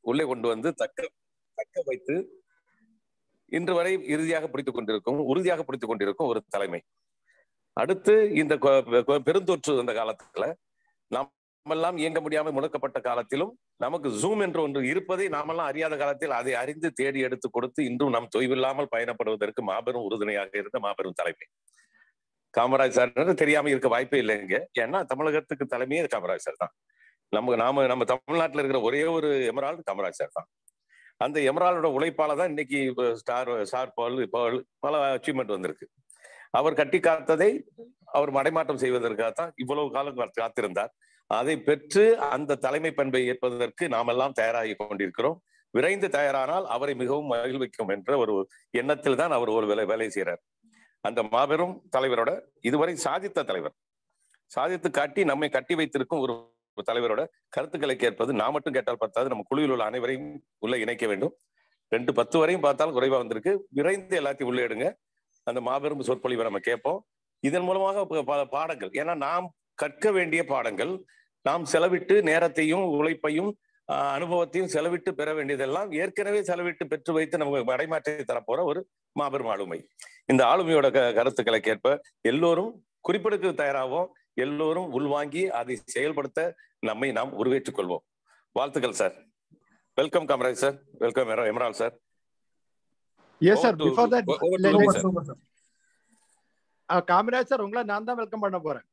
உள்ளே கொண்டு வந்து தக்க தக்க வைத்து இன்று வரை இறுதியாக பிடித்துக் கொண்டிருக்கும் உறுதியாக பிடித்துக் கொண்டிருக்கும் ஒரு தலைமை அடுத்து இந்த கொ- கொ- பெருந்தொற்று அந்த காலத்துல நாமெல்லாம் இயங்க முடியாமல் முடக்கப்பட்ட காலத்திலும் நமக்கு ஜூம் என்று ஒன்று இருப்பதை நாமெல்லாம் அறியாத காலத்தில் அதை அறிந்து தேடி எடுத்து கொடுத்து இன்றும் நாம் தொய்வில்லாமல் பயணப்படுவதற்கு மாபெரும் உறுதுணையாக இருந்த மாபெரும் தலைமை காமராஜ் சார் தெரியாம இருக்க வாய்ப்பே இல்லைங்க ஏன்னா தமிழகத்துக்கு தலைமையே காமராஜ் சார் தான் நம்ம நாம நம்ம தமிழ்நாட்டுல இருக்கிற ஒரே ஒரு எமரால்டு காமராஜ் சார் தான் அந்த எமரால்டோட உழைப்பால தான் இன்னைக்கு இப்ப ஸ்டார் ஸ்டார் பால் பால் பல அச்சீவ்மெண்ட் வந்திருக்கு அவர் கட்டி காத்ததை அவர் மடைமாற்றம் செய்வதற்காக தான் இவ்வளவு காலம் காத்து- காத்திருந்தார் அதை பெற்று அந்த தலைமை பண்பை ஏற்பதற்கு நாமெல்லாம் தயாராகி கொண்டிருக்கிறோம் விரைந்து தயாரானால் அவரை மிகவும் மகிழ்விக்கும் என்ற ஒரு எண்ணத்தில் தான் அவர் ஒரு வேலை வேலை செய்கிறார் அந்த மாபெரும் தலைவரோட இதுவரை சாதித்த தலைவர் சாதித்து காட்டி நம்மை கட்டி வைத்திருக்கும் ஒரு தலைவரோட கருத்துக்களை கேட்பது நான் மட்டும் கேட்டால் பார்த்தாது நம்ம குழுவில் உள்ள அனைவரையும் உள்ள இணைக்க வேண்டும் ரெண்டு பத்து வரையும் பார்த்தால் குறைவா வந்திருக்கு விரைந்து எல்லாத்தையும் உள்ளே எடுங்க அந்த மாபெரும் சொற்பொழிவை நம்ம கேட்போம் இதன் மூலமாக ப- பல பாடங்கள் ஏன்னா நாம் கற்க வேண்டிய பாடங்கள் நாம் செலவிட்டு நேரத்தையும் உழைப்பையும் ஆஹ், அனுபவத்தையும் செலவிட்டு பெற வேண்டியதெல்லாம் ஏற்கனவே செலவிட்டு பெற்று வைத்து நமக்கு மடைமாற்றி தரப்போற ஒரு மாபெரும் ஆளுமை இந்த ஆளுமையோட க- கருத்துக்களை கேட்ப எல்லோரும் குறிப்பிடுக்க தயாராகவும் எல்லோரும் உள்வாங்கி அதை செயல்படுத்த நம்மை நாம் உருவேற்றுக் கொள்வோம் வாழ்த்துக்கள் sir welcome Kamaraj sir welcome எமரால் sir yes sir Over to- before that over to let you, me- sir. Kamaraj sir உங்களை நான் தான் வெல்கம் பண்ண போறேன்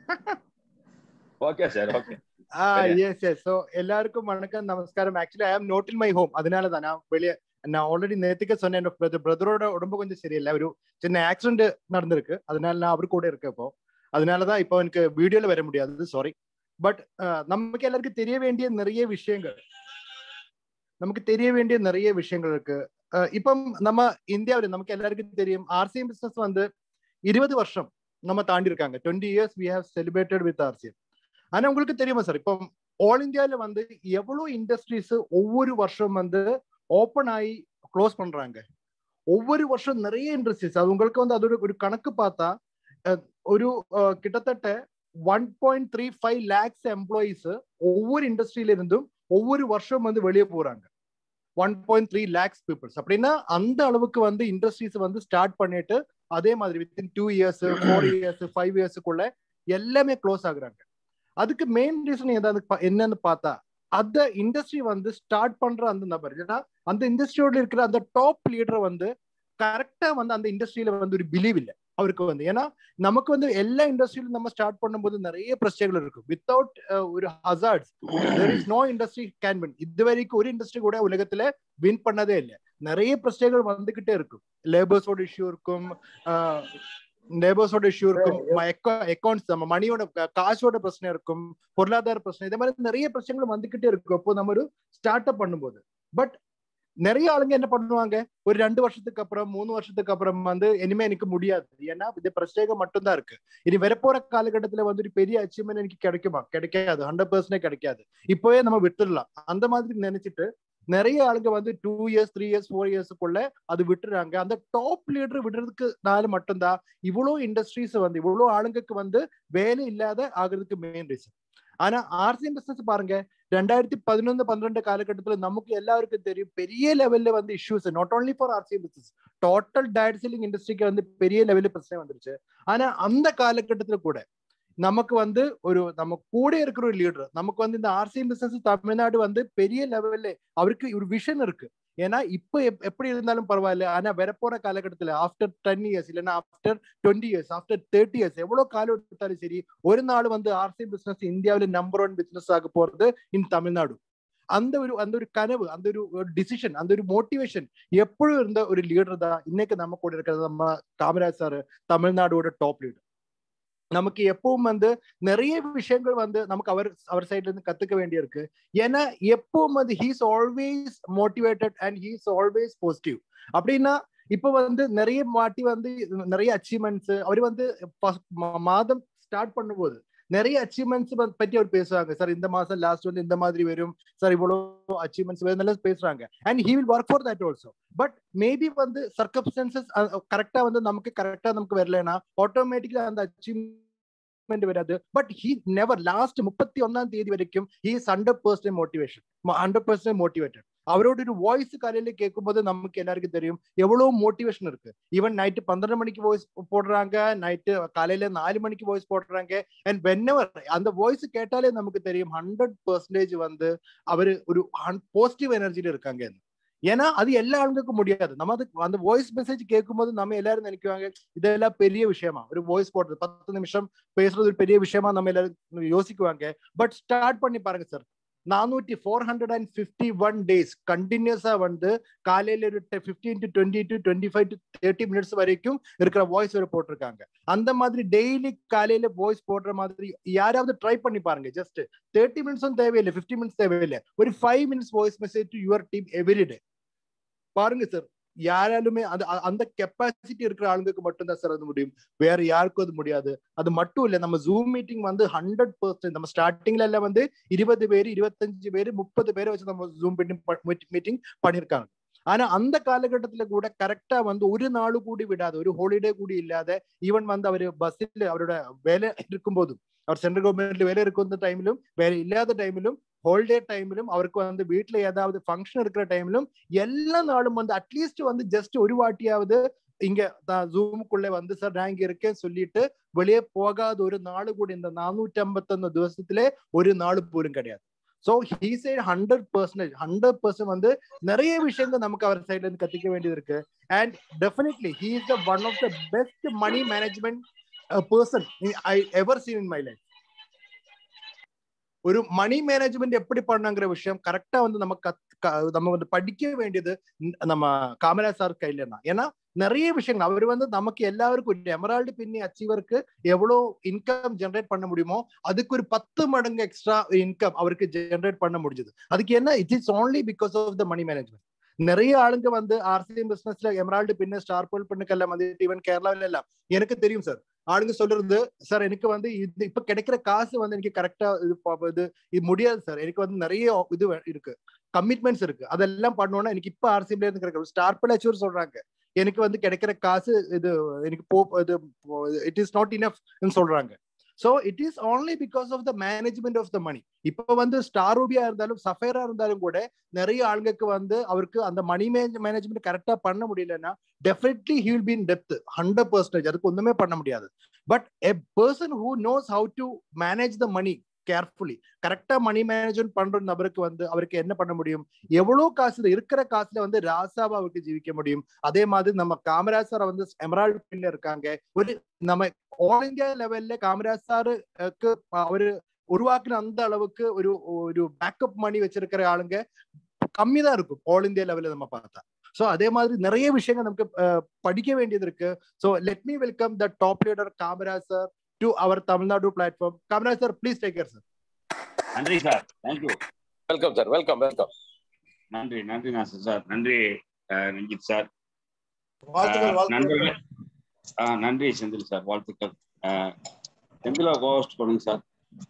okay sir okay yes yes so எல்லாருக்கும் வணக்கம் நமஸ்காரம் ஆக்சுவலி ஐ ஆம் நோட் இன் மை ஹோம் அதனால தான் நான் வெளியே நான் ஆல்ரெடி நேத்துக்கு சொன்னேன் என்னோட பிரதர் பிரதரோட உடம்பு கொஞ்சம் சரியில்லை ஒரு சின்ன ஆக்சிடென்ட் நடந்திருக்கு அதனால நான் அவர் கூட இருக்கேன் இப்போ அதனாலதான் இப்போ எனக்கு வீடியோல வர முடியாது சாரி பட் நமக்கு எல்லாருக்கும் தெரிய வேண்டிய நிறைய விஷயங்கள் நமக்கு தெரிய வேண்டிய நிறைய விஷயங்கள் இருக்கு அஹ் இപ്പം நம்ம இந்தியாவில் நமக்கு எல்லாருக்கும் தெரியும் ஆர்சிஎம் பிசினஸ் வந்து இருபது வருஷம் நம்ம தாண்டி இருக்காங்க twenty years we have celebrated with RCM ஆனா உங்களுக்கு தெரியுமா சார் இப்போ ஆல் இந்தியால வந்து எவ்வளவு இண்டஸ்ட்ரீஸ் ஒவ்வொரு வருஷம் வந்து ஓப்பன் ஆகி க்ளோஸ் பண்றாங்க ஒவ்வொரு வருஷம் நிறைய இண்டஸ்ட்ரீஸ் அது உங்களுக்கு வந்து அதோட ஒரு கணக்கு பார்த்தா அஹ், ஒரு அஹ், கிட்டத்தட்ட one point three five lakhs employees ஒவ்வொரு இண்டஸ்ட்ரியில இருந்தும் ஒவ்வொரு வருஷம் வந்து வெளியே போறாங்க one point three lakhs peoples அப்படின்னா அந்த அளவுக்கு வந்து இண்டஸ்ட்ரீஸ் வந்து ஸ்டார்ட் பண்ணிட்டு அதே மாதிரி within two years four years five இயர்ஸுக்குள்ள எல்லாமே க்ளோஸ் ஆகுறாங்க அதுக்கு மெயின் ரீசன் ஏதாவது பா- என்னன்னு பார்த்தா அந்த இண்டஸ்ட்ரி வந்து ஸ்டார்ட் பண்ற அந்த நபர் ஏன்னா அந்த இண்டஸ்ட்ரியோட இருக்கிற அந்த டாப் லீடர் வந்து கரெக்டா வந்து அந்த இண்டஸ்ட்ரியில வந்து ஒரு பிலீவ் இல்லை அவருக்கு வந்து ஏன்னா நமக்கு வந்து எல்லா இண்டஸ்ட்ரியிலும் நம்ம ஸ்டார்ட் பண்ணும்போது நிறைய பிரச்சனைகள் இருக்கும் வித்தவுட் ஒரு hazards there is no industry can win இது வரைக்கும் ஒரு இண்டஸ்ட்ரி கூட உலகத்துல வின் பண்ணதே இல்லை நிறைய பிரச்சனைகள் வந்துகிட்டே இருக்கும் லேபர்ஸோட இஷ்யூ இருக்கும் லேபர்ஸோட இஷ்யூ இருக்கும் அக்கௌண்ட்ஸ் நம்ம மணியோட கா- காசோட பிரச்சனை இருக்கும் பொருளாதார பிரச்சனை இந்த மாதிரி நிறைய பிரச்சனைகள் வந்துகிட்டே இருக்கும் அப்போ நம்ம ஒரு ஸ்டார்ட் அப் பண்ணும்போது பட் நிறைய ஆளுங்க என்ன பண்ணுவாங்க ஒரு ரெண்டு வருஷத்துக்கு அப்புறம் மூணு வருஷத்துக்கு அப்புறம் வந்து இனிமே எனக்கு முடியாது ஏன்னா இது பிரச்சனை மட்டும்தான் இருக்கு இனி வரப்போற காலகட்டத்துல வந்து ஒரு பெரிய அச்சீவ்மெண்ட் எனக்கு கிடைக்குமா கிடைக்காது ஹண்ட்ரட் பர்சன்டே கிடைக்காது இப்பவே நம்ம விட்டுடலாம் அந்த மாதிரி நினைச்சிட்டு நிறைய ஆளுங்க வந்து two years three years four இயர்ஸ்க்குள்ள அது விட்டுறாங்க அந்த டாப் லீடர் விடுறதுக்கு நாள் மட்டும்தான் இவ்வளவு இண்டஸ்ட்ரீஸ் வந்து இவ்வளவு ஆளுங்களுக்கு வந்து வேலை இல்லாத ஆகுறதுக்கு மெயின் ரீசன் ஆனா ஆர்சிஎம் பிசினஸ் பாருங்க ரெண்டாயிரத்தி பதினொன்னு பன்னிரெண்டு காலகட்டத்துல நமக்கு எல்லாருக்கும் தெரியும் பெரிய லெவல்ல வந்து issues not only for RCM business total diet selling இண்டஸ்ட்ரிக்கு வந்து பெரிய லெவல்ல பிரச்சனை வந்துருச்சு ஆனா அந்த காலகட்டத்துல கூட நமக்கு வந்து ஒரு நம்ம கூட இருக்கிற ஒரு லீடர் நமக்கு வந்து இந்த ஆர்சிஎம் பிசினஸ் தமிழ்நாடு வந்து பெரிய லெவல்ல அவருக்கு ஒரு விஷன் இருக்கு ஏன்னா இப்ப எப்- எப்படி இருந்தாலும் பரவாயில்ல ஆனா வரப்போற காலகட்டத்துல ஆஃப்டர் டென் இயர்ஸ் இல்லைன்னா after twenty years after thirty years எவ்வளவு காலம் எடுத்தாலும் சரி ஒரு நாள் வந்து ஆர்சி பிசினஸ் இந்தியாவில நம்பர் ஒன் பிசினஸ் ஆக போறது இன் தமிழ்நாடு அந்த ஒரு அந்த ஒரு கனவு அந்த ஒரு டிசிஷன் அந்த ஒரு மோட்டிவேஷன் எப்பொழுதும் இருந்த ஒரு லீடர் தான் இன்னைக்கு நம்ம கூட இருக்கிறது நம்ம காமராஜ் சார் தமிழ்நாடோட டாப் லீடர் நமக்கு எப்பவும் வந்து நிறைய விஷயங்கள் வந்து நமக்கு அவர் அவர் சைட்ல இருந்து கத்துக்க வேண்டியிருக்கு ஏன்னா எப்பவும் வந்து he's always motivated and he's always positive அப்படின்னா இப்ப வந்து நிறைய வாட்டி வந்து நிறைய அச்சீவ்மெண்ட்ஸ் அவர் வந்து first மா- மாதம் ஸ்டார்ட் பண்ணும்போது நிறைய அச்சீவ்மெண்ட்ஸ் பத்தி அவர் பேசுவாங்க சார் இந்த மாசம் லாஸ்ட் வந்து இந்த மாதிரி வரும் சார் இவ்வளவு அச்சீவ்மெண்ட்ஸ் வேணும் பேசுறாங்க and he will work for that also but maybe வந்து சர்க்கம்ஸ்டன்சஸ் கரெக்டா வந்து நமக்கு கரெக்டா நமக்கு வரலன்னா ஆட்டோமேட்டிக்கலா அந்த அச்சீவ் അഡ്ജസ്റ്റ്മെന്റ് വരാത് ബട്ട് ഹി നെവർ ലാസ്റ്റ് മുപ്പത്തി ഒന്നാം തീയതി വരയ്ക്കും he's hundred percent motivation hundred percent motivated அவரோட ஒரு வாய்ஸ் காலையில கேட்கும்போது நமக்கு எல்லாருக்கும் தெரியும் எவ்வளவு மோட்டிவேஷன் இருக்கு ஈவன் நைட்டு பன்னெண்டு மணிக்கு வாய்ஸ் போடுறாங்க நைட்டு காலையில நாலு மணிக்கு வாய்ஸ் போடுறாங்க அண்ட் வென்னவர் அந்த வாய்ஸ் கேட்டாலே நமக்கு தெரியும் ஹண்ட்ரட் பெர்சன்டேஜ் வந்து அவரு ஒரு பாசிட்டிவ் எனர்ஜியில இருக்காங்க ஏன்னா அது எல்லா ஆளுங்களுக்கும் முடியாது நம்ம அது அந்த வாய்ஸ் மெசேஜ் கேட்கும்போது நம்ம எல்லாரும் நினைக்குவாங்க இதெல்லாம் பெரிய விஷயமா ஒரு வாய்ஸ் போடுறது பத்து நிமிஷம் பேசுறது ஒரு பெரிய விஷயமா நம்ம எல்லாரும் யோசிக்குவாங்க பட் ஸ்டார்ட் பண்ணி பாருங்க சார் நானூற்றி four hundred and fifty one days கண்டினியூஸா வந்து காலையில ஒரு fifteen to twenty to twenty five to thirty minutes வரைக்கும் இருக்கிற வாய்ஸ் வரை போட்டிருக்காங்க அந்த மாதிரி டெய்லி காலையில வாய்ஸ் போடுற மாதிரி யாராவது ட்ரை பண்ணி பாருங்க ஜஸ்ட் தேர்ட்டி மினிட்ஸும் தேவையில்லை ஃபிஃப்டி மினிட்ஸ் தேவையில்லை ஒரு five minutes voice message to your team every day பாருங்க சார் யாராலுமே அந்த அந்த கெப்பாசிட்டி இருக்கிற ஆளுங்களுக்கு மட்டும்தான் சார் அது முடியும் வேற யாருக்கும் அது முடியாது அது மட்டும் இல்ல நம்ம ஜூம் மீட்டிங் வந்து ஹண்ட்ரட் பர்சன்ட் நம்ம ஸ்டார்டிங்ல எல்லாம் வந்து இருபது பேர் இருபத்தஞ்சு பேர் முப்பது பேரை வச்சு நம்ம ஜூம் மீட்டிங் பண்ணிருக்காங்க ஆனா அந்த காலகட்டத்துல கூட கரெக்டா வந்து ஒரு நாள் கூடி விடாத ஒரு ஹாலிடே கூடி இல்லாத ஈவன் வந்து அவரு பஸ்ஸில் அவரோட வேலை இருக்கும் போதும் அவர் சென்ட்ரல் கவர்மெண்ட்ல வேலை இருக்கும் டைமிலும் வேலை இல்லாத டைமிலும் ஹாலிடே டைமிலும் அவருக்கு வந்து வீட்டுல ஏதாவது ஃபங்க்ஷன் இருக்கிற டைமிலும் எல்லா நாளும் வந்து அட்லீஸ்ட் வந்து ஜஸ்ட் ஒரு வாட்டியாவது இங்க தான் ஜூமுக்குள்ள வந்து சார் நான் இங்க இருக்கேன் சொல்லிட்டு வெளியே போகாத ஒரு நாள் கூட இந்த நானூற்றி ஐம்பத்தொன்னு ദിവസത്തിലെ ஒரு நாள் போலும் கிடையாது so he said hundred percentage hundred percent வந்து நிறைய விஷயங்கள் நமக்கு அவர் சைட்ல இருந்து கத்துக்க வேண்டியது இருக்கு and definitely he is the one of the best money management person I ever seen in my life ஒரு மணி மேனேஜ்மெண்ட் எப்படி பண்ணங்கிற விஷயம் கரெக்டா வந்து நம்ம நம்ம வந்து படிக்க வேண்டியது நம்ம காமராஜ் சார் கையில தான் ஏன்னா நிறைய விஷயங்கள் அவர் வந்து நமக்கு எல்லாருக்கும் எமரால்டு பின்னி அச்சீவருக்கு எவ்வளவு இன்கம் ஜென்ரேட் பண்ண முடியுமோ அதுக்கு ஒரு பத்து மடங்கு எக்ஸ்ட்ரா இன்கம் அவருக்கு ஜென்ரேட் பண்ண முடிஞ்சது அதுக்கு என்ன it is only because of the money management நிறைய ஆளுங்க வந்து ஆர்சிஎம் பிசினஸ்ல எமரால்டு பின்னு ஸ்டார் போல் பின்னுக்கெல்லாம் வந்து ஈவன் கேரளாவில எல்லாம் எனக்கு தெரியும் சார் ஆளுங்க சொல்றது சார் எனக்கு வந்து இது இப்ப கிடைக்கிற காசு வந்து எனக்கு கரெக்டா இது இது இது முடியாது சார் எனக்கு வந்து நிறைய இது இருக்கு கமிட்மெண்ட்ஸ் இருக்கு அதெல்லாம் பண்ணோம்னா எனக்கு இப்ப ஆர்சிஎம்ல இருந்து கிடைக்கிற ஸ்டார் பில் அச்சூர் சொல்றாங்க எனக்கு வந்து கிடைக்கிற காசு இது எனக்கு போ இது இட் இஸ் நாட் இனஃப் சொல்றாங்க so it is only because of the management of the money இப்போ வந்து ஸ்டார் ரூபியா இருந்தாலும் சஃபேரா இருந்தாலும் கூட நிறைய ஆளுங்களுக்கு வந்து அவருக்கு அந்த மணி மேனேஜ்மெண்ட் கரெக்டா பண்ண முடியலன்னா definitely he will be in depth hundred percentage அதுக்கு ஒண்ணுமே பண்ண முடியாது but a person who knows how to manage the money carefully கரெக்டா மணி மேனேஜ்மெண்ட் பண்ற நபருக்கு வந்து அவருக்கு என்ன பண்ண முடியும் எவ்வளவு காசுல இருக்கிற காசுல வந்து ராசாவா அவருக்கு ஜீவிக்க முடியும் அதே மாதிரி நம்ம காமராஜ் சார் வந்து எமரால்டு பின்ல இருக்காங்க ஒரு நம்ம ஆல் இந்தியா லெவல்ல காமராஜ் சாருக்கு அவரு உருவாக்குன அந்த அளவுக்கு ஒரு ஒரு பேக்கப் மணி வச்சிருக்கிற ஆளுங்க கம்மி தான் இருக்கும் ஆல் இந்தியா லெவல்ல நம்ம பார்த்தா ஸோ அதே மாதிரி நிறைய விஷயங்கள் நமக்கு படிக்க வேண்டியது இருக்கு so let me welcome the top leader Kamaraj sir to our Tamil Nadu platform Kamaraj sir please take care sir நன்றி sir thank you welcome sir welcome welcome நன்றி நன்றி நாசர் சார் நன்றி ரஞ்சித் சார் வாழ்த்துக்கள் நண்பர்களே வாழ்த்துக்கள் நன்றி செந்தில் சார் வாழ்த்துக்கள் செந்திலா கோஸ்ட் பண்ணுங்க சார்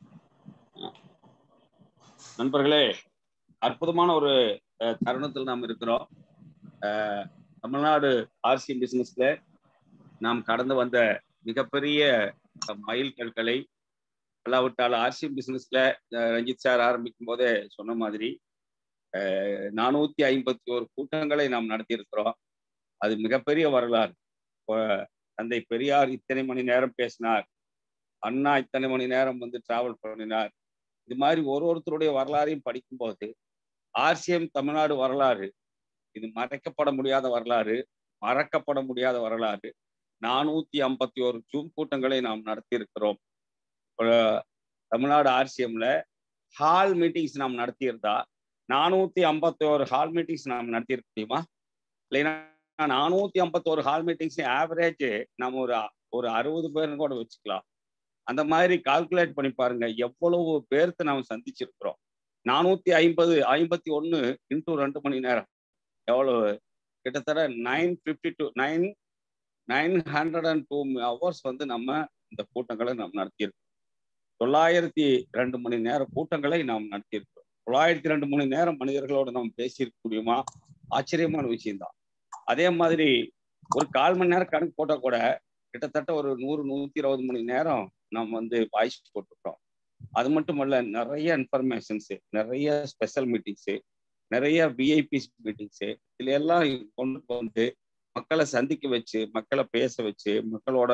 நண்பர்களே அற்புதமான ஒரு தருணத்தில் நாம் இருக்கிறோம் தமிழ்நாடு ஆர்சிஎம் பிசினஸ்ல நாம் கடந்து வந்த மிகப்பெரிய மைல் கற்களை அல்லாவிட்டால் ஆர்சிஎம் பிசினஸ்ல ரஞ்சித் சார் ஆரம்பிக்கும் போதே சொன்ன மாதிரி நானூத்தி ஐம்பத்தி ஒரு கூட்டங்களை நாம் நடத்தியிருக்கிறோம் அது மிகப்பெரிய வரலாறு தந்தை பெரியார் இத்தனை மணி நேரம் பேசினார் அண்ணா இத்தனை மணி நேரம் வந்து டிராவல் பண்ணினார் இது மாதிரி ஒரு ஒருத்தருடைய வரலாறையும் படிக்கும்போது ஆர்சிஎம் தமிழ்நாடு வரலாறு இது மறைக்கப்பட முடியாத வரலாறு மறக்கப்பட முடியாத வரலாறு நானூத்தி ஐம்பத்தி ஒரு ஜூம் கூட்டங்களை நாம் நடத்தியிருக்கிறோம் தமிழ்நாடு ஆர்சிஎம்ல ஹால் மீட்டிங்ஸ் நாம் நடத்தியிருந்தா நானூத்தி ஐம்பத்தி ஒரு ஹால் மீட்டிங்ஸ் நாம் நடத்தியிருக்க முடியுமா இல்லைன்னா நானூத்தி ஐம்பத்தி ஒரு ஹால் மீட்டிங்ஸ் ஆவரேஜ் நம்ம ஒரு ஒரு அறுபது பேர்னு கூட வச்சுக்கலாம் அந்த மாதிரி கால்குலேட் பண்ணி பாருங்க எவ்வளவு பேர்த்து நாம் சந்திச்சிருக்கிறோம் நானூத்தி ஐம்பது ஐம்பத்தி ஒன்னு இன்டூ ரெண்டு மணி நேரம் எவ்வளவு கிட்டத்தட்ட nine fifty two nine nine hundred and two hours வந்து நம்ம இந்த கூட்டங்களை நாம் நடத்தியிருக்கோம் தொள்ளாயிரத்தி ரெண்டு மணி நேர கூட்டங்களை நாம் நடத்தியிருக்கிறோம் தொள்ளாயிரத்தி ரெண்டு மணி நேரம் மனிதர்களோடு நாம் பேசியிருக்க முடியுமா ஆச்சரியமான விஷயம்தான் அதே மாதிரி ஒரு கால் மணி நேரம் கணக்கு போட்டால் கூட கிட்டத்தட்ட ஒரு நூறு நூத்தி இருபது மணி நேரம் நாம் வந்து வாய்ஸ் போட்டிருக்கோம் அது மட்டுமல்ல நிறைய இன்ஃபர்மேஷன்ஸு நிறைய ஸ்பெஷல் மீட்டிங்ஸு நிறைய விஐபி மீட்டிங்ஸு இதுல எல்லாம் கொண்டு வந்து மக்களை சந்திக்க வச்சு மக்களை பேச வச்சு மக்களோட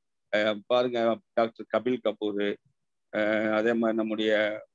பாருங்க டாக்டர் கபில் கபூர் அதே மாதிரி நம்முடைய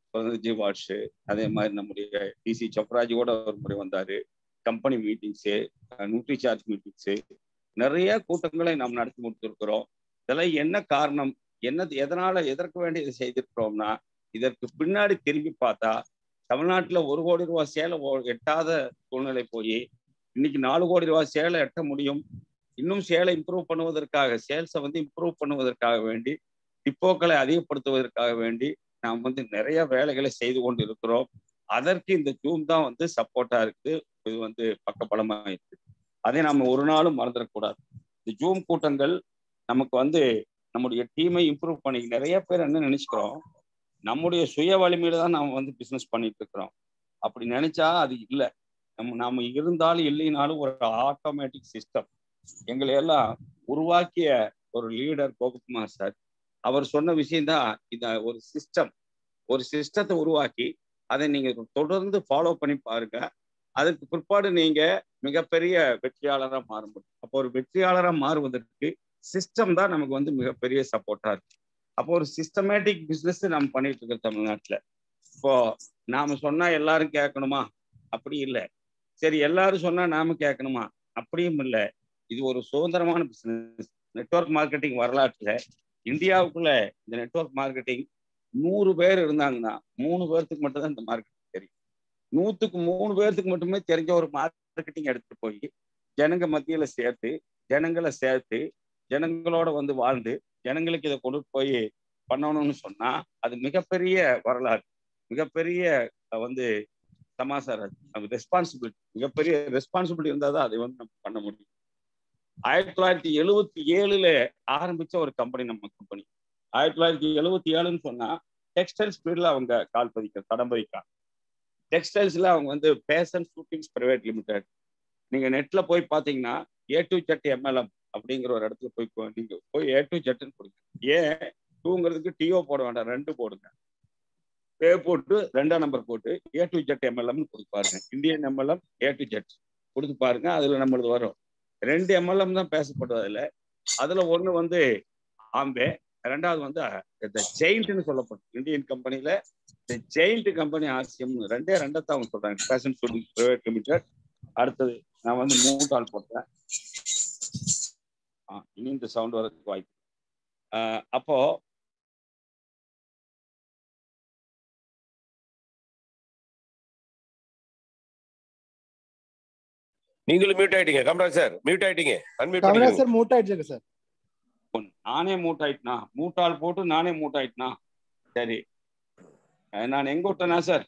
ஜி வாட்ஷு அதே மாதிரி நம்முடைய டிசி சப்ராஜ் கூட ஒரு முறை வந்தாரு company meetings Nutricharge meetings நிறைய கூட்டங்களை நாம் நடத்தி முடித்திருக்கிறோம் இதெல்லாம் என்ன காரணம் என்ன எதனால எதற்கு வேண்டி இதை செய்திருக்கிறோம்னா இதற்கு பின்னாடி திரும்பி பார்த்தா தமிழ்நாட்டுல ஒரு கோடி ரூபாய் சேலை எட்டாத சூழ்நிலை போய் இன்னைக்கு நாலு கோடி ரூபாய் சேலை எட்ட முடியும் இன்னும் சேலை இம்ப்ரூவ் பண்ணுவதற்காக சேல்ஸை வந்து இம்ப்ரூவ் பண்ணுவதற்காக வேண்டி டிப்போக்களை அதிகப்படுத்துவதற்காக வேண்டி நாம் வந்து நிறைய வேலைகளை செய்து கொண்டு இருக்கிறோம் அதற்கு இந்த ஜூம் தான் வந்து சப்போர்ட்டா இருக்குது இது வந்து பக்கபலமா இருக்கு அதை நம்ம ஒரு நாளும் மறந்துடக்கூடாது இந்த ஜூம் கூட்டங்கள் நமக்கு வந்து நம்முடைய டீமை இம்ப்ரூவ் பண்ணி நிறைய பேர் என்ன நினைச்சுக்கிறோம் நம்முடைய சுய வலிமையில தான் நம்ம வந்து பிசினஸ் பண்ணிட்டு இருக்கிறோம் அப்படி நினைச்சா அது இல்லை நம்ம நாம இருந்தாலும் இல்லைனாலும் ஒரு ஆட்டோமேட்டிக் சிஸ்டம் எங்களை எல்லாம் உருவாக்கிய ஒரு லீடர் கோபகுமார் சார் அவர் சொன்ன விஷயம்தான் இந்த ஒரு சிஸ்டம் ஒரு சிஸ்டத்தை உருவாக்கி அதை நீங்க தொடர்ந்து ஃபாலோ பண்ணி பாருங்க அதுக்கு பிற்பாடு நீங்க மிகப்பெரிய வெற்றியாளராக மாற முடியும் அப்போ ஒரு வெற்றியாளராக மாறுவதற்கு சிஸ்டம் தான் நமக்கு வந்து மிகப்பெரிய சப்போர்ட்டா இருக்கு அப்போ ஒரு சிஸ்டமேட்டிக் பிசினஸ் நம்ம பண்ணிட்டு இருக்கோம் தமிழ்நாட்டுல இப்போ நாம சொன்னா எல்லாரும் கேட்கணுமா அப்படி இல்லை சரி எல்லாரும் சொன்னா நாம கேட்கணுமா அப்படியும் இல்லை இது ஒரு சுதந்திரமான பிசினஸ் நெட்ஒர்க் மார்க்கெட்டிங் வரலாற்றுல இந்தியாவுக்குள்ள இந்த நெட்ஒர்க் மார்க்கெட்டிங் நூறு பேர் இருந்தாங்கன்னா மூணு பேர்த்துக்கு மட்டும் தான் இந்த மார்க்கெட்டிங் தெரியும் நூத்துக்கு மூணு பேர்த்துக்கு மட்டுமே தெரிஞ்ச ஒரு மார்க்கெட்டிங் எடுத்துட்டு போய் ஜனங்க மத்தியில சேர்த்து ஜனங்களை சேர்த்து ஜனங்களோட வந்து வாழ்ந்து ஜனங்களுக்கு இதை கொண்டு போய் பண்ணணும்னு சொன்னா அது மிகப்பெரிய வரலாறு மிகப்பெரிய வந்து சமாசாரம் ரெஸ்பான்சிபிலிட்டி மிகப்பெரிய ரெஸ்பான்சிபிலிட்டி இருந்தால் தான் அதை வந்து நம்ம பண்ண முடியும் ஆயிரத்தி தொள்ளாயிரத்தி எழுவத்தி ஏழுல ஆரம்பிச்ச ஒரு கம்பெனி நம்ம கம்பெனி ஆயிரத்தி தொள்ளாயிரத்தி எழுவத்தி ஏழுன்னு சொன்னா டெக்ஸ்டைல் ஸ்பீட்ல அவங்க கால் பதிக்க தடம் பதிக்காங்க டெக்ஸ்டைல்ஸ்ல அவங்க வந்து பேசன் ஷூட்டிங்ஸ் பிரைவேட் லிமிடெட் நீங்க நெட்ல போய் பாத்தீங்கன்னா ஏ டு ஜெட் எம்எல்எம் அப்படிங்கிற ஒரு இடத்துல போய் நீங்க போய் ஏ டு ஜெட்னு கொடுங்க ஏன் டூங்கிறதுக்கு டிஓ போட வேண்டாம் ரெண்டு போடுங்க பே போட்டு ரெண்டாம் நம்பர் போட்டு ஏ டு ஜெட் எம்எல்எம்னு கொடுத்து பாருங்க Indian MLM A to Z கொடுத்து பாருங்க அதுல நம்மளது வரும் ரெண்டு எம்எல்எம் தான் பேசப்படுது அதுல அதுல ஒண்ணு வந்து ஆம்பே ரெண்டாவது வந்து இந்த ஜெயிண்ட்னு சொல்லப்படும் இந்தியன் கம்பெனில இந்த ஜெயிண்ட் கம்பெனி ஆர்சிஎம் ரெண்டே ரெண்டத்தான் அவங்க சொல்றாங்க ஃபேஷன் ஷூட்டிங் பிரைவேட் லிமிடெட் அடுத்தது நான் வந்து மூணு ஆள் போட்டேன் இனி இந்த சவுண்ட் வரதுக்கு வாய்ப்பு அப்போ நீங்களும் மியூட் ஆயிட்டீங்க கமராஜ் சார் மியூட் ஆயிட்டீங்க அன்மியூட் கமலா பண்ணிடுங்க சார் மூட் ஆயிடுச்சுங்க சார் நானே மூட் ஆயிட்டனா மூட்டால் போட்டு நானே மூட் ஆயிட்டனா சரி அஹ் நான் எங்க விட்டேனா சார்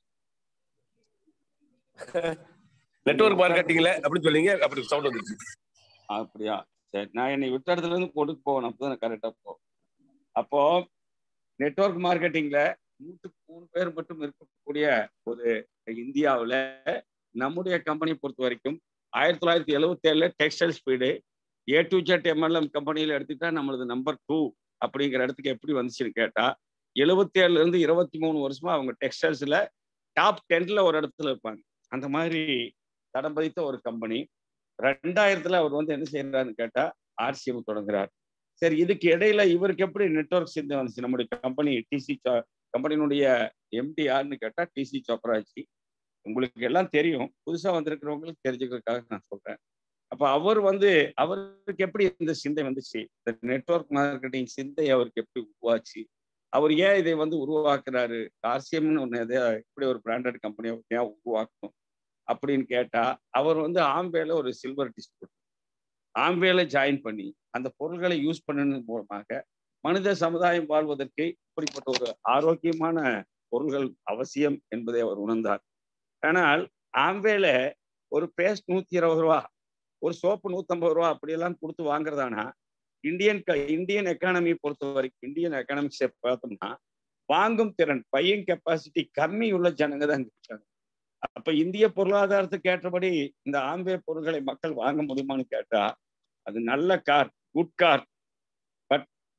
நெட்வொர்க் மார்க்கெட்டிங்ல அப்படின்னு சொல்லிங்க அப்படி சவுண்ட் வந்துருச்சு அப்படியா சரி நான் என்னை விட்ட இடத்துல இருந்து கொடுத்து போகணும் அப்பதான் கரெக்டா போகும் அப்போ நெட்வொர்க் மார்க்கெட்டிங்ல நூற்றுக்கு மூணு பேர் மட்டும் இருக்கக்கூடிய ஒரு இந்தியாவுல நம்முடைய கம்பெனி பொறுத்த வரைக்கும் ஆயிரத்தி தொள்ளாயிரத்தி எழுவத்தி ஏழுல textile speed A to Z MLM கம்பெனியில எடுத்துக்கிட்டா நம்மளது நம்பர் டூ அப்படிங்கிற இடத்துக்கு எப்படி வந்துச்சுன்னு கேட்டா எழுபத்தி ஏழுல இருந்து இருபத்தி மூணு வருஷமா அவங்க டெக்ஸ்டைல்ஸ்ல டாப் டென்ல ஒரு இடத்துல இருப்பாங்க அந்த மாதிரி தடம் பதித்த ஒரு கம்பெனி ரெண்டாயிரத்துல அவர் வந்து என்ன செய்யறாருன்னு கேட்டா ஆர்சிஎம் தொடங்குறார் சரி இதுக்கு இடையில இவருக்கு எப்படி நெட்ஒர்க் சிந்து வந்துச்சு நம்முடைய கம்பெனி டிசி கம்பெனியினுடைய எம்டி யாருன்னு கேட்டா டிசி சோப்ராஜி உங்களுக்கு எல்லாம் தெரியும் புதுசா வந்திருக்கிறவங்களுக்கு தெரிஞ்சுக்கிறதுக்காக நான் சொல்றேன் அப்ப அவர் வந்து அவருக்கு எப்படி இந்த சிந்தை வந்துச்சு இந்த நெட்ஒர்க் மார்க்கெட்டிங் சிந்தை அவருக்கு எப்படி உருவாச்சு அவர் ஏன் இதை வந்து உருவாக்குறாரு ஆர்சிஎம்னு ஒன்று எதை எப்படி ஒரு பிராண்டட் கம்பெனியை ஏன் உருவாக்கணும் அப்படின்னு கேட்டா அவர் வந்து ஆம்பேல ஒரு சில்வர் டிஸ்ட்ரிபியூட்டர் ஆம்பேல ஜாயின் பண்ணி அந்த பொருள்களை யூஸ் பண்ணது மூலமாக மனித சமுதாயம் வாழ்வதற்கு இப்படிப்பட்ட ஒரு ஆரோக்கியமான பொருள்கள் அவசியம் என்பதை அவர் உணர்ந்தார் ஆனால் ஆம்பேல ஒரு பேஸ்ட் நூத்தி இருபது ரூபா ஒரு சோப்பு நூத்தம்பது ரூபா அப்படியெல்லாம் கொடுத்து வாங்குறதானா இந்தியன் இந்தியன் எக்கானமி பொறுத்த வரைக்கும் இந்தியன் எக்கானமிக்ஸை பார்த்தோம்னா வாங்கும் திறன் பையன் கெப்பாசிட்டி கம்மி உள்ள ஜனங்க தான் இருக்காங்க அப்ப இந்திய பொருளாதாரத்துக்கு ஏற்றபடி இந்த ஆம்பே பொருட்களை மக்கள் வாங்க முடியுமான்னு கேட்டா அது நல்ல car good car but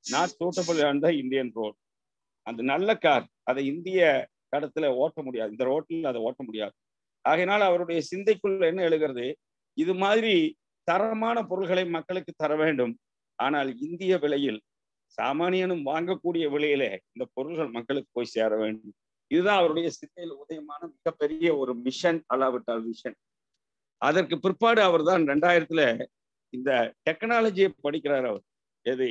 not suitable on the Indian road அந்த நல்ல கார் அதை இந்திய கடத்துல ஓட்ட முடியாது இந்த ரோட்டில் அதை ஓட்ட முடியாது ஆகையினால் அவருடைய சிந்தைக்குள்ள என்ன எழுகிறது இது மாதிரி தரமான பொருள்களை மக்களுக்கு தர வேண்டும் ஆனால் இந்திய விலையில் சாமானியனும் வாங்கக்கூடிய விலையில இந்த பொருள்கள் மக்களுக்கு போய் சேர வேண்டும் இதுதான் அவருடைய சிந்தையில் உதயமான மிகப்பெரிய ஒரு மிஷன் அல்லாவிட்டால் மிஷன் அதற்கு பிற்பாடு அவர் தான் ரெண்டாயிரத்துல இந்த டெக்னாலஜியை படிக்கிறார் அவர் எது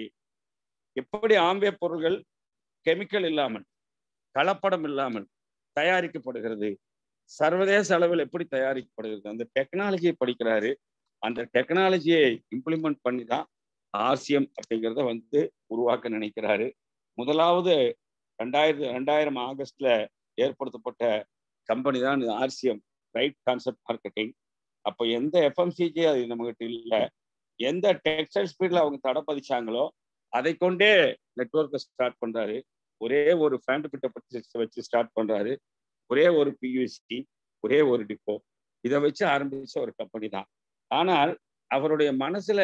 எப்படி ஆம்பிய பொருள்கள் கெமிக்கல் இல்லாமல் கலப்படம் இல்லாமல் தயாரிக்கப்படுகிறது சர்வதேச அளவில் எப்படி தயாரிக்கப்படுகிறது அந்த டெக்னாலஜியை படிக்கிறாரு அந்த டெக்னாலஜியை இம்ப்ளிமெண்ட் பண்ணி தான் ஆர்சிஎம் அப்படிங்கிறத வந்து உருவாக்க நினைக்கிறாரு முதலாவது ரெண்டாயிரத்து ரெண்டாயிரம் ஆகஸ்ட்ல ஏற்படுத்தப்பட்ட கம்பெனி தான் ஆர்சிஎம் ரைட் கான்செப்ட் மார்க்கெட்டிங் அப்போ எந்த எஃப்எம்சிஜி அது நம்மகிட்ட இல்லை எந்த டெக்ஸ்டைல் ஸ்பீட்ல அவங்க தடை பதிச்சாங்களோ அதை கொண்டே நெட்ஒர்க்கை ஸ்டார்ட் பண்றாரு ஒரே ஒரு ஃபேண்ட் பிட்ட பற்றி வச்சு ஸ்டார்ட் பண்றாரு ஒரே ஒரு பியூசி ஒரே ஒரு டிப்போ இதை வச்சு ஆரம்பிச்ச ஒரு கம்பெனி தான் ஆனால் அவருடைய மனசுல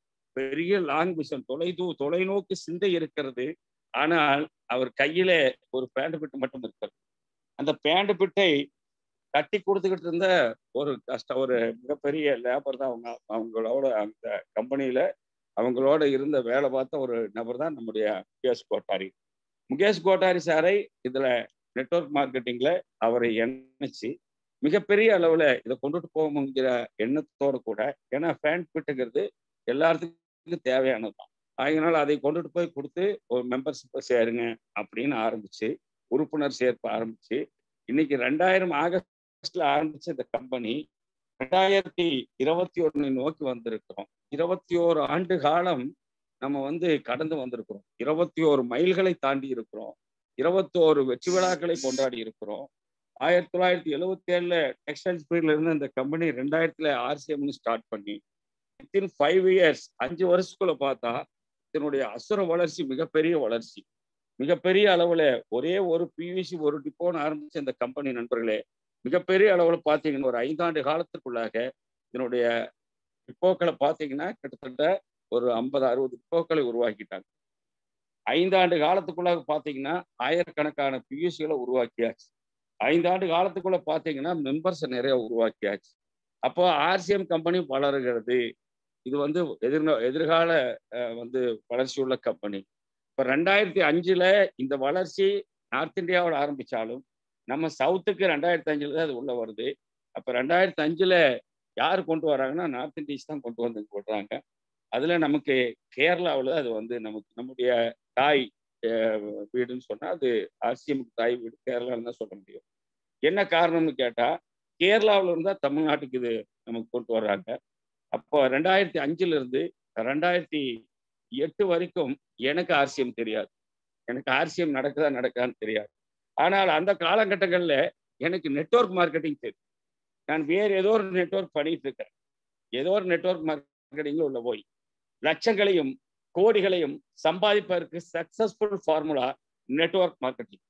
பெரிய லாங் விஷன் தொலைதூ தொலைநோக்கு சிந்தை இருக்கிறது ஆனால் அவர் கையில ஒரு பேண்ட் பிட்டு மட்டும் இருக்கிறது அந்த பேண்ட் பிட்டை கட்டி கொடுத்துக்கிட்டு இருந்த ஒரு கஷ்ட ஒரு மிகப்பெரிய லேபர் தான் அவங்க அவங்களோட அந்த கம்பெனியில அவங்களோட இருந்த வேலை பார்த்த ஒரு நபர் தான் நம்முடைய முகேஷ் கோட்டாரி முகேஷ் கோட்டாரி சாரை இதுல நெட்ஒர்க் மார்க்கெட்டிங்ல அவரை இணைச்சு மிகப்பெரிய அளவுல இதை கொண்டுட்டு போகணுங்கிற எண்ணத்தோடு கூட ஏன்னா ஃபேன் பிட்டுங்கிறது எல்லாத்துக்கும் தேவையானது தான் அதனால அதை கொண்டுட்டு போய் கொடுத்து ஒரு மெம்பர்ஷிப்பை சேருங்க அப்படின்னு ஆரம்பிச்சு உறுப்பினர் சேர்ப்பு ஆரம்பிச்சு இன்னைக்கு ரெண்டாயிரம் ஆகஸ்ட்ல ஆரம்பிச்ச இந்த கம்பெனி ரெண்டாயிரத்தி இருபத்தி ஒண்ணு நோக்கி வந்திருக்கிறோம் இருபத்தி ஓரு ஆண்டு காலம் நம்ம வந்து கடந்து வந்திருக்கிறோம் இருபத்தி ஓரு மைல்களை தாண்டி இருக்கிறோம் இருபத்தோரு வெற்றி விழாக்களை கொண்டாடி இருக்கிறோம் ஆயிரத்தி தொள்ளாயிரத்தி எழுவத்தி ஏழுல டெக்ஸ்டைல் ஸ்பீட்ல இருந்து இந்த கம்பெனி ரெண்டாயிரத்துல ஆர்சிஎம்னு ஸ்டார்ட் பண்ணி வித்தின் ஃபைவ் இயர்ஸ் அஞ்சு வருஷத்துக்குள்ள பார்த்தா இதனுடைய அசுர வளர்ச்சி மிகப்பெரிய வளர்ச்சி மிகப்பெரிய அளவுல ஒரே ஒரு பிவிசி ஒரு டிப்போன்னு ஆரம்பிச்ச இந்த கம்பெனி நண்பர்களே மிகப்பெரிய அளவுல பாத்தீங்கன்னா ஒரு ஐந்தாண்டு காலத்துக்குள்ளாக இதனுடைய டிப்போக்களை பார்த்தீங்கன்னா கிட்டத்தட்ட ஒரு ஐம்பது அறுபது டிப்போக்களை உருவாக்கிட்டாங்க ஐந்தாண்டு காலத்துக்குள்ளாக பார்த்தீங்கன்னா ஆயிரக்கணக்கான பியூசிகளை உருவாக்கியாச்சு ஐந்தாண்டு காலத்துக்குள்ள பார்த்தீங்கன்னா மெம்பர்ஸ் நிறைய உருவாக்கியாச்சு அப்போ ஆர்சிஎம் கம்பெனி வளருகிறது இது வந்து எதிர்நோ எதிர்கால வந்து வளர்ச்சி உள்ள கம்பெனி இப்போ ரெண்டாயிரத்தி அஞ்சுல இந்த வளர்ச்சி நார்த் இந்தியாவில் ஆரம்பிச்சாலும் நம்ம சவுத்துக்கு ரெண்டாயிரத்தி அஞ்சுல தான் அது உள்ள வருது அப்போ ரெண்டாயிரத்தி அஞ்சுல யார் கொண்டு வராங்கன்னா நார்த் இந்தியஸ் தான் கொண்டு வந்து போடுறாங்க அதுல நமக்கு கேரளாவில் அது வந்து நமக்கு நம்முடைய தாய் வீடுன்னு சொன்னா அது ஆர்சிஎம்க்கு தாய் வீடு கேரளான்னு தான் சொல்ல முடியும் என்ன காரணம்னு கேட்டா கேரளாவில் இருந்தா தமிழ்நாட்டுக்கு இது நமக்கு கொண்டு வர்றாங்க அப்போ ரெண்டாயிரத்தி அஞ்சுல இருந்து ரெண்டாயிரத்தி எட்டு வரைக்கும் எனக்கு ஆர்சிஎம் தெரியாது எனக்கு ஆர்சிஎம் நடக்குதா நடக்கான்னு தெரியாது ஆனால் அந்த காலகட்டங்களில் எனக்கு நெட்ஒர்க் மார்க்கெட்டிங் தெரியும் நான் வேறு ஏதோ ஒரு நெட்ஒர்க் பண்ணிட்டு இருக்கிறேன் ஏதோ ஒரு நெட்ஒர்க் மார்க்கெட்டிங்ல உள்ள போய் லட்சங்களையும் கோடிகளையும் சம்பாதிப்பதற்கு successful formula network marketing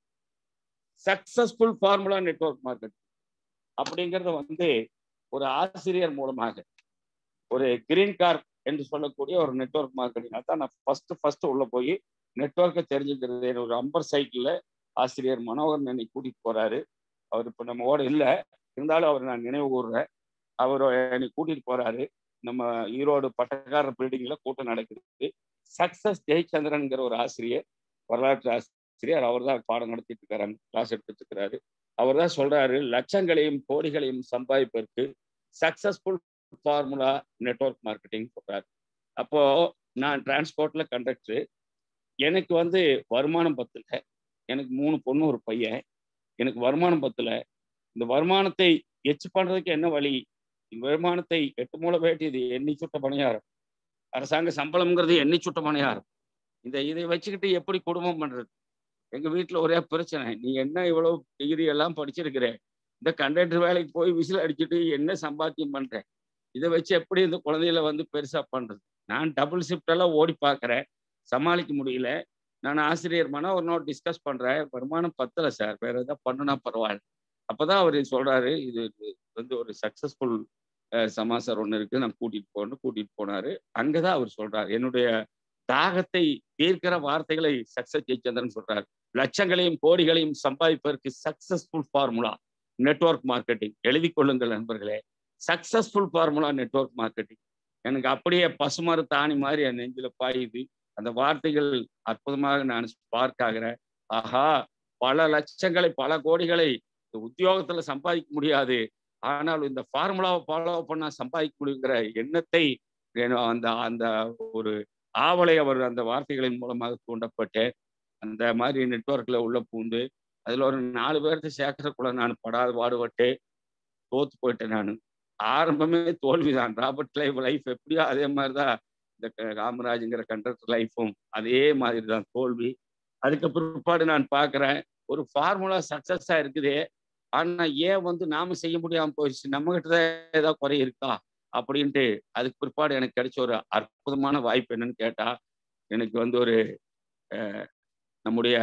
successful formula network marketing அப்படிங்கிறத வந்து ஒரு ஆசிரியர் மூலமாக ஒரு கிரீன் கார்ட் என்று சொல்லக்கூடிய ஒரு நெட்ஒர்க் மார்க்கெட்டிங் அதான் நான் ஃபர்ஸ்ட் ஃபர்ஸ்ட் உள்ள போய் நெட்ஒர்க்கை தெரிஞ்சுக்கிறது ஒரு அம்பர் சைக்கிளில் ஆசிரியர் மனோகரன் என்னை கூட்டிட்டு போறாரு அவர் இப்போ நம்மோட இல்லை இருந்தாலும் அவர் நான் நினைவு கூறுறேன் அவர் என்னை கூட்டிட்டு போறாரு நம்ம ஈரோடு பட்டக்காரர் பில்டிங்ல கூட்டம் நடக்குது சக்சஸ் ஜெயச்சந்திரன்கிற ஒரு ஆசிரியர் வரலாற்று ஆசிரியர் அவர் தான் பாடம் நடத்திட்டு இருக்காரு கிளாஸ் எடுத்துட்டு இருக்கிறாரு அவர் தான் சொல்றாரு லட்சங்களையும் கோடிகளையும் சம்பாதிப்பதற்கு சக்சஸ்ஃபுல் ஃபார்முலா நெட்ஒர்க் மார்க்கெட்டிங் சொல்றாரு அப்போ நான் டிரான்ஸ்போர்ட்ல கண்டக்டர் எனக்கு வந்து வருமானம் பத்தல எனக்கு மூணு பொண்ணு ஒரு பையன் எனக்கு வருமானம் பத்தல இந்த வருமானத்தை எச்சு பண்றதுக்கு என்ன வழி வருமானத்தை எட்டு மூல வேட்டி இது எண்ணி சுட்ட பணியாரம் அரசாங்க சம்பளம்ங்கிறது எண்ணி சுட்ட பணியாரம் இந்த இதை வச்சுக்கிட்டு எப்படி குடும்பம் பண்றது எங்க வீட்டுல ஒரே பிரச்சனை நீ என்ன இவ்வளவு டிகிரி எல்லாம் படிச்சிருக்கிற இந்த கண்டக்டர் வேலைக்கு போய் விசில் அடிச்சுட்டு என்ன சம்பாத்தியம் பண்ற இதை வச்சு எப்படி இந்த குழந்தைகளை வந்து பெருசா பண்றது நான் டபுள் ஷிஃப்ட் எல்லாம் ஓடி பார்க்குறேன் சமாளிக்க முடியல நான் ஆசிரியர் மன ஒரு நாள் டிஸ்கஸ் பண்றேன் வருமானம் பத்தல சார் வேற ஏதாவது பண்ணுனா பரவாயில்ல அப்பதான் அவர் சொல்றாரு இது வந்து ஒரு சக்சஸ்ஃபுல் சமாசார் ஒன்று இருக்கு நான் கூட்டிட்டு போகணும் கூட்டிட்டு போனாரு அங்கதான் அவர் சொல்றாரு என்னுடைய தாகத்தை தீர்க்கிற வார்த்தைகளை சக்சஸ் ஜெயச்சந்திரன் சொல்றாரு லட்சங்களையும் கோடிகளையும் சம்பாதிப்பதற்கு சக்சஸ்ஃபுல் ஃபார்முலா நெட்வொர்க் மார்க்கெட்டிங் எழுதி கொள்ளுங்கள் நண்பர்களே சக்சஸ்ஃபுல் ஃபார்முலா நெட்வொர்க் மார்க்கெட்டிங் எனக்கு அப்படியே பசுமர தாணி மாதிரி என் நெஞ்சில பாயுது அந்த வார்த்தைகள் அற்புதமாக நான் ஸ்பார்க் ஆகிறேன் ஆஹா பல லட்சங்களை பல கோடிகளை உத்தியோகத்துல சம்பாதிக்க முடியாது ஆனால் இந்த ஃபார்முலாவை ஃபாலோ பண்ணா சம்பாதிக்க முடியுங்கிற எண்ணத்தை அந்த அந்த ஒரு ஆவலை அவர் அந்த வார்த்தைகளின் மூலமாக தூண்டப்பட்டு அந்த மாதிரி நெட்ஒர்க்ல உள்ள பூந்து அதுல ஒரு நாலு பேர்த்த சேர்க்கறக்குள்ள நான் படாத பாடுபட்டு தோத்து போயிட்டேன் நான் ஆரம்பமே தோல்விதான் ராபர்ட் லைஃப் லைஃப் எப்படியோ அதே மாதிரிதான் இந்த காமராஜுங்கிற கண்டக்டர் லைஃப்பும் அதே மாதிரி தான் தோல்வி அதுக்கு பிற்பாடு நான் பார்க்குறேன் ஒரு ஃபார்முலா சக்சஸா இருக்குதே ஆனா ஏன் வந்து நாம செய்ய முடியாம போயிடுச்சு நம்ம கிட்ட தான் ஏதாவது குறை இருக்கா அப்படின்ட்டு அதுக்கு பிற்பாடு எனக்கு கிடைச்ச ஒரு அற்புதமான வாய்ப்பு என்னன்னு கேட்டா எனக்கு வந்து ஒரு நம்முடைய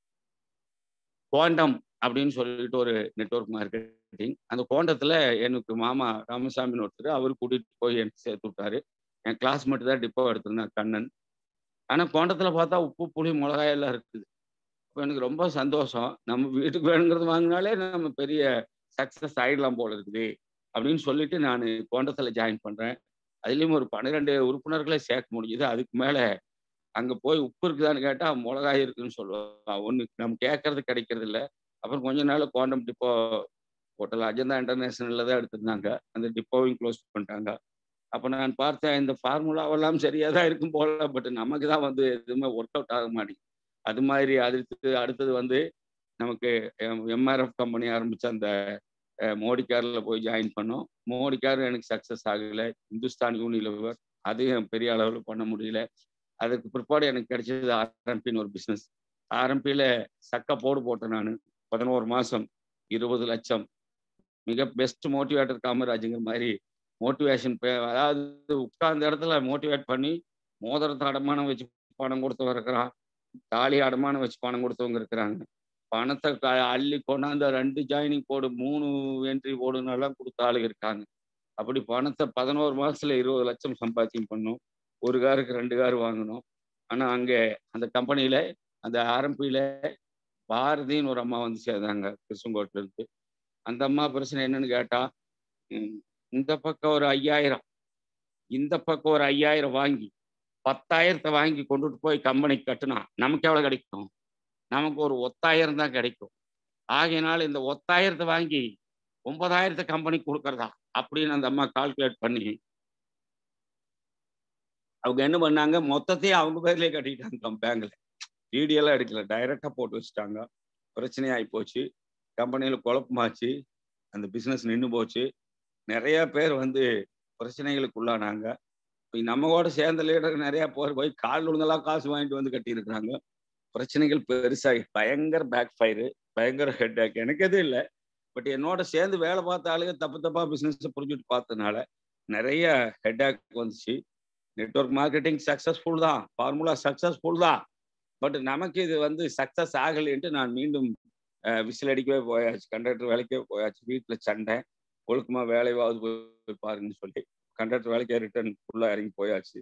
குவாண்டம் அப்படின்னு சொல்லிட்டு ஒரு நெட்ஒர்க் மார்க்கெட்டிங் அந்த குவாண்டத்துல எனக்கு மாமா ராமசாமின்னு ஒருத்தர் அவர் கூட்டிட்டு போய் எனக்கு சேர்த்து விட்டாரு என் கிளாஸ்மேட் தான் டிப்போ எடுத்திருந்தேன் கண்ணன் ஆனா குவாண்டத்துல பார்த்தா உப்பு புளி மிளகாய் எல்லாம் இருக்குது இப்போ எனக்கு ரொம்ப சந்தோஷம் நம்ம வீட்டுக்கு வேணுங்கிறது வாங்கினாலே நம்ம பெரிய சக்சஸ் ஆயிடலாம் போல இருக்குது அப்படின்னு சொல்லிட்டு நான் கோண்டத்தில் ஜாயின் பண்றேன் அதுலேயும் ஒரு பன்னிரெண்டு உறுப்பினர்களை சேர்க்க முடியுது அதுக்கு மேலே அங்கே போய் உப்பு இருக்குதான்னு கேட்டால் மிளகாய் இருக்குன்னு சொல்லுவாங்க ஒன்று நம்ம கேட்கறது கிடைக்கிறது இல்லை அப்புறம் கொஞ்ச நாள் குவாண்டம் டிப்போ ஹோட்டல் அஜந்தா இன்டர்நேஷனலில் தான் எடுத்திருந்தாங்க அந்த டிப்போவையும் க்ளோஸ் பண்ணிட்டாங்க அப்போ நான் பார்த்தேன் இந்த ஃபார்முலாவெல்லாம் சரியாக தான் இருக்கும் போல பட் நமக்கு தான் வந்து எதுவுமே ஒர்க் அவுட் ஆக மாட்டேங்குது அது மாதிரி அடுத்து அடுத்தது வந்து நமக்கு எம்ஆர்எஃப் கம்பெனி ஆரம்பிச்ச அந்த மோடிக்காரில் போய் ஜாயின் பண்ணோம் மோடிக்கார் எனக்கு சக்ஸஸ் ஆகலை இந்துஸ்தான் யூனிலிவர் அதையும் பெரிய அளவில் பண்ண முடியல அதுக்கு பிற்பாடு எனக்கு கிடைச்சது ஆர்எம்பின்னு ஒரு பிஸ்னஸ் ஆர்எம்பியில் சக்க போடு போட்டேன் நான் பதினோரு மாதம் இருபது லட்சம் மிக பெஸ்ட் மோட்டிவேட்டர் காமராஜுங்கிற மாதிரி மோட்டிவேஷன் அதாவது உட்கார்ந்த இடத்துல மோட்டிவேட் பண்ணி மோதிரத்தை அடமானம் வச்சு பணம் கொடுத்தவங்க இருக்கிறான் தாலி அடமானம் வச்சு பணம் கொடுத்தவங்க இருக்கிறாங்க பணத்தை அள்ளி கொண்டாந்து ரெண்டு ஜாயினிங் போடு மூணு என்ட்ரி போடுன்னெல்லாம் கொடுத்த ஆளுங்க இருக்காங்க அப்படி பணத்தை பதினோரு மாசத்துல இருபது லட்சம் சம்பாத்தியம் பண்ணோம் ஒரு காருக்கு ரெண்டு கார் வாங்கினோம் ஆனா அங்க அந்த கம்பெனியில அந்த ஆரம்பியில பாரதின்னு ஒரு அம்மா வந்து சேர்ந்தாங்க கிருஷ்ணங்கோட்டில இருந்து அந்த அம்மா பிரச்சனை என்னன்னு கேட்டா இந்த பக்கம் ஒரு ஐயாயிரம் இந்த பக்கம் ஒரு ஐயாயிரம் வாங்கி பத்தாயிரத்தை வாங்கி கொண்டுட்டு போய் கம்பெனிக்கு கட்டுனா நமக்கு எவ்வளவு கிடைக்கும் நமக்கு ஒரு ஒத்தாயிரம் தான் கிடைக்கும் ஆகையினால இந்த ஒத்தாயிரத்தை வாங்கி ஒன்பதாயிரத்தை கம்பெனிக்கு கொடுக்கறதா அப்படின்னு அந்த அம்மா கால்குலேட் பண்ணி அவங்க என்ன பண்ணாங்க மொத்தத்தையும் அவங்க பேர்லயே கட்டிட்டாங்க பேங்க்ல டிடியெல்லாம் எடுக்கல டைரக்டா போட்டு வச்சுட்டாங்க பிரச்சனையாகி போச்சு கம்பெனியில குழப்பமாச்சு அந்த பிசினஸ் நின்று போச்சு நிறைய பேர் வந்து பிரச்சனைகளுக்கு உள்ளானாங்க இப்போ நம்ம கூட சேர்ந்த லீடர் நிறைய பேர் போய் கால் விழுந்தெல்லாம் காசு வாங்கிட்டு வந்து கட்டியிருக்கிறாங்க பிரச்சனைகள் பெருசாகி பயங்கர பேக் ஃபயரு பயங்கர ஹெட் ஏக் எனக்கு எதுவும் இல்லை பட் என்னோட சேர்ந்து வேலை பார்த்த ஆளுங்க தப்பு தப்பா பிஸ்னஸ் புரிஞ்சுட்டு பார்த்ததுனால நிறைய ஹெட் ஏக் வந்துச்சு நெட்ஒர்க் மார்க்கெட்டிங் சக்சஸ்ஃபுல் தான் ஃபார்முலா சக்சஸ்ஃபுல் தான் பட் நமக்கு இது வந்து சக்சஸ் ஆகலைன்ட்டு நான் மீண்டும் விசில் அடிக்கவே போயாச்சு கண்டக்டர் வேலைக்கே போயாச்சு வீட்டில் சண்டை ஒழுக்கமா வேலையாவது போய் பாருங்கன்னு சொல்லி கண்டக்டர் வேலைக்கே ரிட்டர்ன் ஃபுல்லாக இறங்கி போயாச்சு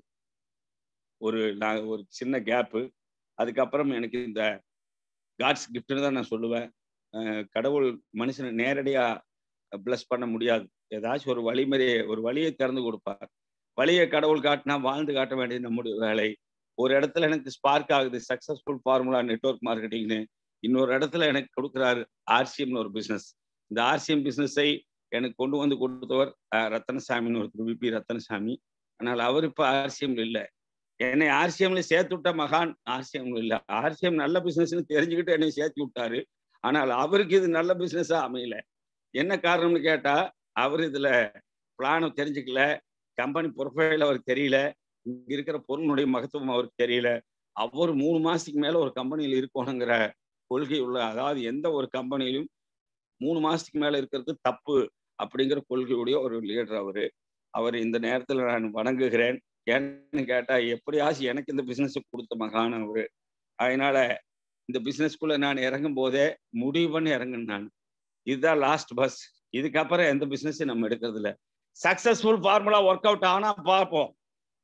ஒரு நான் ஒரு சின்ன கேப்பு அதுக்கப்புறம் எனக்கு இந்த காட்ஸ் கிஃப்ட்னு தான் நான் சொல்லுவேன் கடவுள் மனுஷனை நேரடியாக ப்ளஸ் பண்ண முடியாது ஏதாச்சும் ஒரு வழிமுறையை ஒரு வழியை திறந்து கொடுப்பார் வழியை கடவுள் காட்டினா வாழ்ந்து காட்ட வேண்டியது நம்முடைய வேலை ஒரு இடத்துல எனக்கு ஸ்பார்க் ஆகுது சக்சஸ்ஃபுல் ஃபார்முலா நெட்ஒர்க் மார்க்கெட்டிங்னு இன்னொரு இடத்துல எனக்கு கொடுக்குறாரு ஆர்சிஎம்னு ஒரு பிஸ்னஸ் இந்த ஆர்சிஎம் பிஸ்னஸை எனக்கு கொண்டு வந்து கொடுத்தவர் ரத்தனசாமின்னு ஒருத்தர் விபி ரத்தனசாமி ஆனால் அவர் இப்போ ஆர்சிஎம்ல இல்லை என்னை ஆர்சிஎம்ல சேர்த்து விட்ட மகான் ஆர்சிஎம்ல இல்லை ஆர்சிஎம் நல்ல பிசினஸ்னு தெரிஞ்சுக்கிட்டு என்னை சேர்த்து விட்டாரு ஆனால் அவருக்கு இது நல்ல பிசினஸா அமையல என்ன காரணம்னு கேட்டா அவர் இதுல பிளானை தெரிஞ்சுக்கல கம்பெனி ப்ரொஃபைல் அவருக்கு தெரியல இங்க இருக்கிற பொருளுடைய மகத்துவம் அவருக்கு தெரியல அவர் மூணு மாசத்துக்கு மேல ஒரு கம்பெனியில் இருக்கணுங்கிற கொள்கை உள்ள அதாவது எந்த ஒரு கம்பெனியிலும் மூணு மாசத்துக்கு மேல இருக்கிறது தப்பு அப்படிங்கிற கொள்கையுடைய ஒரு லீடர் அவரு அவர் இந்த நேரத்துல நான் வணங்குகிறேன் ஏன்னு கேட்டா எப்படியாச்சும் எனக்கு இந்த பிசினஸ் கொடுத்த மகான் அவரு அதனால இந்த பிசினஸ்க்குள்ள நான் இறங்கும் போதே முடிவு பண்ணி இறங்குனேன் நான் இதுதான் லாஸ்ட் பஸ் இதுக்கப்புறம் எந்த பிசினஸும் நம்ம எடுக்கிறது இல்லை சக்சஸ்ஃபுல் ஃபார்முலா ஒர்க் அவுட் ஆனா பார்ப்போம்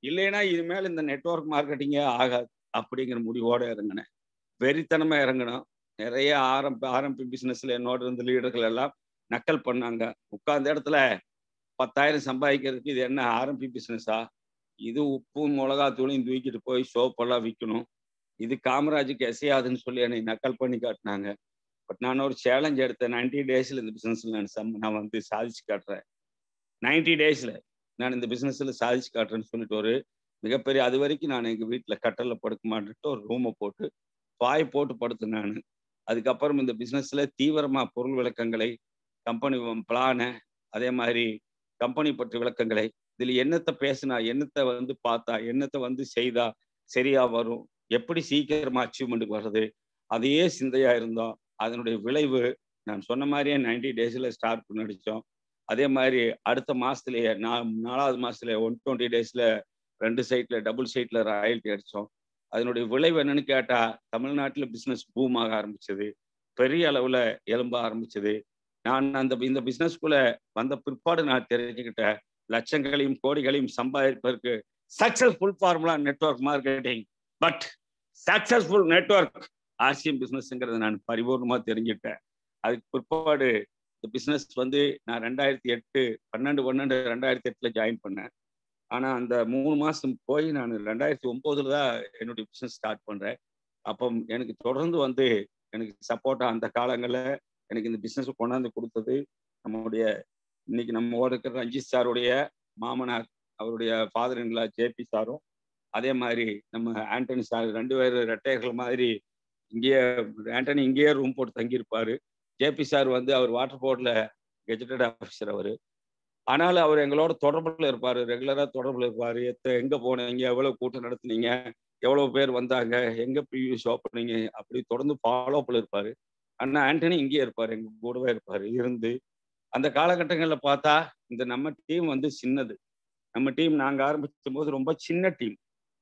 இல்லைன்னா இனிமேல் இந்த நெட்வொர்க் மார்க்கெட்டிங்கே ஆகாது அப்படிங்கிற முடிவோட இறங்கினேன் வெறித்தனமா இறங்கணும் நிறைய ஆரம்ப ஆரம்பி பிசினஸ்ல என்னோட இருந்த லீடர்கள் எல்லாம் நக்கல் பண்ணாங்க உட்கார்ந்த இடத்துல பத்தாயிரம் சம்பாதிக்கிறதுக்கு இது என்ன ஆரம்பி பிசினஸா இது உப்பும் மிளகாத்தூளையும் தூக்கிட்டு போய் சோப்பெல்லாம் விற்கணும் இது காமராஜுக்கு எசையாதுன்னு சொல்லி என்னை நக்கல் பண்ணி காட்டினாங்க பட் நான் ஒரு சேலஞ்ச் எடுத்தேன் நைன்டி டேஸ்ல இந்த பிசினஸ்ல நான் சம் நான் வந்து சாதிச்சு காட்டுறேன் நைன்டி டேஸ்ல நான் இந்த பிசினஸ்ல சாதிச்சு காட்டுறேன்னு சொல்லிட்டு ஒரு மிகப்பெரிய அது வரைக்கும் நான் எங்க வீட்டுல கட்டல்ல படுக்க மாட்டேன்ட்டு ஒரு ரூமை போட்டு பாய் போட்டு படுத்தேன் நான் அதுக்கப்புறம் இந்த பிசினஸ்ல தீவிரமா பொருள் விளக்கங்களை கம்பெனி பிளானை அதே மாதிரி கம்பெனி பற்றி விளக்கங்களை இதுல என்னத்தை பேசினா என்னத்தை வந்து பார்த்தா என்னத்தை வந்து செய்தா சரியா வரும் எப்படி சீக்கிரமா அச்சீவ்மெண்ட்டுக்கு வர்றது அதையே சிந்தையா இருந்தோம் அதனுடைய விளைவு நான் சொன்ன மாதிரியே நைன்டி டேஸ்ல ஸ்டார்ட் பண்ணி அடிச்சோம் அதே மாதிரி அடுத்த மாசத்துலயே நான் நாலாவது மாசத்துல ஒன் டுவெண்ட்டி டேஸ்ல ரெண்டு சைட்ல டபுள் சைட்ல ராயல்ட்டி அடிச்சோம் அதனுடைய விளைவு என்னன்னு கேட்டா தமிழ்நாட்டுல பிசினஸ் பூம் ஆக ஆரம்பிச்சது பெரிய அளவுல எலும்ப ஆரம்பிச்சது நான் அந்த இந்த பிசினஸ்குள்ள வந்த பிற்பாடு நான் தெரிஞ்சுக்கிட்ட லட்சங்களையும் கோடிகளையும் சம்பாதிப்பதற்கு successful formula network marketing but successful network RCM பிசினஸ்ங்கிறத நான் பரிபூர்ணமா தெரிஞ்சுக்கிட்டேன் அதுக்கு பிற்பாடு இந்த பிசினஸ் வந்து நான் ரெண்டாயிரத்தி எட்டு பன்னெண்டு பன்னெண்டு ரெண்டாயிரத்தி எட்டுல ஜாயின் பண்ணேன் ஆனா அந்த மூணு மாசம் போய் நான் ரெண்டாயிரத்தி ஒன்பதுல தான் என்னுடைய பிசினஸ் ஸ்டார்ட் பண்றேன் அப்போ எனக்கு தொடர்ந்து வந்து எனக்கு சப்போர்ட்டா அந்த காலங்களில் எனக்கு இந்த பிசினஸ் கொண்டாந்து கொடுத்தது நம்மளுடைய இன்னைக்கு நம்ம இருக்கிற ரஞ்சித் சாருடைய மாமனார் அவருடைய ஃபாதர் இன்லா ஜேபி சாரும் அதே மாதிரி நம்ம ஆண்டனி சார் ரெண்டு பேர் ரெட்டையர்கள் மாதிரி இங்கேயே ஆண்டனி இங்கேயே ரூம் போட்டு தங்கியிருப்பாரு ஜேபி சார் வந்து அவர் வாட்டர் போர்டில் கெஜெட்டட் ஆஃபீஸர் அவர் ஆனாலும் அவர் எங்களோட தொடர்பில் இருப்பார் ரெகுலராக தொடர்பில் இருப்பார் எத்த எங்கே போனீங்க எவ்வளோ கூட்டம் நடத்துனீங்க எவ்வளோ பேர் வந்தாங்க எங்கே பியூஸ் ஓப்பனிங்க அப்படி தொடர்ந்து ஃபாலோப்பில் இருப்பார் அண்ணா ஆண்டனி இங்கேயே இருப்பார் எங்க கூடவே இருப்பார் இருந்து அந்த காலகட்டங்களில் பார்த்தா இந்த நம்ம டீம் வந்து சின்னது நம்ம டீம் நாங்கள் ஆரம்பிக்கும் போது ரொம்ப சின்ன டீம்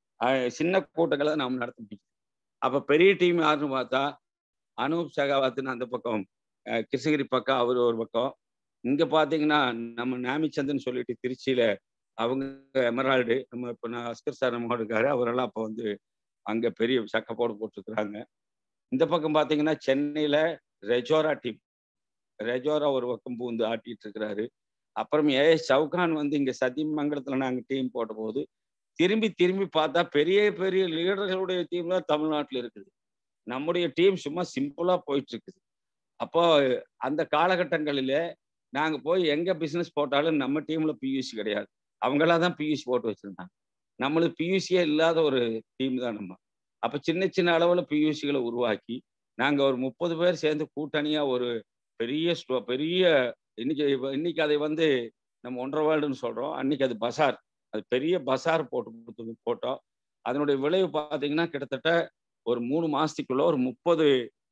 சின்ன கூட்டங்களை நாம் நடத்த முடியும் அப்போ பெரிய டீம் யாருன்னு பார்த்தா அனூப் சகாவத்துன்னு அந்த பக்கம் கிருஷ்ணகிரி பக்கம் அவர் ஒரு பக்கம் இங்க பாத்தீங்கன்னா நம்ம நாமிச்சந்தன் சொல்லிட்டு திருச்சியில அவங்க எமரால்டு நம்ம இப்ப நான் அஸ்கர் சார் நம்ம இருக்காரு அவரெல்லாம் அப்போ வந்து அங்க பெரிய சக்கப்போடு போட்டிருக்கிறாங்க இந்த பக்கம் பாத்தீங்கன்னா சென்னையில ரெஜோரா டீம் ரெஜோரா ஒரு பக்கம் பூந்து ஆட்டிட்டு இருக்கிறாரு அப்புறம் ஏ சவுகான் வந்து இங்க சத்தியமங்கலத்துல நாங்க டீம் போட்ட போது திரும்பி திரும்பி பார்த்தா பெரிய பெரிய லீடர்களுடைய டீம் தான் தமிழ்நாட்டில் இருக்குது நம்முடைய டீம் சும்மா சிம்பிளா போயிட்டு இருக்குது அப்போ அந்த காலகட்டங்களில நாங்க போய் எங்க பிசினஸ் போட்டாலும் நம்ம டீம்ல பியூசி கிடையாது அவங்களா தான் பியூசி போட்டு வச்சிருந்தாங்க நம்மளுக்கு பியூசியே இல்லாத ஒரு டீம் தான் நம்ம அப்ப சின்ன சின்ன அளவுல பியூசிகளை உருவாக்கி நாங்க ஒரு முப்பது பேர் சேர்ந்து கூட்டணியா ஒரு பெரிய பெரிய இன்னைக்கு இன்னைக்கு அதை வந்து நம்ம ஒன்றரை வேர்ல்டுன்னு சொல்றோம் அன்னைக்கு அது பசார் அது பெரிய பசார் போட்டு கொடுத்தது போட்டோம் அதனுடைய விளைவு பார்த்தீங்கன்னா கிட்டத்தட்ட ஒரு மூணு மாசத்துக்குள்ள ஒரு முப்பது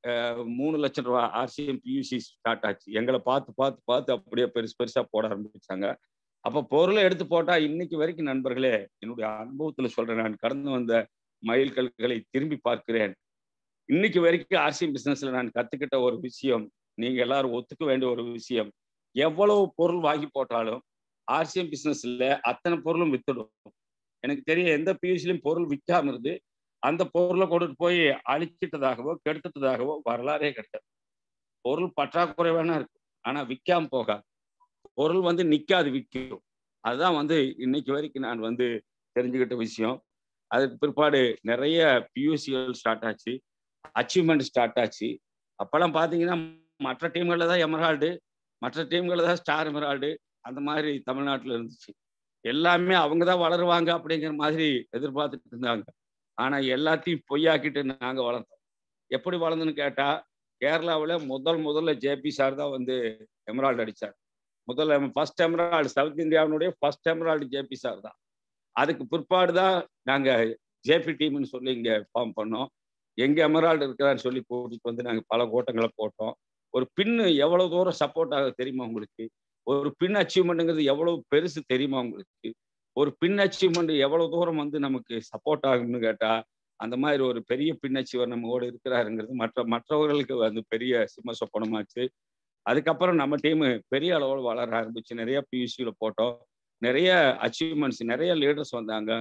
மூணு லட்சம் ரூபா ஆர்சிஎம் பியூசி ஸ்டார்ட் ஆச்சு எங்களை பார்த்து பார்த்து பார்த்து அப்படியே பெருசு பெருசா போட ஆரம்பிச்சாங்க அப்ப பொருளை எடுத்து போட்டா இன்னைக்கு வரைக்கும் நண்பர்களே என்னுடைய அனுபவத்துல சொல்றேன் நான் கடந்து வந்த மயில் கல்களை திரும்பி பார்க்கிறேன் இன்னைக்கு வரைக்கும் ஆர்சிஎம் பிசினஸ்ல நான் கத்துக்கிட்ட ஒரு விஷயம் நீங்க எல்லாரும் ஒத்துக்க வேண்டிய ஒரு விஷயம் எவ்வளவு பொருள் வாங்கி போட்டாலும் ஆர்சிஎம் பிசினஸ்ல அத்தனை பொருளும் வித்துடும் எனக்கு தெரிய எந்த பியூசிலையும் பொருள் விற்காம இருந்து அந்த பொருளை கொண்டுட்டு போய் அழிச்சிட்டதாகவோ கெடுத்துட்டதாகவோ வரலாறே கிடையாது பொருள் பற்றாக்குறை வேணா இருக்கு ஆனா விற்காம போகாது பொருள் வந்து நிக்காது விற்கும் அதுதான் வந்து இன்னைக்கு வரைக்கும் நான் வந்து தெரிஞ்சுக்கிட்ட விஷயம் அதுக்கு பிற்பாடு நிறைய பியூசிகள் ஸ்டார்ட் ஆச்சு அச்சீவ்மெண்ட் ஸ்டார்ட் ஆச்சு அப்பெல்லாம் பார்த்தீங்கன்னா மற்ற டீம்களில் தான் எமரால்டு மற்ற டீம்களில் தான் ஸ்டார் எமரால்டு அந்த மாதிரி தமிழ்நாட்டில் இருந்துச்சு எல்லாமே அவங்க தான் வளருவாங்க அப்படிங்கிற மாதிரி எதிர்பார்த்துட்டு இருந்தாங்க ஆனா எல்லாத்தையும் பொய்யாக்கிட்டு நாங்க வளர்ந்தோம் எப்படி வளர்ந்தோன்னு கேட்டா கேரளாவில் முதல் முதல்ல ஜேபி சார் தான் வந்து எமரால்டு அடிச்சார் முதல்ல ஃபர்ஸ்ட் எமரால்டு சவுத் இந்தியாவினுடைய ஃபர்ஸ்ட் எமரால்டு ஜேபி சார் தான் அதுக்கு பிற்பாடு தான் நாங்க ஜேபி டீம்னு சொல்லி இங்க ஃபார்ம் பண்ணோம் எங்க எமரால்டு இருக்கிறான்னு சொல்லி கூட்டிட்டு வந்து நாங்க பல ஓட்டங்களை போட்டோம் ஒரு பின்னு எவ்வளவு தூரம் சப்போர்ட் ஆக தெரியுமா உங்களுக்கு ஒரு பின் அச்சீவ்மெண்ட்டுங்கிறது எவ்வளவு பெருசு தெரியுமா உங்களுக்கு ஒரு பின் அச்சீவ்மெண்ட் எவ்வளவு தூரம் வந்து நமக்கு சப்போர்ட் ஆகும்னு கேட்டா அந்த மாதிரி ஒரு பெரிய பின் அச்சீவர் நம்ம கூட இருக்கிறாருங்கிறது மற்ற மற்றவர்களுக்கு வந்து பெரிய சிம்ம சொப்பனமாச்சு அதுக்கப்புறம் நம்ம டீம் பெரிய அளவில் வளர ஆரம்பிச்சு நிறைய பியூசியில போட்டோம் நிறைய அச்சீவ்மெண்ட்ஸ் நிறைய லீடர்ஸ் வந்தாங்க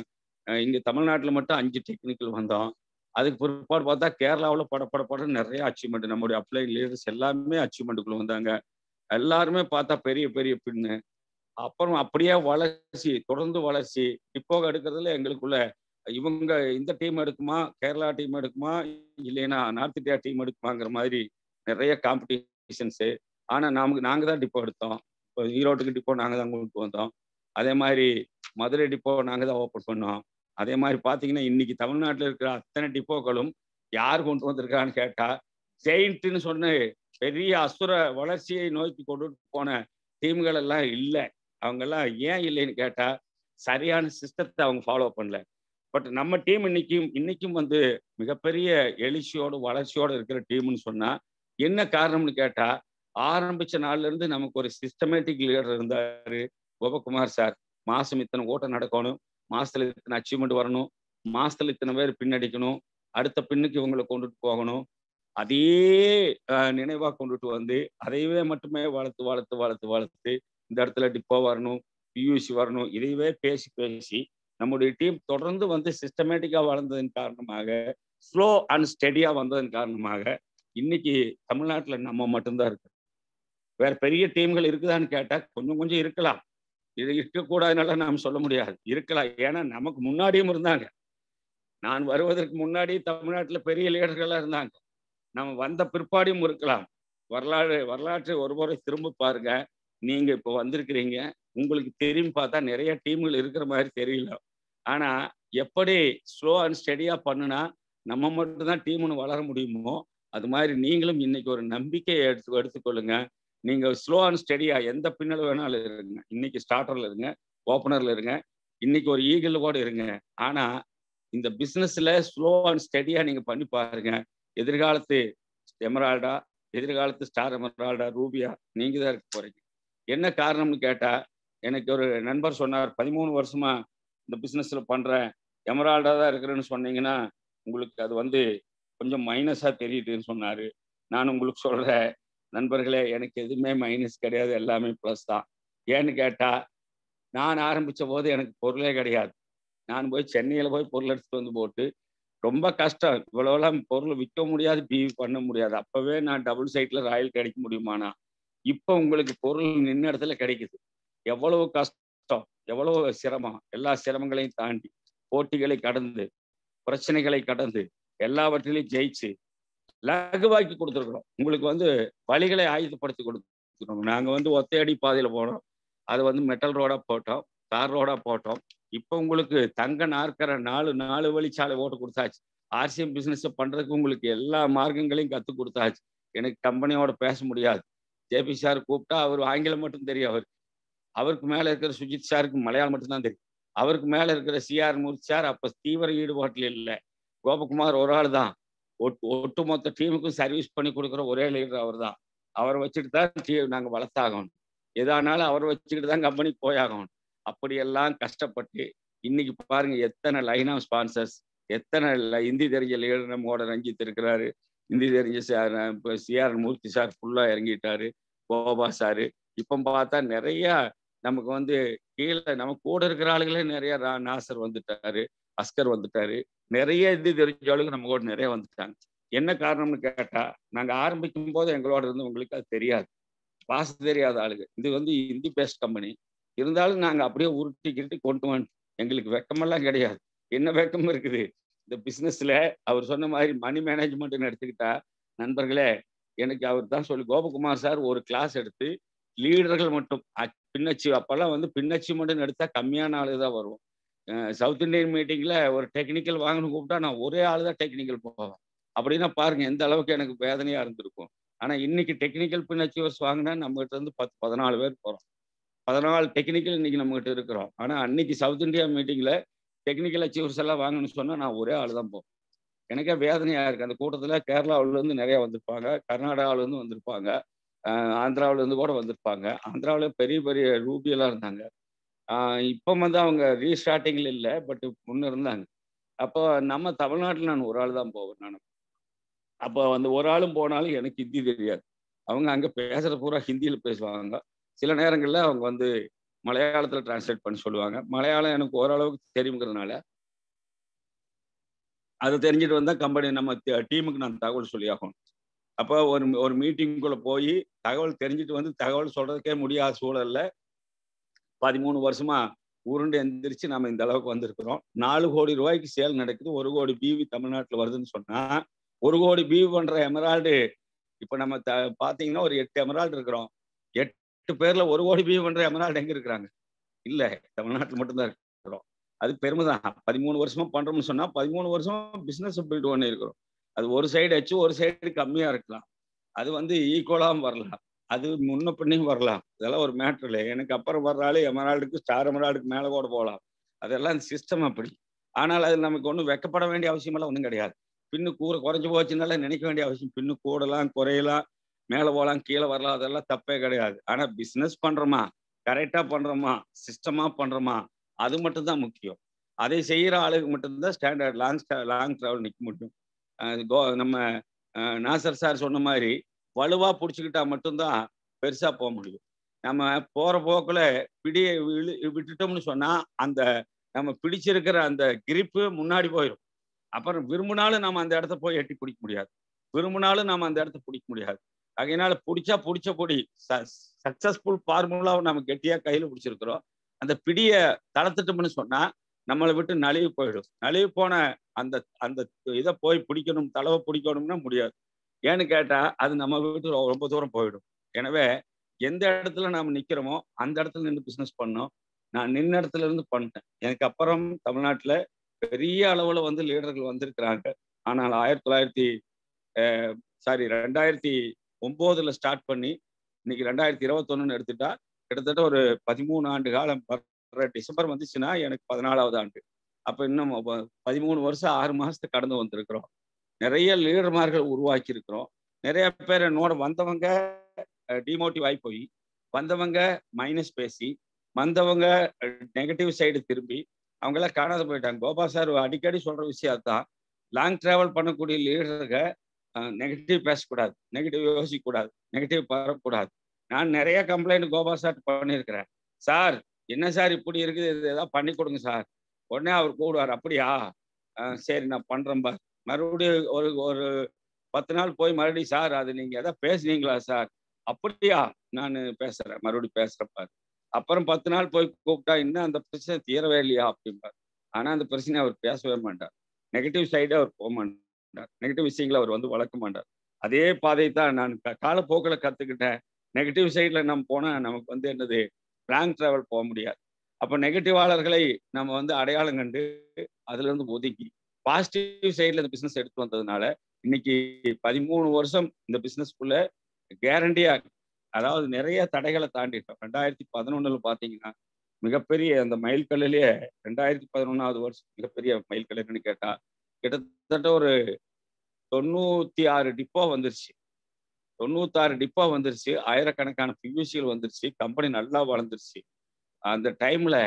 அஹ் இங்க தமிழ்நாட்டுல மட்டும் அஞ்சு டெக்னிக்கல் வந்தோம் அதுக்கு பிற்பாடு பார்த்தா கேரளாவில் பட பட பட நிறைய அச்சீவ்மெண்ட் நம்முடைய அப்ளை லீடர்ஸ் எல்லாமே அச்சீவ்மெண்ட்டுக்குள்ள வந்தாங்க எல்லாருமே பார்த்தா பெரிய பெரிய பின்னு அப்புறம் அப்படியே வளர்ச்சி தொடர்ந்து வளர்ச்சி இப்போ எடுக்கிறதுல எங்களுக்குள்ள இவங்க இந்த டீம் எடுக்குமா கேரளா டீம் எடுக்குமா இல்லைன்னா நார்த் இந்தியா டீம் எடுக்குமாங்கிற மாதிரி நிறைய காம்படிஷன்ஸு ஆனால் நமக்கு நாங்கள் தான் டிப்போ எடுத்தோம் இப்போ ஈரோட்டுக்கு டிப்போ நாங்கள் தான் கொண்டு வந்தோம் அதே மாதிரி மதுரை டிப்போ நாங்கள் தான் ஓப்பன் பண்ணோம் அதே மாதிரி பார்த்தீங்கன்னா இன்னைக்கு தமிழ்நாட்டில் இருக்கிற அத்தனை டிப்போக்களும் யார் கொண்டு வந்திருக்கான்னு கேட்டா ஜெயிண்ட்னு சொன்ன பெரிய அசுர வளர்ச்சியை நோக்கி கொண்டு போன டீம்கள் எல்லாம் இல்லை அவங்கெல்லாம் ஏன் இல்லைன்னு கேட்டா சரியான சிஸ்டத்தை அவங்க ஃபாலோ பண்ணல பட் நம்ம டீம் இன்னைக்கும் இன்னைக்கும் வந்து மிகப்பெரிய எழுச்சியோடு வளர்ச்சியோடு இருக்கிற டீம்னு சொன்னா என்ன காரணம்னு கேட்டா ஆரம்பிச்ச நாள்ல இருந்து நமக்கு ஒரு சிஸ்டமேட்டிக் லீடர் இருந்தாரு கோபகுமார் சார் மாசம் இத்தனை ஓட்டம் நடக்கணும் மாசத்துல இத்தனை அச்சீவ்மெண்ட் வரணும் மாசத்துல இத்தனை பேர் பின்னடிக்கணும் அடுத்த பின்னுக்கு இவங்களை கொண்டுட்டு போகணும் அதே நினைவா கொண்டுட்டு வந்து அதையவே மட்டுமே வளர்த்து வளர்த்து வளர்த்து வளர்த்து இந்த இடத்துல டிப்போ வரணும் பியூசி வரணும் இதையவே பேசி பேசி நம்முடைய டீம் தொடர்ந்து வந்து சிஸ்டமேட்டிக்கா வளர்ந்ததன் காரணமாக ஸ்லோ அண்ட் ஸ்டெடியா வந்ததன் காரணமாக இன்னைக்கு தமிழ்நாட்டில் நம்ம மட்டும்தான் இருக்கு வேற பெரிய டீம்கள் இருக்குதான்னு கேட்டா கொஞ்சம் கொஞ்சம் இருக்கலாம் இது இருக்கக்கூடாதுனால நாம் சொல்ல முடியாது இருக்கலாம் ஏன்னா நமக்கு முன்னாடியும் இருந்தாங்க நான் வருவதற்கு முன்னாடி தமிழ்நாட்டில் பெரிய லீடர்களாக இருந்தாங்க நம்ம வந்த பிற்பாடியும் இருக்கலாம் வரலாறு வரலாற்றை ஒரு முறை திரும்ப பாருங்க நீங்க இப்போ வந்திருக்கிறீங்க உங்களுக்கு தெரியும் பார்த்தா நிறைய டீம்கள் இருக்கிற மாதிரி தெரியல ஆனா எப்படி ஸ்லோ அண்ட் ஸ்டெடியா பண்ணுனா நம்ம மட்டும்தான் டீம்னு வளர முடியுமோ அது மாதிரி நீங்களும் இன்னைக்கு ஒரு நம்பிக்கையை எடுத்து எடுத்துக்கொள்ளுங்க நீங்க ஸ்லோ அண்ட் ஸ்டெடியா எந்த பின்னல் வேணாலும் இருங்க இன்னைக்கு ஸ்டார்டர்ல இருங்க ஓப்பனர்ல இருங்க இன்னைக்கு ஒரு ஈகிள் கூட இருங்க ஆனா இந்த பிசினஸ்ல ஸ்லோ அண்ட் ஸ்டெடியா நீங்க பண்ணி பாருங்க எதிர்காலத்து எமரால்டா எதிர்காலத்து ஸ்டார் எமரால்டா ரூபியா நீங்க தான் இருக்க போறீங்க என்ன காரணம்னு கேட்டா எனக்கு ஒரு நண்பர் சொன்னார் பதிமூணு வருஷமா இந்த பிசினஸ்ல பண்றேன் எமரால்டா தான் இருக்கிறேன்னு சொன்னீங்கன்னா உங்களுக்கு அது வந்து கொஞ்சம் மைனஸா தெரியுதுன்னு சொன்னாரு நான் உங்களுக்கு சொல்றேன் நண்பர்களே எனக்கு எதுவுமே மைனஸ் கிடையாது எல்லாமே ப்ளஸ் தான் ஏன்னு கேட்டா நான் ஆரம்பிச்ச போது எனக்கு பொருளே கிடையாது நான் போய் சென்னையில போய் பொருள் எடுத்துட்டு வந்து போட்டு ரொம்ப கஷ்டம் இவ்வளவுலாம் பொருள் விற்க முடியாது பிவி பண்ண முடியாது அப்பவே நான் டபுள் சைட்ல ராயல் கிடைக்க முடியுமானா இப்போ உங்களுக்கு பொருள் நின்ன இடத்துல கிடைக்குது எவ்வளவு கஷ்டம் எவ்வளவு சிரமம் எல்லா சிரமங்களையும் தாண்டி போட்டிகளை கடந்து பிரச்சனைகளை கடந்து எல்லாவற்றிலையும் ஜெயிச்சு லகுவாக்கி கொடுத்துருக்குறோம் உங்களுக்கு வந்து வழிகளை ஆயுதப்படுத்தி கொடுத்துருக்கோம் நாங்க வந்து ஒத்தையடி பாதையில போனோம் அது வந்து மெட்டல் ரோடா போட்டோம் தார் ரோடா போட்டோம் இப்போ உங்களுக்கு தங்க நாற்கர நாலு நாலு வழிச்சாலை ஓட்டு கொடுத்தாச்சு ஆர்சிஎம் பிசினஸ் பண்றதுக்கு உங்களுக்கு எல்லா மார்க்கங்களையும் கத்து கொடுத்தாச்சு எனக்கு கம்பெனியோட பேச முடியாது ஜேபி சார் கூப்பிட்டா அவர் ஆங்கிலம் மட்டும் தெரியும் அவருக்கு அவருக்கு மேல இருக்கிற சுஜித் சாருக்கு மலையாளம் மட்டும்தான் தெரியும் அவருக்கு மேல இருக்கிற சிஆர் மூர்த்தி சார் அப்ப தீவிர ஈடுபாட்டில் இல்லை கோபகுமார் ஒரு ஆள் தான் ஒட்டு ஒட்டுமொத்த டீமுக்கும் சர்வீஸ் பண்ணி கொடுக்குற ஒரே லீடர் அவர் தான் அவரை வச்சுட்டு தான் டீ நாங்கள் வளர்த்தாகணும் எதானாலும் அவரை வச்சுக்கிட்டு தான் கம்பெனிக்கு போயாகணும் அப்படியெல்லாம் கஷ்டப்பட்டு இன்னைக்கு பாருங்க எத்தனை லைன் ஆஃப் ஸ்பான்சர்ஸ் எத்தனை இந்தி தெரிஞ்ச லீடர் நம்மோட ரஞ்சித் இருக்கிறாரு இந்தி தெரிஞ்ச சார் இப்போ சிஆர் மூர்த்தி சார் ஃபுல்லாக இறங்கிட்டாரு கோபா சாரு இப்போ பார்த்தா நிறைய நமக்கு வந்து கீழே நம்ம கூட இருக்கிற ஆளுகளே நிறைய நாசர் வந்துட்டாரு அஸ்கர் வந்துட்டாரு நிறைய இது தெரிஞ்ச ஆளுங்க நம்ம கூட நிறைய வந்துட்டாங்க என்ன காரணம்னு கேட்டா நாங்க ஆரம்பிக்கும் போது எங்களோட இருந்து உங்களுக்கு அது தெரியாது பாச தெரியாத ஆளுங்க இது வந்து இந்தி பேஸ்ட் கம்பெனி இருந்தாலும் நாங்க அப்படியே உருட்டி கிருட்டி கொண்டு வந்து எங்களுக்கு வெக்கமெல்லாம் கிடையாது என்ன வெக்கம் இருக்குது இந்த பிசினஸ்ல அவர் சொன்ன மாதிரி மணி மேனேஜ்மெண்ட்னு எடுத்துக்கிட்டா நண்பர்களே எனக்கு அவர் தான் சொல்லி கோபகுமார் சார் ஒரு கிளாஸ் எடுத்து லீடர்கள் மட்டும் பின்னச்சி அப்பெல்லாம் வந்து பின்னச்சி மட்டும் எடுத்தா கம்மியான ஆளு தான் வருவோம் சவுத் இந்தியன் மீட்டிங்ல ஒரு டெக்னிக்கல் வாங்கணும் கூப்பிட்டா நான் ஒரே ஆள் தான் டெக்னிக்கல் போவேன் அப்படின்னா பாருங்க எந்த அளவுக்கு எனக்கு வேதனையா இருந்திருக்கும் ஆனா இன்னைக்கு டெக்னிக்கல் பின் அச்சீவர்ஸ் வாங்கினா நம்ம கிட்ட இருந்து பத்து பதினாலு பேர் போறோம் பதினாலு டெக்னிக்கல் இன்னைக்கு நம்ம கிட்ட இருக்கிறோம் ஆனா அன்னைக்கு சவுத் இந்தியா மீட்டிங்ல டெக்னிக்கல் அச்சீவர்ஸ் எல்லாம் வாங்கணும்னு சொன்னா நான் ஒரே ஆள் தான் போவேன் எனக்கே வேதனையா இருக்கு அந்த கூட்டத்துல கேரளாவில இருந்து நிறைய வந்திருப்பாங்க கர்நாடகாவில இருந்து வந்திருப்பாங்க ஆந்திராவில இருந்து கூட வந்திருப்பாங்க ஆந்திராவில பெரிய பெரிய ரூபியெல்லாம் இருந்தாங்க இப்போ வந்து அவங்க ரீஸ்டார்டிங்ல இல்லை பட் முன்ன இருந்தாங்க அப்போ நம்ம தமிழ்நாட்டில் நான் ஒரு ஆள் தான் போவேன் நான் அப்போ அந்த ஒரு ஆளும் போனாலும் எனக்கு ஹிந்தி தெரியாது அவங்க அங்கே பேசுகிற பூரா ஹிந்தியில் பேசுவாங்க சில நேரங்களில் அவங்க வந்து மலையாளத்தில் டிரான்ஸ்லேட் பண்ணி சொல்லுவாங்க மலையாளம் எனக்கு ஓரளவுக்கு தெரியுங்கிறதுனால அதை தெரிஞ்சுட்டு வந்தா கம்பெனி நம்ம டீமுக்கு நான் தகவல் சொல்லி ஆகணும் அப்போ ஒரு ஒரு மீட்டிங்குள்ள போய் தகவல் தெரிஞ்சுட்டு வந்து தகவல் சொல்றதுக்கே முடியாத சூழல்ல பதிமூணு வருஷமா உருண்டு எந்திரிச்சு நம்ம இந்த அளவுக்கு வந்திருக்கிறோம் நாலு கோடி ரூபாய்க்கு சேல் நடக்குது ஒரு கோடி பிவி தமிழ்நாட்டில் வருதுன்னு சொன்னா ஒரு கோடி பிவி பண்ற எமரால்டு இப்ப நம்ம த பாத்தீங்கன்னா ஒரு எட்டு எமரால்டு இருக்கிறோம் எட்டு பேர்ல ஒரு கோடி பிவி பண்ற எமரால்டு எங்க இருக்கிறாங்க இல்ல தமிழ்நாட்டில் மட்டும்தான் இருக்கிறோம் அது பெருமைதான் பதிமூணு வருஷமா பண்றோம்னு சொன்னா பதிமூணு வருஷம் பிசினஸ் பில்ட் பண்ணி இருக்கிறோம் அது ஒரு சைடு வச்சு ஒரு சைடு கம்மியா இருக்கலாம் அது வந்து ஈக்குவலாகவும் வரலாம் அது முன்ன பின்னையும் வரலாம் இதெல்லாம் ஒரு மேட்ரு இல்லை எனக்கு அப்புறம் வர்றாலே எமரால்டுக்கு ஸ்டார் எமரால்டுக்கு மேலே கூட போகலாம் அதெல்லாம் சிஸ்டம் அப்படி ஆனால் அது நமக்கு ஒன்றும் வெக்கப்பட வேண்டிய அவசியமெல்லாம் ஒன்றும் கிடையாது பின்னு கூற குறைஞ்சு போச்சுனால நினைக்க வேண்டிய அவசியம் பின்னு கூடலாம் குறையலாம் மேலே போகலாம் கீழே வரலாம் அதெல்லாம் தப்பே கிடையாது ஆனால் பிஸ்னஸ் பண்ணுறோமா கரெக்டாக பண்ணுறோமா சிஸ்டமாக பண்ணுறோமா அது மட்டும்தான் முக்கியம் அதை செய்கிற ஆளுக்கு மட்டும்தான் ஸ்டாண்டர்ட் லாங் லாங் ட்ராவல் நிற்க முடியும் கோ நம்ம நாசர் சார் சொன்ன மாதிரி வலுவா பிடிச்சிக்கிட்டா மட்டும்தான் பெருசா போக முடியும் நம்ம போற போக்குல பிடியை விட்டுட்டோம்னு சொன்னா அந்த நம்ம பிடிச்சிருக்கிற அந்த கிரிப்பு முன்னாடி போயிடும் அப்புறம் விரும்பினாலும் நம்ம அந்த இடத்த போய் எட்டி பிடிக்க முடியாது விரும்பினாலும் நம்ம அந்த இடத்த பிடிக்க முடியாது அதனால பிடிச்சா பிடிச்ச பொடி சக்சஸ்ஃபுல் ஃபார்முலாவை நம்ம கெட்டியா கையில பிடிச்சிருக்கிறோம் அந்த பிடிய தளர்த்துட்டோம்னு சொன்னா நம்மளை விட்டு நழுவி போயிடும் நழுவி போன அந்த அந்த இதை போய் பிடிக்கணும் தலைவை பிடிக்கணும்னா முடியாது ஏன்னு கேட்டா அது நம்ம வீட்டு ரொம்ப தூரம் போயிடும் எனவே எந்த இடத்துல நாம நிக்கிறோமோ அந்த இடத்துல நின்று பிசினஸ் பண்ணோம் நான் நின்ன இடத்துல இருந்து பண்ணிட்டேன் எனக்கு அப்புறம் தமிழ்நாட்டுல பெரிய அளவுல வந்து லீடர்கள் வந்திருக்கிறாங்க ஆனால் ஆயிரத்தி தொள்ளாயிரத்தி சாரி ரெண்டாயிரத்தி ஒன்பதுல ஸ்டார்ட் பண்ணி இன்னைக்கு ரெண்டாயிரத்தி இருபத்தொன்னு எடுத்துட்டா கிட்டத்தட்ட ஒரு பதிமூணு ஆண்டு காலம் வர்ற டிசம்பர் வந்துச்சுன்னா எனக்கு பதினாலாவது ஆண்டு அப்ப இன்னும் பதிமூணு வருஷம் ஆறு மாசத்துக்கு கடந்து வந்திருக்கிறோம் நிறைய லீடர்மார்கள் உருவாக்கி இருக்கிறோம் நிறைய பேர் என்னோட வந்தவங்க டிமோட்டிவ் ஆகி போய் வந்தவங்க மைனஸ் பேசி வந்தவங்க நெகட்டிவ் சைடு திரும்பி அவங்கெல்லாம் காணாத போயிட்டாங்க கோபா சார் அடிக்கடி சொல்ற விஷயம் தான் லாங் டிராவல் பண்ணக்கூடிய லீடருங்க நெகட்டிவ் பேசக்கூடாது நெகட்டிவ் யோசிக்கக்கூடாது நெகட்டிவ் வரக்கூடாது நான் நிறைய கம்ப்ளைண்ட் கோபா சார் பண்ணியிருக்கிறேன் சார் என்ன சார் இப்படி இருக்குது இது ஏதாவது பண்ணி கொடுங்க சார் உடனே அவர் கூடுவார் அப்படியா சரி நான் பண்றேன் பார் மறுபடியும் ஒரு ஒரு பத்து நாள் போய் மறுபடியும் சார் அது நீங்க எதாவது பேசுனீங்களா சார் அப்படியா நான் பேசுறேன் மறுபடியும் பேசுறப்பாரு அப்புறம் பத்து நாள் போய் கூப்பிட்டா இன்னும் அந்த பிரச்சனை தீரவே இல்லையா அப்படிம்பார் ஆனா அந்த பிரச்சனை அவர் பேசவே மாட்டார் நெகட்டிவ் சைடு அவர் போக மாட்டார் நெகட்டிவ் விஷயங்களை அவர் வந்து வளர்க்க மாட்டார் அதே பாதை தான் நான் காலப்போக்கில் கத்துக்கிட்டேன் நெகட்டிவ் சைட்ல நம்ம போனா நமக்கு வந்து என்னது லாங் டிராவல் போக முடியாது அப்போ நெகட்டிவாளர்களை நம்ம வந்து அடையாளம் கண்டு அதுல இருந்து ஒதுக்கி பாசிட்டிவ் சைட்ல இந்த பிசினஸ் எடுத்து வந்ததுனால இன்னைக்கு பதிமூணு வருஷம் இந்த பிசினஸ்க்குள்ள கேரண்டியா அதாவது நிறைய தடைகளை தாண்டிட்டோம் ரெண்டாயிரத்தி பதினொன்னுல பாத்தீங்கன்னா மிகப்பெரிய அந்த மைல்கல்லிலேயே ரெண்டாயிரத்தி பதினொன்னாவது வருஷம் மிகப்பெரிய மைல்கல்லுன்னு கேட்டா கிட்டத்தட்ட ஒரு தொண்ணூத்தி ஆறு டிப்போ வந்துருச்சு தொண்ணூத்தாறு டிப்போ வந்துருச்சு ஆயிரக்கணக்கான பியூசிகள் வந்துருச்சு கம்பெனி நல்லா வளர்ந்துருச்சு அந்த டைம்ல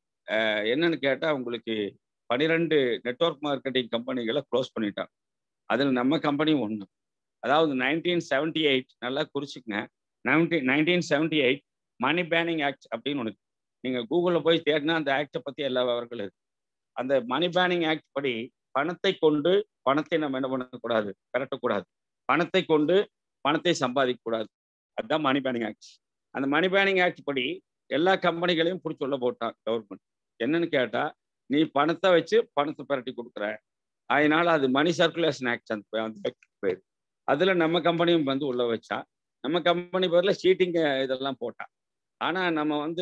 என்னன்னு கேட்டா உங்களுக்கு பனிரெண்டு நெட்ஒர்க் மார்க்கெட்டிங் கம்பெனிகளை க்ளோஸ் பண்ணிட்டாங்க அதில் நம்ம கம்பெனியும் ஒன்று அதாவது நைன்டீன் செவன்டி எயிட் நல்லா குறிச்சுக்கங்க nineteen nineteen seventy eight money banning act அப்படின்னு ஒன்று நீங்கள் கூகுளில் போய் தேடினா அந்த ஆக்டை பற்றி எல்லா விவரங்களும் இருக்கு அந்த மணி பேனிங் ஆக்ட் படி பணத்தை கொண்டு பணத்தை நம்ம என்ன பண்ணக்கூடாது பெரட்டக்கூடாது பணத்தை கொண்டு பணத்தை சம்பாதிக்கக்கூடாது அதுதான் மணி பேனிங் ஆக்ட் அந்த மணி பேனிங் ஆக்ட் படி எல்லா கம்பெனிகளையும் பிடிச்சி உள்ள போட்டான் கவர்மெண்ட் என்னன்னு கேட்டா நீ பணத்தை வச்சு பணத்தை பெரட்டி கொடுக்குற அதனால அது மணி சர்க்குலேஷன் ஆக்ட் அந்த அந்த பேர் அதுல நம்ம கம்பெனியும் வந்து உள்ள வச்சா நம்ம கம்பெனி பேர்ல சீட்டிங் இதெல்லாம் போட்டா ஆனா நம்ம வந்து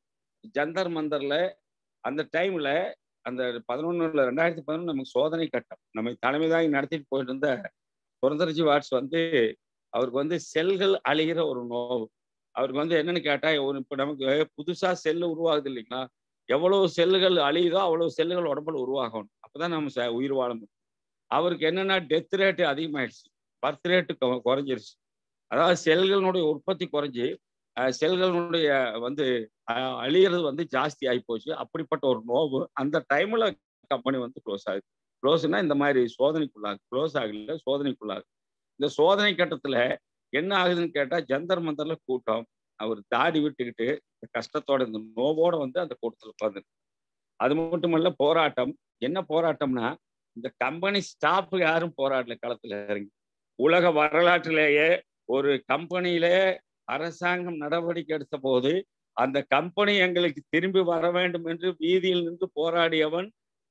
ஜந்தர் மந்தர்ல அந்த டைம்ல அந்த பதினொன்னுல ரெண்டாயிரத்தி பதினொன்று நமக்கு சோதனை கட்டம் நம்ம தலைமை தாங்கி நடத்திட்டு போயிட்டு இருந்த சுரந்தரஜி வாட்ஸ் வந்து அவருக்கு வந்து செல்கள் அழிகிற ஒரு நோவு அவருக்கு வந்து என்னன்னு கேட்டா ஒரு இப்போ நமக்கு புதுசா செல்லு உருவாகுது இல்லைங்களா எவ்வளவு செல்லுகள் அழியுதோ அவ்வளவு செல்லுகள் உடம்புல உருவாகணும் அப்பதான் நம்ம உயிர் வாழ முடியும் அவருக்கு என்னன்னா டெத் ரேட்டு அதிகமாயிடுச்சு பர்த் ரேட்டு குறைஞ்சிருச்சு அதாவது செல்களுடைய உற்பத்தி குறைஞ்சி செல்களுடைய வந்து அழியிறது வந்து ஜாஸ்தி ஆகி போச்சு அப்படிப்பட்ட ஒரு நோவு அந்த டைம்ல கம்பெனி வந்து க்ளோஸ் ஆகுது க்ளோஸ்னா இந்த மாதிரி சோதனைக்குள்ளாகு க்ளோஸ் ஆகல சோதனைக்குள்ளாகு இந்த சோதனை கட்டத்துல என்ன ஆகுதுன்னு கேட்டா ஜந்தர் மந்தர்ல கூட்டம் அவர் தாடி விட்டுக்கிட்டு கஷ்டத்தோட இந்த நோவோட வந்து அந்த கூட்டத்தில் உட்காந்து அது மட்டுமல்ல போராட்டம் என்ன போராட்டம்னா இந்த கம்பெனி ஸ்டாஃப் யாரும் போராடல களத்துல இறங்கி உலக வரலாற்றிலேயே ஒரு கம்பெனியில அரசாங்கம் நடவடிக்கை எடுத்த போது அந்த கம்பெனி எங்களுக்கு திரும்பி வர வேண்டும் என்று வீதியில் நின்று போராடியவன்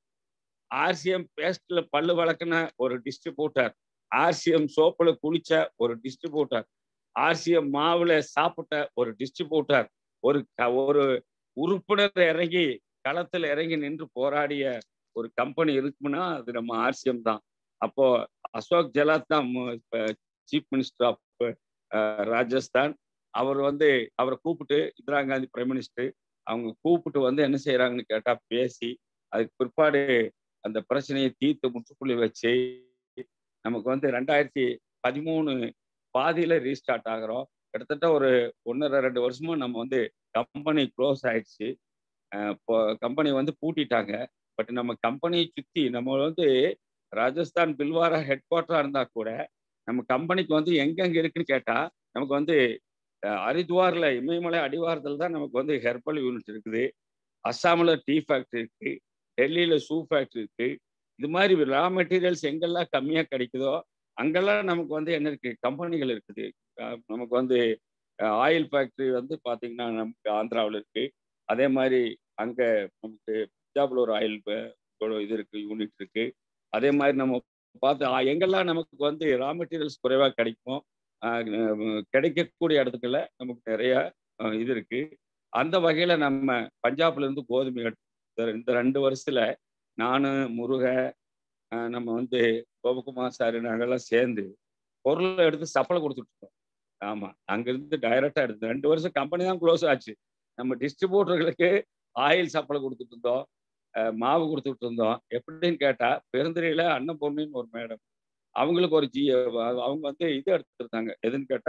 ஆர்சிஎம் பேஸ்ட்ல பல்லு வளர்க்கின ஒரு டிஸ்ட்ரிபியூட்டர் ஆர்சிஎம் சோப்புல குளிச்ச ஒரு டிஸ்ட்ரிபியூட்டர் ஆர்சிஎம் மாவுல சாப்பிட்ட ஒரு டிஸ்ட்ரிபியூட்டர் ஒரு ஒரு உறுப்பினர் இறங்கி களத்துல இறங்கி நின்று போராடிய ஒரு கம்பெனி இருக்குன்னா அது நம்ம ஆர்சிஎம் தான் அப்போ அசோக் கெலாத் தான் சீஃப் மினிஸ்டர் ஆஃப் ராஜஸ்தான் அவர் வந்து அவரை கூப்பிட்டு இந்திரா காந்தி பிரைம் மினிஸ்டர் அவங்க கூப்பிட்டு வந்து என்ன செய்யறாங்கன்னு கேட்டா பேசி அதுக்கு பிற்பாடு அந்த பிரச்சனையை தீர்த்து முற்றுப்புள்ளி வச்சு நமக்கு வந்து ரெண்டாயிரத்தி பதிமூணு பாதியில ரீஸ்டார்ட் ஆகிறோம் கிட்டத்தட்ட ஒரு ஒன்றரை ரெண்டு வருஷமா நம்ம வந்து கம்பெனி க்ளோஸ் ஆயிடுச்சு இப்போ கம்பெனி வந்து பூட்டிட்டாங்க பட் நம்ம கம்பெனியை சுத்தி நம்ம வந்து ராஜஸ்தான் பில்வாரா ஹெட் குவார்டரா இருந்தா கூட நம்ம கம்பெனிக்கு வந்து எங்கெங்க இருக்குன்னு கேட்டா நமக்கு வந்து ஹரித்வார்ல இமயமலை அடிவாரத்தில் தான் நமக்கு வந்து ஹெர்பல் யூனிட் இருக்குது அஸ்ஸாமில் டீ ஃபேக்ட்ரி இருக்கு டெல்லியில ஷூ ஃபேக்ட்ரி இருக்கு இது மாதிரி ரா மெட்டீரியல்ஸ் எங்கெல்லாம் கம்மியாக கிடைக்குதோ அங்கெல்லாம் நமக்கு வந்து என்ன இருக்கு கம்பெனிகள் இருக்குது நமக்கு வந்து ஆயில் ஃபேக்ட்ரி வந்து பார்த்தீங்கன்னா நமக்கு ஆந்திராவில் இருக்கு அதே மாதிரி அங்கே நமக்கு பஞ்சாப்ல ஒரு ஆயில் இது இருக்கு யூனிட் இருக்கு அதே மாதிரி நம்ம பார்த்து எங்கெல்லாம் நமக்கு வந்து ரா மெட்டீரியல்ஸ் குறைவாக கிடைக்குமோ கிடைக்கக்கூடிய இடத்துக்குள்ள நமக்கு நிறைய இது இருக்கு அந்த வகையில நம்ம பஞ்சாப்ல இருந்து கோதுமை இந்த ரெண்டு வருஷத்துல நானு முருக நம்ம வந்து கோபகுமார் சார் நாங்கெல்லாம் சேர்ந்து பொருளை எடுத்து சப்பளை கொடுத்துட்டு இருக்கோம் ஆமா அங்கிருந்து டைரக்டா எடுத்து ரெண்டு வருஷம் கம்பெனி தான் க்ளோஸ் ஆச்சு நம்ம டிஸ்ட்ரிபியூட்டர்களுக்கு ஆயில் சப்பளை கொடுத்துட்டு இருந்தோம் மாவு கொடுத்துட்டு இருந்தோம் எப்படின்னு கேட்டா பெருந்துறையில அன்னபொன்னின்னு ஒரு மேடம் அவங்களுக்கு ஒரு ஜி அவங்க வந்து இது எடுத்துருந்தாங்க எதுன்னு கேட்டா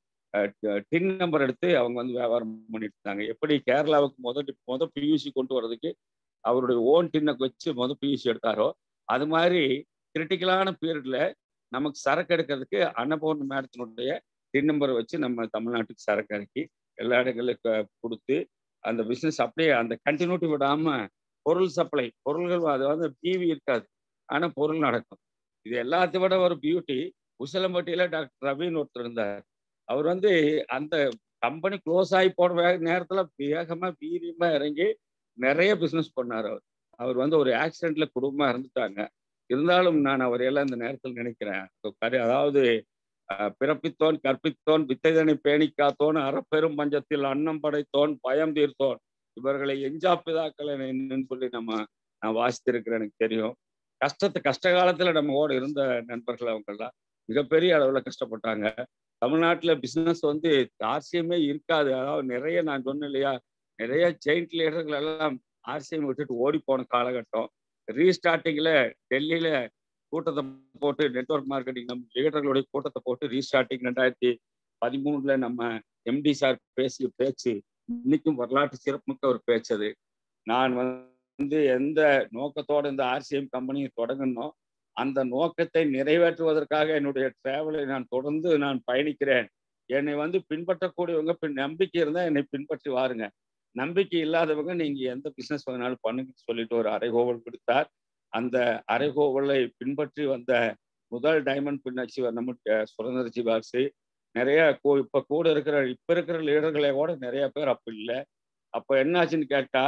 டின் நம்பர் எடுத்து அவங்க வந்து வியாபாரம் பண்ணிட்டு இருந்தாங்க எப்படி கேரளாவுக்கு முதல் முத பியூசி கொண்டு வர்றதுக்கு அவருடைய ஓன் டின்னை வச்சு முத பியூசி எடுத்தாரோ அது மாதிரி கிரிட்டிக்கலான பீரியட்ல நமக்கு சரக்கு எடுக்கிறதுக்கு அன்னபூர்ண மேடத்தினுடைய டின் நம்பர் வச்சு நம்ம தமிழ்நாட்டுக்கு சரக்கு இறக்கி எல்லா இடங்களுக்கு கொடுத்து அந்த பிஸ்னஸ் அப்படியே அந்த கண்டினியூட்டி விடாம பொருள் சப்ளை பொருள்கள் அது வந்து டிவி இருக்காது ஆனா பொருள் நடக்கும் இது எல்லாத்தையும் விட ஒரு பியூட்டி உசிலம்பட்டியில டாக்டர் ரவின்னு ஒருத்தர் இருந்தார் அவர் வந்து அந்த கம்பெனி க்ளோஸ் ஆகி போன வேக நேரத்துல வேகமா வீரியமா இறங்கி நிறைய பிசினஸ் பண்ணார் அவர் அவர் வந்து ஒரு ஆக்சிடென்ட்ல குடும்பமா இருந்துட்டாங்க இருந்தாலும் நான் அவர் எல்லாம் இந்த நேரத்தில் நினைக்கிறேன் அதாவது பிறப்பித்தோன் கற்பித்தோன் வித்தைதனை பேணிக்காத்தோன் அறப்பெரும் பஞ்சத்தில் அன்னம் படைத்தோன் பயம் தீர்த்தோன் இவர்களை எஞ்சா பிதாக்கள் என்னன்னு சொல்லி நம்ம நான் வாசித்திருக்கிறேன் எனக்கு தெரியும் கஷ்டத்து கஷ்ட காலத்துல நம்ம ஓட இருந்த நண்பர்கள் அவங்கெல்லாம் மிகப்பெரிய அளவுல கஷ்டப்பட்டாங்க தமிழ்நாட்டுல பிசினஸ் வந்து ஆர்சியமே இருக்காது அதாவது நிறைய நான் சொன்னேன் இல்லையா நிறைய ஜெயிண்ட் லீடர்கள் எல்லாம் ஆர்சிஎம் விட்டுட்டு ஓடி போன காலகட்டம் ரீஸ்டார்டிங்ல டெல்லியில கூட்டத்தை போட்டு நெட்ஒர்க் மார்க்கெட்டிங் நம்ம லீடர்களுடைய கூட்டத்தை போட்டு ரீஸ்டார்டிங் ரெண்டாயிரத்தி பதிமூணுல நம்ம எம்டி சார் பேசிய பேச்சு இன்னைக்கும் வரலாற்று சிறப்புமிக்க ஒரு பேச்சு அது நான் வந்து எந்த நோக்கத்தோட இந்த ஆர்சிஎம் கம்பெனியை தொடங்கணும் அந்த நோக்கத்தை நிறைவேற்றுவதற்காக என்னுடைய டிராவலை நான் தொடர்ந்து நான் பயணிக்கிறேன் என்னை வந்து பின்பற்றக்கூடியவங்க பின் நம்பிக்கை இருந்தால் என்னை பின்பற்றி வாருங்க நம்பிக்கை இல்லாதவங்க நீங்க எந்த பிசினஸ் வேணாலும் பண்ணுங்கன்னு சொல்லிட்டு ஒரு அரைகோவல் கொடுத்தார் அந்த அரைகோவலை பின்பற்றி வந்த முதல் டைமண்ட் பின்னாச்சி நம்ம சுரந்தர ஜிவாசி நிறைய இப்ப கூட இருக்கிற இப்ப இருக்கிற லீடர்களை கூட நிறைய பேர் அப்ப இல்லை அப்ப என்னாச்சுன்னு கேட்டா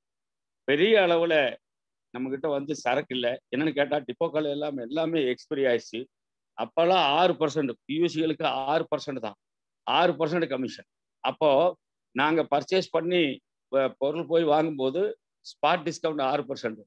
பெரிய அளவுல நம்ம கிட்ட வந்து சரக்கு இல்லை என்னன்னு கேட்டா டிப்போக்கள் எல்லாம் எல்லாமே எக்ஸ்பைரி ஆயிடுச்சு அப்பெல்லாம் ஆறு பர்சன்ட் பியூசிகளுக்கு ஆறு பர்சன்ட் தான் ஆறு பர்சன்ட் கமிஷன் அப்போ நாங்க பர்ச்சேஸ் பண்ணி பொருள் போய் வாங்கும்போது ஸ்பாட் டிஸ்கவுண்ட் ஆறு பர்சன்ட்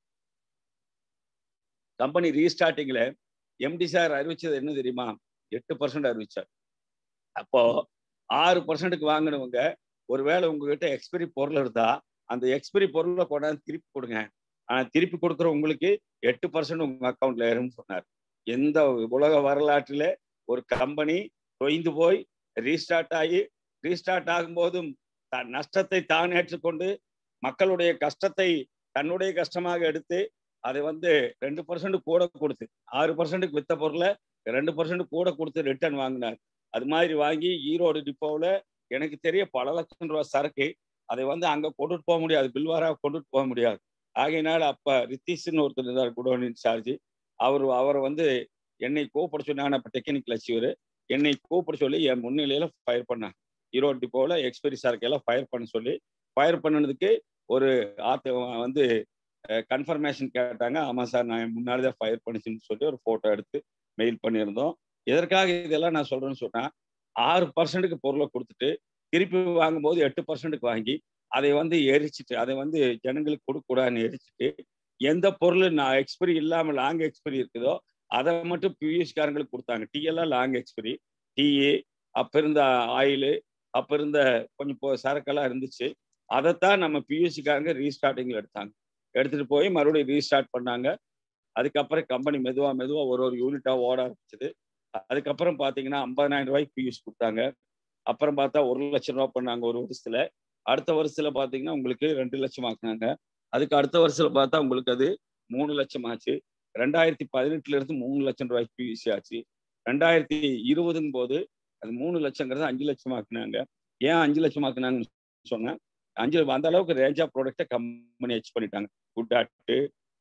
கம்பெனி ரீஸ்டார்டிங்ல எம்டி சார் அறிவிச்சது என்ன தெரியுமா எட்டு பர்சன்ட் அறிவிச்சார் அப்போ ஆறு பர்சன்ட்டுக்கு வாங்கினவங்க ஒருவேளை உங்ககிட்ட எக்ஸ்பைரி பொருள் இருந்தா அந்த எக்ஸ்பைரி பொருளை கொண்டாந்து திருப்பி கொடுங்க ஆனா திருப்பி கொடுக்குற உங்களுக்கு எட்டு பர்சன்ட் உங்க அக்கௌண்ட்ல ஏறும்னு சொன்னார் எந்த உலக வரலாற்றுல ஒரு கம்பெனி தொய்ந்து போய் ரீஸ்டார்ட் ஆகி ரீஸ்டார்ட் ஆகும்போதும் தன் நஷ்டத்தை தான் ஏற்றுக்கொண்டு மக்களுடைய கஷ்டத்தை தன்னுடைய கஷ்டமாக எடுத்து அதை வந்து ரெண்டு பர்சன்ட் கூட கொடுத்து ஆறு பர்சன்ட்டுக்கு வித்த பொருளை ரெண்டு பர்சன்ட் கூட கொடுத்து ரிட்டர்ன் வாங்கினார் அது மாதிரி வாங்கி ஈரோடு டிப்போவில் எனக்கு தெரிய பல லட்சம் ரூபா சரக்கு அதை வந்து அங்கே கொண்டுட்டு போக முடியாது பில்வாரா கொண்டுட்டு போக முடியாது ஆகையினால அப்ப ரித்தீஷ்னு ஒருத்தர் இருந்தார் குடோன் இன்சார்ஜ் அவர் அவரை வந்து என்னை கூப்பிட சொன்னாங்க அப்ப டெக்னிக்கல் அச்சீவர் என்னை கூப்பிட சொல்லி என் முன்னிலையில ஃபயர் பண்ணாங்க ஈரோடு டிப்போல எக்ஸ்பெரி சார்க்கெல்லாம் ஃபயர் பண்ண சொல்லி ஃபயர் பண்ணதுக்கு ஒரு ஆத்த வந்து கன்ஃபர்மேஷன் கேட்டாங்க ஆமா சார் நான் முன்னாடி தான் ஃபயர் பண்ணிச்சுன்னு சொல்லி ஒரு போட்டோ எடுத்து மெயில் பண்ணியிருந்தோம் எதற்காக இதெல்லாம் நான் சொல்றேன்னு சொன்னா ஆறு பர்சன்ட்டுக்கு பொருளை கொடுத்துட்டு திருப்பி வாங்கும்போது எட்டு பர்சன்ட்டுக்கு வாங்கி அதை வந்து எரிச்சிட்டு அதை வந்து ஜனங்களுக்கு கொடுக்கூடாதுன்னு எரிச்சிட்டு எந்த பொருள் நான் எக்ஸ்பெரி இல்லாமல் லாங் எக்ஸ்பெரி இருக்குதோ அதை மட்டும் பியூஎஸ்காரங்களுக்கு கொடுத்தாங்க டீ எல்லாம் லாங் எக்ஸ்பெரி டீ அப்ப இருந்த ஆயிலு அப்ப இருந்த கொஞ்சம் இப்போ சரக்கெல்லாம் இருந்துச்சு அதைத்தான் நம்ம பியூஎஸ்சிக்காரங்க ரீஸ்டார்டிங்ல எடுத்தாங்க எடுத்துட்டு போய் மறுபடியும் ரீஸ்டார்ட் பண்ணாங்க அதுக்கப்புறம் கம்பெனி மெதுவா மெதுவா ஒரு ஒரு யூனிட்டா ஓட ஆரம்பிச்சது அதுக்கப்புறம் பாத்தீங்கன்னா ஐம்பதாயிரம் ரூபாய்க்கு பியூஸ் கொடுத்தாங்க அப்புறம் பார்த்தா ஒரு லட்சம் ரூபாய் பண்ணாங்க ஒரு வருஷத்துல அடுத்த வருஷத்துல பாத்தீங்கன்னா உங்களுக்கு ரெண்டு லட்சம் ஆக்குனாங்க அதுக்கு அடுத்த வருஷத்துல பார்த்தா உங்களுக்கு அது மூணு லட்சம் ஆச்சு ரெண்டாயிரத்தி பதினெட்டுல இருந்து மூணு லட்சம் ரூபாய்க்கு பியூசி ஆச்சு ரெண்டாயிரத்தி இருபதுங்கும் போது அது மூணு லட்சங்கிறது அஞ்சு லட்சம் ஆக்குனாங்க ஏன் அஞ்சு லட்சம் ஆக்குனாங்கன்னு சொன்னேன் அஞ்சு அந்த அளவுக்கு ரேஞ்ச் ஆஃப் ப்ராடக்டை கம்பெனி ஹெச் பண்ணிட்டாங்க ஃபுட் ஆக்ட்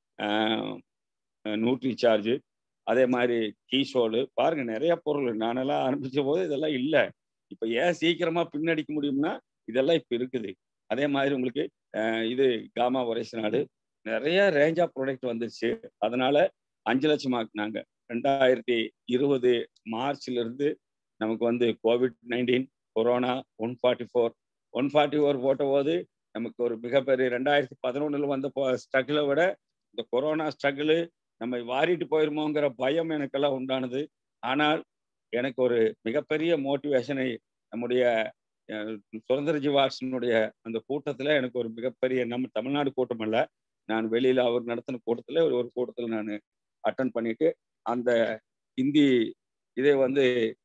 நியூட்ரி சார்ஜ் அதே மாதிரி கீசோலு பாருங்க நிறைய பொருள் நானெல்லாம் ஆரம்பிச்ச போது இதெல்லாம் இல்லை இப்போ ஏன் சீக்கிரமா பின்னடிக்க முடியும்னா இதெல்லாம் இப்போ இருக்குது அதே மாதிரி உங்களுக்கு இது காமா ஒரேஸ் நாடு நிறைய ரேஞ்ச் ஆஃப் ப்ராடக்ட் வந்துருச்சு அதனால அஞ்சு லட்சம் ஆக்குனாங்க ரெண்டாயிரத்தி இருபது மார்ச்ல இருந்து நமக்கு வந்து COVID nineteen corona one forty four one forty four போட்ட போது நமக்கு ஒரு மிகப்பெரிய ரெண்டாயிரத்தி பதினொன்னுல வந்த ஸ்ட்ரகிளை விட இந்த கொரோனா ஸ்ட்ரகிள் நம்ம வாரிட்டு போயிருமோங்கிற பயம் எனக்கெல்லாம் உண்டானது ஆனால் எனக்கு ஒரு மிகப்பெரிய மோட்டிவேஷனை நம்முடைய சுதந்திர ஜிவாட்சனுடைய அந்த கூட்டத்துல எனக்கு ஒரு மிகப்பெரிய நம்ம தமிழ்நாடு கூட்டம் அல்ல நான் வெளியில அவர் நடத்தின கூட்டத்துல ஒரு ஒரு கூட்டத்துல நான் அட்டன் பண்ணிட்டு அந்த ஹிந்தி இதை வந்து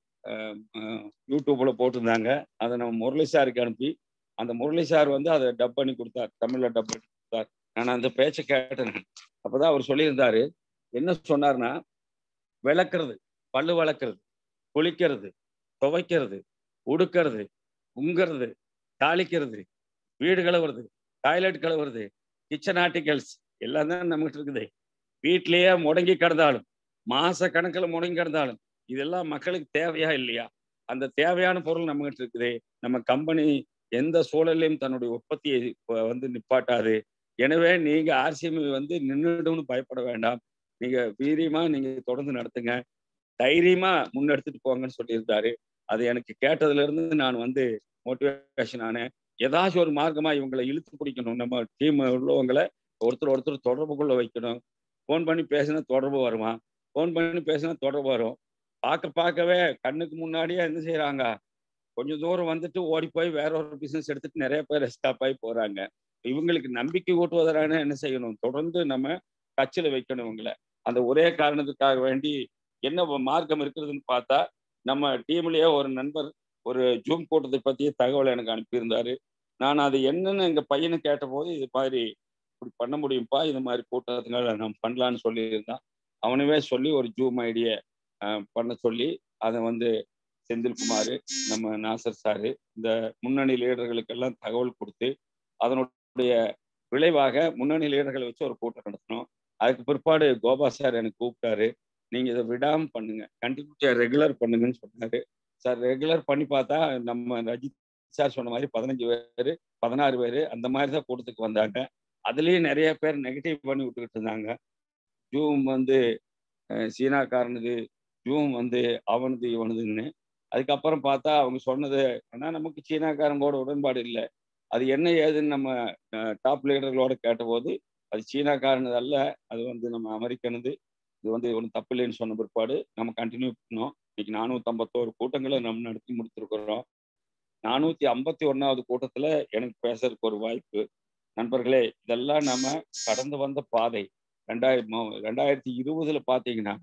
யூடியூப்ல போட்டிருந்தாங்க அதை நம்ம முரளி சாருக்கு அனுப்பி அந்த முரளி சார் வந்து அதை டப் பண்ணி கொடுத்தார் தமிழ்ல டப் பண்ணி கொடுத்தார் நான் அந்த பேச்சை கேட்டேன் அப்பதான் அவர் சொல்லியிருந்தாரு என்ன சொன்னார்னா விளக்குறது பல்லு வளர்க்கறது குளிக்கிறது துவைக்கிறது உடுக்கிறது உங்கிறது தாளிக்கிறது வீடு கழுவுறது டாய்லெட் கழுவுறது கிச்சன் ஆர்டிகல்ஸ் எல்லாம் தான் நம்மகிட்ட இருக்குது வீட்லயே முடங்கி கிடந்தாலும் மாச கணக்கில் முடங்கி கிடந்தாலும் இதெல்லாம் மக்களுக்கு தேவையா இல்லையா அந்த தேவையான பொருள் நம்மகிட்ட இருக்குது நம்ம கம்பெனி எந்த சூழலையும் தன்னுடைய உற்பத்தியை வந்து நிப்பாட்டாது எனவே நீங்க ஆர்சிஎம் வந்து நின்றுடும்னு பயப்பட வேண்டாம் நீங்க வீரியமா நீங்க தொடர்ந்து நடத்துங்க தைரியமா முன்னெடுத்துட்டு போங்கன்னு சொல்லியிருந்தாரு அது எனக்கு கேட்டதுல இருந்து நான் வந்து மோட்டிவேஷன் ஆனேன் ஏதாச்சும் ஒரு மார்க்கமா இவங்களை இழுத்து பிடிக்கணும் நம்ம டீம் உள்ளவங்களை ஒருத்தர் ஒருத்தர் தொடர்பு கொள்ள வைக்கணும் ஃபோன் பண்ணி பேசினா தொடர்பு வருமா ஃபோன் பண்ணி பேசினா தொடர்பு வரும் பார்க்க பார்க்கவே கண்ணுக்கு முன்னாடியே என்ன செய்யறாங்க கொஞ்சம் தூரம் வந்துட்டு ஓடி போய் வேற ஒரு பிசினஸ் எடுத்துட்டு நிறைய பேர் ஸ்டாப் ஆகி போறாங்க இவங்களுக்கு நம்பிக்கை ஊட்டுவதற்கான என்ன செய்யணும் தொடர்ந்து நம்ம கட்சியில வைக்கணும் இவங்களை அந்த ஒரே காரணத்துக்காக வேண்டி என்ன மார்க்கம் இருக்கிறதுன்னு பார்த்தா நம்ம டீம்லயே ஒரு நண்பர் ஒரு ஜூம் கூட்டத்தை பத்திய தகவல் எனக்கு அனுப்பியிருந்தாரு நான் அது என்னன்னு எங்க பையனை கேட்ட போது இது மாதிரி இப்படி பண்ண முடியும்ப்பா இது மாதிரி கூட்டத்தினால நம்ம பண்ணலான்னு சொல்லியிருந்தான் அவனவே சொல்லி ஒரு ஜூம் ஐடியை பண்ண சொல்லி அதை வந்து செந்தில்குமார் நம்ம நாசர் சாரு இந்த முன்னணி லீடர்களுக்கெல்லாம் தகவல் கொடுத்து அதனுடைய விளைவாக முன்னணி லீடர்களை வச்சு ஒரு கூட்டம் நடத்தினோம் அதுக்கு பிற்பாடு கோபா சார் எனக்கு கூப்பிட்டாரு நீங்க இதை விடாம பண்ணுங்க கண்டினியூட்டியா ரெகுலர் பண்ணுங்கன்னு சொன்னாரு சார் ரெகுலர் பண்ணி பார்த்தா நம்ம ரஜித் சார் சொன்ன மாதிரி பதினஞ்சு பேர் பதினாறு பேர் அந்த மாதிரி தான் கூட்டத்துக்கு வந்தாங்க அதுலயும் நிறைய பேர் நெகட்டிவ் பண்ணி விட்டுக்கிட்டு இருந்தாங்க ஜூம் வந்து சீனாக்காரனுது ஜூம் வந்து அவனது இவனதுன்னு அதுக்கப்புறம் பார்த்தா அவங்க சொன்னது ஆனா நமக்கு சீனாக்காரங்களோட உடன்பாடு இல்லை அது என்ன ஏதுன்னு நம்ம டாப் லீடர்களோட கேட்டபோது அது சீனாக்காரனது அல்ல அது வந்து நம்ம அமெரிக்கனது இது வந்து ஒன்றும் தப்பு இல்லைன்னு சொன்ன பிற்பாடு நம்ம கண்டினியூ பண்ணோம் இன்னைக்கு நானூத்தி ஐம்பத்தோரு கூட்டங்களை நம்ம நடத்தி முடித்திருக்கிறோம் நானூத்தி ஐம்பத்தி ஒன்னாவது கூட்டத்துல எனக்கு பேசுறதுக்கு ஒரு வாய்ப்பு நண்பர்களே இதெல்லாம் நம்ம கடந்து வந்த பாதை ரெண்டாயிரம் ரெண்டாயிரத்தி இருபதுல பாத்தீங்கன்னா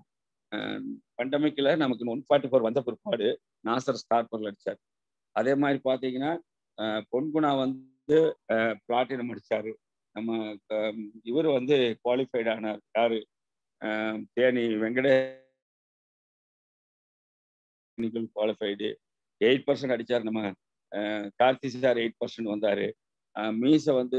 பண்டமிக்ல நமக்கு ஒன் ஃபார்ட்டி ஃபோர் வந்த பிற்பாடு நாசர் ஸ்டார் பொருள் அடிச்சார் அதே மாதிரி பாத்தீங்கன்னா பொன்குணா வந்து பிளாட்டினம் அடிச்சாரு நம்ம இவர் வந்து குவாலிஃபைட் ஆனார் யாரு தேனி வெங்கடே குவாலிஃபைடு எயிட் பர்சன்ட் அடிச்சார் நம்ம கார்த்தி சார் எயிட் பர்சன்ட் வந்தாரு மீச வந்து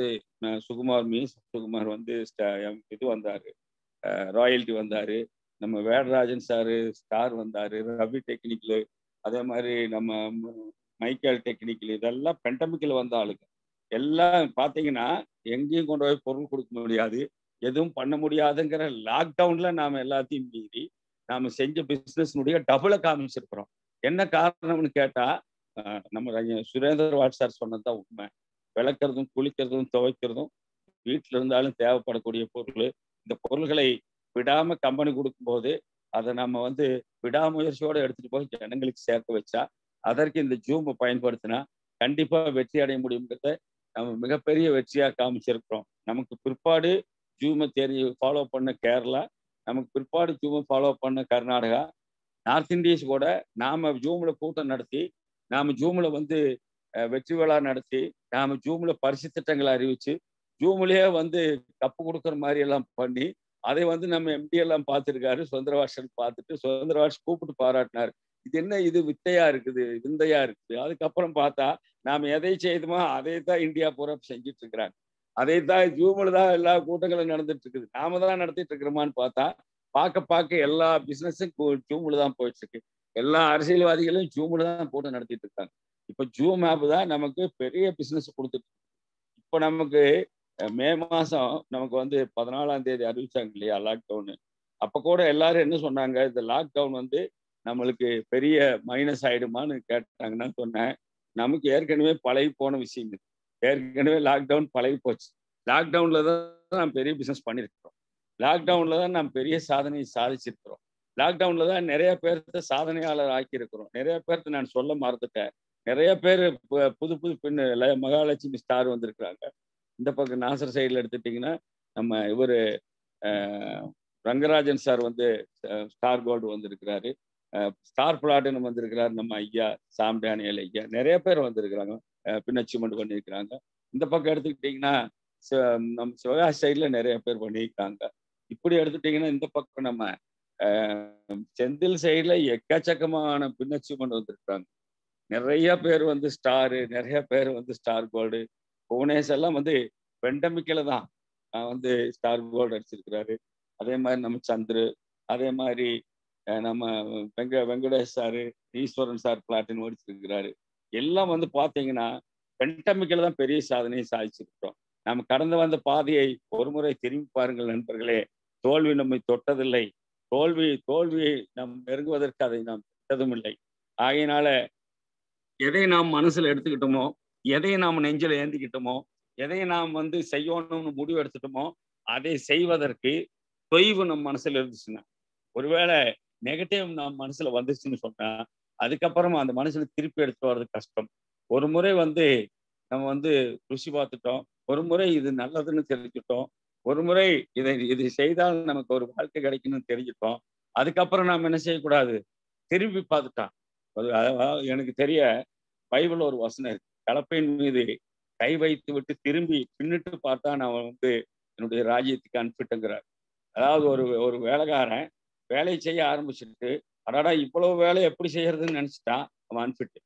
அஹ் சுகுமார் மீஸ் சுகுமார் வந்து ஸ்ட- எம் இது வந்தாரு ராயல்டி வந்தாரு நம்ம வேடராஜன் சாரு ஸ்டார் வந்தாரு ரவி டெக்னிக்கல் அதே மாதிரி நம்ம ம- மைக்கேல் டெக்னிக்கல் இதெல்லாம் பெண்டமிக்கில் வந்த ஆளுங்க எல்லாம் பார்த்தீங்கன்னா எங்கேயும் கொண்டு போய் பொருள் கொடுக்க முடியாது எதுவும் பண்ண முடியாதுங்கிற லாக்டவுன்ல நாம எல்லாத்தையும் மீறி நாம செஞ்ச பிசினஸ்னுடைய டபுளை காமிச்சிருக்கிறோம் என்ன காரணம்னு கேட்டா அஹ் நம்ம ஐயா சுரேந்தர் வாட் சார் சொன்னதுதான் உண்மை விளக்குறதும் குளிக்கிறதும் துவைக்கிறதும் வீட்டில் இருந்தாலும் தேவைப்படக்கூடிய பொருள் இந்த பொருள்களை விடாம கம்பெனி கொடுக்கும்போது அதை நம்ம வந்து விடாமுயற்சியோட எடுத்துட்டு போய் ஜனங்களுக்கு சேர்க்க வச்சா அதற்கு இந்த ஜூமை பயன்படுத்தினா கண்டிப்பா வெற்றி அடைய முடியுங்கிறத நம்ம மிகப்பெரிய வெற்றியா காமிச்சிருக்கிறோம் நமக்கு பிற்பாடு ஜூமை தெரிய ஃபாலோ பண்ண கேரளா நமக்கு பிற்பாடு ஜூமை ஃபாலோ பண்ண கர்நாடகா நார்த் இந்தியஸ் கூட நாம ஜூம்ல கூட்டம் நடத்தி நாம ஜூம்ல வந்து அஹ், வெற்றி விழா நடத்தி நாம ஜூம்ல பரிசு திட்டங்களை அறிவிச்சு ஜூம்லயே வந்து கப்பு கொடுக்குற மாதிரி எல்லாம் பண்ணி அதை வந்து நம்ம எம்டி எல்லாம் பார்த்துருக்காரு சுதந்திரவாசன் பார்த்துட்டு சுதந்திரவாஸ் கூப்பிட்டு பாராட்டினார் இது என்ன இது வித்தையா இருக்குது விந்தையா இருக்குது அதுக்கப்புறம் பார்த்தா நாம எதை செய்தோமோ அதை தான் இந்தியா பூரா செஞ்சுட்டு இருக்கிறாங்க அதை தான் ஜூம்ல தான் எல்லா கூட்டங்களும் நடந்துட்டு இருக்குது நாம தான் நடத்திட்டு இருக்கிறோமான்னு பார்த்தா பார்க்க பார்க்க எல்லா பிசினஸும் ஜூம்ல தான் போயிட்டு இருக்கு எல்லா அரசியல்வாதிகளும் ஜூம்ல தான் போட்டு நடத்திட்டு இருக்காங்க இப்ப ஜூம் ஆப் தான் நமக்கு பெரிய பிசினஸ் கொடுத்துட்டு இருக்கு. இப்போ நமக்கு அஹ், மே மாசம் நமக்கு வந்து பதினாலாம் தேதி அறிவிச்சாங்க இல்லையா லாக்டவுன் அப்ப கூட எல்லாரும் என்ன சொன்னாங்க இந்த லாக்டவுன் வந்து நம்மளுக்கு பெரிய மைனஸ் ஆயிடுமான்னு கேட்டாங்கன்னா சொன்னேன் நமக்கு ஏற்கனவே பழகி போன விஷயம் இது ஏற்கனவே லாக்டவுன் பழகி போச்சு லாக்டவுன்ல தான் நாம் பெரிய பிசினஸ் பண்ணியிருக்கிறோம் லாக்டவுன்ல தான் நாம் பெரிய சாதனையை சாதிச்சிருக்கிறோம் லாக்டவுன்ல தான் நிறைய பேர்த்த சாதனையாளர் ஆக்கியிருக்கிறோம் நிறைய பேர்த்த நான் சொல்ல மறந்துட்டேன் நிறைய பேர் பு- புது புது பெண் ல- மகாலட்சுமி ஸ்டார் வந்திருக்கிறாங்க இந்த பக்கம் நாசர் சைடில் எடுத்துட்டிங்கன்னா நம்ம இவர் ரங்கராஜன் சார் வந்து அஹ், ஸ்டார் கோல்டு வந்திருக்கிறாரு அஹ், ஸ்டார் பிளாட்டினம் வந்திருக்கிறாரு நம்ம ஐயா சாம் டேனியல் ஐயா நிறைய பேர் வந்திருக்கிறாங்க அஹ், பின் அச்சீவ்மெண்ட் பண்ணியிருக்கிறாங்க இந்த பக்கம் எடுத்துக்கிட்டிங்கன்னா ச- நம்ம சிவகாசி சைடில் நிறைய பேர் பண்ணியிருக்காங்க இப்படி எடுத்துட்டிங்கன்னா இந்த பக்கம் நம்ம அஹ், செந்தில் சைடில் எக்கச்சக்கமான பின் அச்சீவ்மெண்ட் வந்திருக்கிறாங்க நிறைய பேர் வந்து ஸ்டாரு நிறைய பேர் வந்து ஸ்டார் கோல்டு புவனேஷ் எல்லாம் வந்து பெண்டமிக்கில் தான் அஹ், வந்து ஸ்டார் கோல்டு அடிச்சிருக்கிறாரு அதே மாதிரி நம்ம சந்துரு அதே மாதிரி அஹ், நம்ம வெங்க வெங்கடேஷ் சாரு ஈஸ்வரன் சார் பிளாட்டின் ஓடிச்சிருக்கிறாரு எல்லாம் வந்து பார்த்தீங்கன்னா பெண்டமிக்கில் தான் பெரிய சாதனையை சாதிச்சிருக்கிறோம் நம்ம கடந்து வந்த பாதையை ஒருமுறை திரும்பி பாருங்கள் நண்பர்களே தோல்வி நம்மை தொட்டதில்லை தோல்வி தோல்வியை நாம் நெருங்குவதற்கு அதை நாம் தொட்டதும் இல்லை ஆகையினால எதை நாம் மனசுல எடுத்துக்கிட்டோமோ எதை நாம் நெஞ்சில ஏந்திக்கிட்டோமோ எதை நாம் வந்து செய்யணும்னு முடிவு எடுத்துட்டோமோ அதை செய்வதற்கு தொய்வு நம் மனசுல இருந்துச்சுன்னா ஒருவேளை நெகட்டிவ் நம்ம மனசுல வந்துச்சுன்னு சொன்னா அதுக்கப்புறமா அந்த மனசுல திருப்பி எடுத்துட்டு வர்றது கஷ்டம் ஒரு முறை வந்து நம்ம வந்து ருசி பார்த்துட்டோம் ஒரு முறை இது நல்லதுன்னு தெரிஞ்சுட்டோம் ஒரு முறை இதை இது செய்தால் நமக்கு ஒரு வாழ்க்கை கிடைக்கும்னு தெரிஞ்சுட்டோம் அதுக்கப்புறம் நாம் என்ன செய்யக்கூடாது திரும்பி பார்த்துட்டான் அது அதாவது எனக்கு தெரிய பைபிள் ஒரு வசனம் இருக்கு கலப்பையின் மீது கை வைத்து விட்டு திரும்பி பின்னிட்டு பார்த்தா நான் வந்து என்னுடைய ராஜ்யத்துக்கு அனுப்பிட்டுங்கிறார் அதாவது ஒரு ஒரு வேலைக்காரன் வேலையை செய்ய ஆரம்பிச்சுட்டு அடாடா இவ்வளவு வேலை எப்படி செய்யறதுன்னு நினைச்சிட்டான் அவன் அனுப்பிட்டு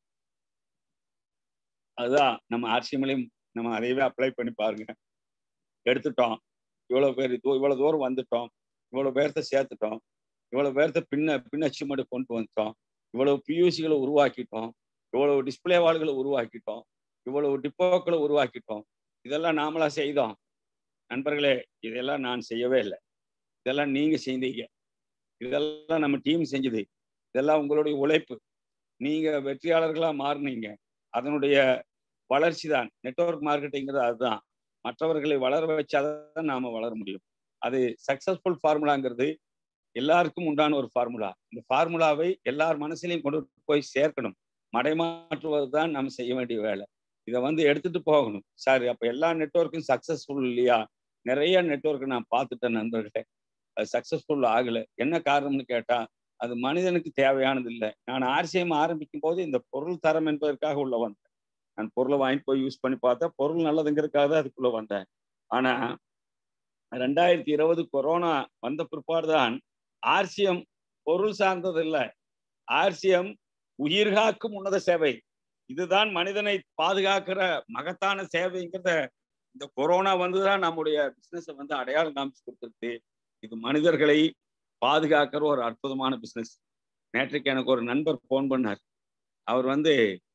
அதுதான் நம்ம ஆர்சியமலையும் நம்ம அதையவே அப்ளை பண்ணி பாருங்க எடுத்துட்டோம் இவ்வளவு பேர் தூ- இவ்வளவு தூரம் வந்துட்டோம் இவ்வளவு பேர்த்த சேர்த்துட்டோம் இவ்வளவு பேர்த்த பின்ன பின் அச்சீவ்மெண்ட் கொண்டு வந்துட்டோம் இவ்வளவு பியூசிகளை உருவாக்கிட்டோம் இவ்வளவு டிஸ்பிளே வால்களை உருவாக்கிட்டோம் இவ்வளவு டிப்போக்களை உருவாக்கிட்டோம் இதெல்லாம் நாமளா செய்தோம் நண்பர்களே இதெல்லாம் நான் செய்யவே இல்லை இதெல்லாம் நீங்க செஞ்சீங்க இதெல்லாம் நம்ம டீம் செஞ்சது இதெல்லாம் உங்களுடைய உழைப்பு நீங்க வெற்றியாளர்களா மாறுனீங்க அதனுடைய வளர்ச்சி தான் நெட்வொர்க் மார்க்கெட்டிங்கிறது அதுதான் மற்றவர்களை வளர வச்சாதான் நாம வளர முடியும் அது சக்சஸ்ஃபுல் ஃபார்முலாங்கிறது எல்லாருக்கும் உண்டான ஒரு ஃபார்முலா இந்த ஃபார்முலாவை எல்லார் மனசுலையும் கொண்டு போய் சேர்க்கணும் மடைமாற்றுவது தான் நம்ம செய்ய வேண்டிய வேலை இதை வந்து எடுத்துட்டு போகணும் சார் அப்ப எல்லா நெட்வொர்க்கும் சக்சஸ்ஃபுல் இல்லையா நிறைய நெட்வொர்க் நான் பார்த்துட்டேன் நண்பர்களே அது சக்சஸ்ஃபுல் ஆகல என்ன காரணம்னு கேட்டா அது மனிதனுக்கு தேவையானது இல்லை நான் ஆர்சிஎம் ஆரம்பிக்கும் போது இந்த பொருள் தரம் என்பதற்காக உள்ள வந்தேன் நான் பொருளை வாங்கிட்டு போய் யூஸ் பண்ணி பார்த்தா பொருள் நல்லதுங்கிறதுக்காக தான் அதுக்குள்ள வந்தேன் ஆனா ரெண்டாயிரத்தி இருபது கொரோனா வந்த பிற்பாடுதான் ஆர்சிஎம் பொருள் சார்ந்தது இல்லை ஆர்சிஎம் உயிர்காக்கும் உன்னத சேவை இதுதான் மனிதனை பாதுகாக்கிற மகத்தான சேவைங்கிறத இந்த கொரோனா வந்துதான் நம்முடைய பிசினஸை வந்து அடையாளம் காமிச்சு கொடுத்துருக்கு இது மனிதர்களை பாதுகாக்கிற ஒரு அற்புதமான பிசினஸ் நேற்றைக்கு எனக்கு ஒரு நண்பர் ஃபோன் பண்ணார் அவர் வந்து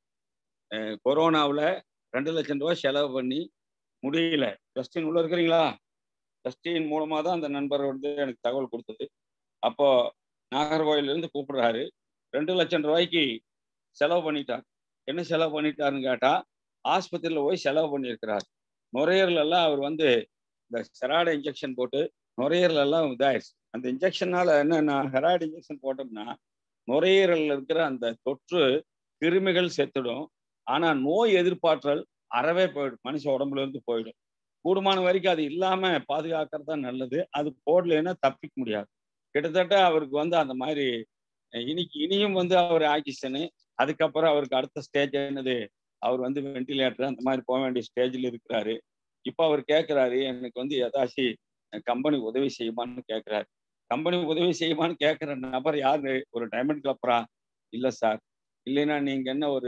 கொரோனாவில் ரெண்டு லட்சம் ரூபாய் செலவு பண்ணி முடியல ஜஸ்டின் உள்ள இருக்கிறீங்களா ஜஸ்டின் மூலமாக தான் அந்த நண்பர் வந்து எனக்கு தகவல் கொடுத்தது அப்போ நாகர்கோயிலிருந்து கூப்பிடுறாரு ரெண்டு லட்சம் ரூபாய்க்கு செலவு பண்ணிட்டார் என்ன செலவு பண்ணிட்டாருன்னு கேட்டால் ஆஸ்பத்திரியில் போய் செலவு பண்ணியிருக்கிறார் நுரையீரல் எல்லாம் அவர் வந்து இந்த செராய்டு இன்ஜெக்ஷன் போட்டு நுரையீரல் எல்லாம் இதாயிருச்சு அந்த இன்ஜெக்ஷனால என்னன்னா ஹெராய்டு இன்ஜெக்ஷன் போட்டோம்னா நுரையீரலில் இருக்கிற அந்த தொற்று கிருமிகள் செத்துடும் ஆனா நோய் எதிர்ப்பாற்றல் அறவே போயிடும் மனுஷ உடம்புல இருந்து போயிடும் கூடுமான வரைக்கும் அது இல்லாம பாதுகாக்கிறது தான் நல்லது அது போடலைன்னா தப்பிக்க முடியாது கிட்டத்தட்ட அவருக்கு வந்து அந்த மாதிரி இன்னைக்கு இனியும் வந்து அவர் ஆக்சிஜனு அதுக்கப்புறம் அவருக்கு அடுத்த ஸ்டேஜ் என்னது அவர் வந்து வெண்டிலேட்டர் அந்த மாதிரி போக வேண்டிய ஸ்டேஜில் இருக்கிறாரு இப்போ அவர் கேட்குறாரு எனக்கு வந்து ஏதாச்சு கம்பெனி உதவி செய்யுமான்னு கேட்குறாரு கம்பெனி உதவி செய்யுமான்னு கேட்குற நபர் யாரு ஒரு டைமண்ட் கிளப்பரா இல்லை சார் இல்லைன்னா நீங்கள் என்ன ஒரு